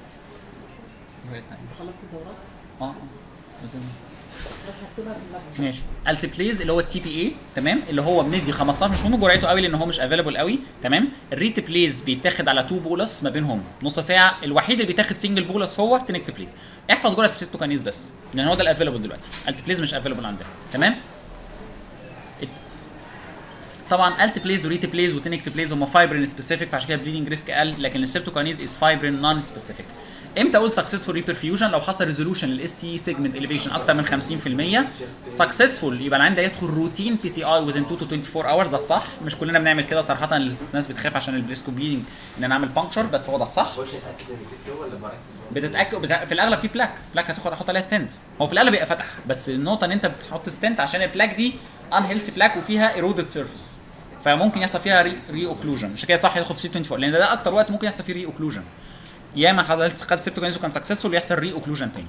انت خلصت الدورات اه اه بس بس هكتبها في المبحث ماشي التبليز اللي هو التي بي اي تمام اللي هو بندي 15 مش مهم جرعته قوي لان هو مش افيلبل قوي تمام الريت بليز بيتاخد على 2 بولس ما بينهم نص ساعه الوحيد اللي بيتاخد سنجل بولس هو تنكت بليز احفظ جرعه السيتوكانيز بس لان هو ده الافيلبل دلوقتي التبليز مش افيلبل عندنا تمام طبعا الت بليز وريت بليز وتنكت بليز هم فايبرين سبيسيفيك فعشان كده بليدنج ريسك اقل لكن السيبتوكانيز از فايبرين نون سبيسيفيك امتى اقول سكسسفول ريبرفيوجن لو حصل ريزولوشن للاس تي سيجمنت اليفيشن اكتر من 50% سكسسفول يبقى العين ده يدخل روتين بي سي اي وزن 2 تو 24 اورز ده الصح مش كلنا بنعمل كده صراحه الناس بتخاف عشان البريسكو بليدنج ان نعمل بانكشر بس هو ده الصح خش اتاكد ان في فلو ولا بركز بتتاكد بتاع... في الاغلب في بلاك بلاك هتاخد احط عليها ستنت هو في الاغلب بيبقى فتح بس النقطه ان انت بتحط ستنت عشان البلاك دي ان هيلثي بلاك وفيها ايرودد سيرفيس فممكن يحصل فيها ري, ري اوكلوجن عشان كده صح يدخل في سي 24 لان ده اكتر وقت ممكن يحصل فيه ري اوكلوجن ياما حضرتك خد سيبتوكاينيز وكان سكسسفول يحصل ري اوكلوجن تاني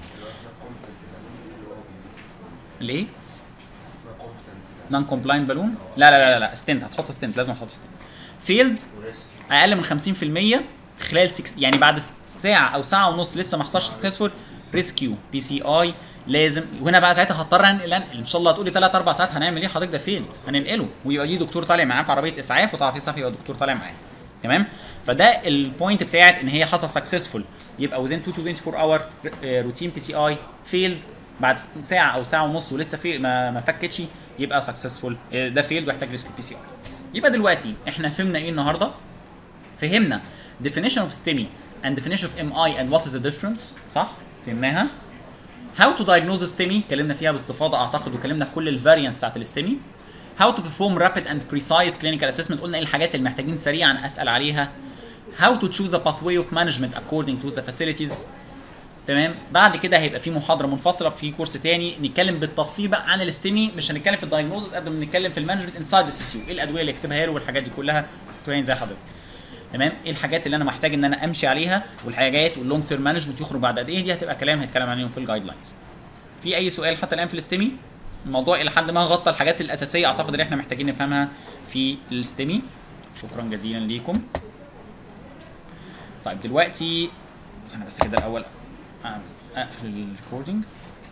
الايه؟ اسمها كومبتنت نون كومبلاينت بالون لا لا لا لا ستنت هتحط ستنت لازم تحط ستنت فيلد اقل من 50% خلال 6 يعني بعد ساعه او ساعه ونص لسه ما حصلش سكسسفول ريسكيو بي سي اي لازم وهنا بقى ساعتها هضطر انقل انقل ان شاء الله هتقولي 3 4 ساعات هنعمل ايه حضرتك ده فيلد هننقله ويبقى دي دكتور طالع معاه في عربيه اسعاف وطبعا في اسعاف يبقى دكتور طالع معاه تمام فده البوينت بتاعت ان هي حصل سكسسفول يبقى وزين 2 تو 24 اور روتين بي سي اي فيلد بعد ساعه او ساعه ونص ولسه في ما, ما فكتش يبقى سكسسفول ده فيلد ويحتاج ريسكيو بي سي اي يبقى دلوقتي احنا فهمنا ايه النهارده فهمنا definition of STEMI and definition of MI and what is the difference صح فهمناها how to diagnose STEMI اتكلمنا فيها باستفاضه اعتقد وكلمنا كل الفاريانس بتاعت الستيمي how to perform rapid and precise clinical assessment قلنا ايه الحاجات اللي محتاجين سريعا اسال عليها how to choose a pathway of management according to the facilities تمام بعد كده هيبقى في محاضره منفصله في كورس تاني نتكلم بالتفصيل بقى عن الاستيمي مش هنتكلم في الدايجنوزس قد ما نتكلم في المانجمنت انسايد السي سي ايه الادويه اللي اكتبها له والحاجات دي كلها تبين زي حضرتك تمام ايه الحاجات اللي انا محتاج ان انا امشي عليها والحاجات واللونج تيرم مانجمنت يخرج بعد قد ايه دي هتبقى كلام هيتكلم عليهم في الجايد لاينز في اي سؤال حتى الان في الاستيمي الموضوع الى حد ما غطى الحاجات الاساسيه اعتقد اللي احنا محتاجين نفهمها في الاستيمي شكرا جزيلا ليكم طيب دلوقتي استنى بس كده الاول اقفل الريكوردنج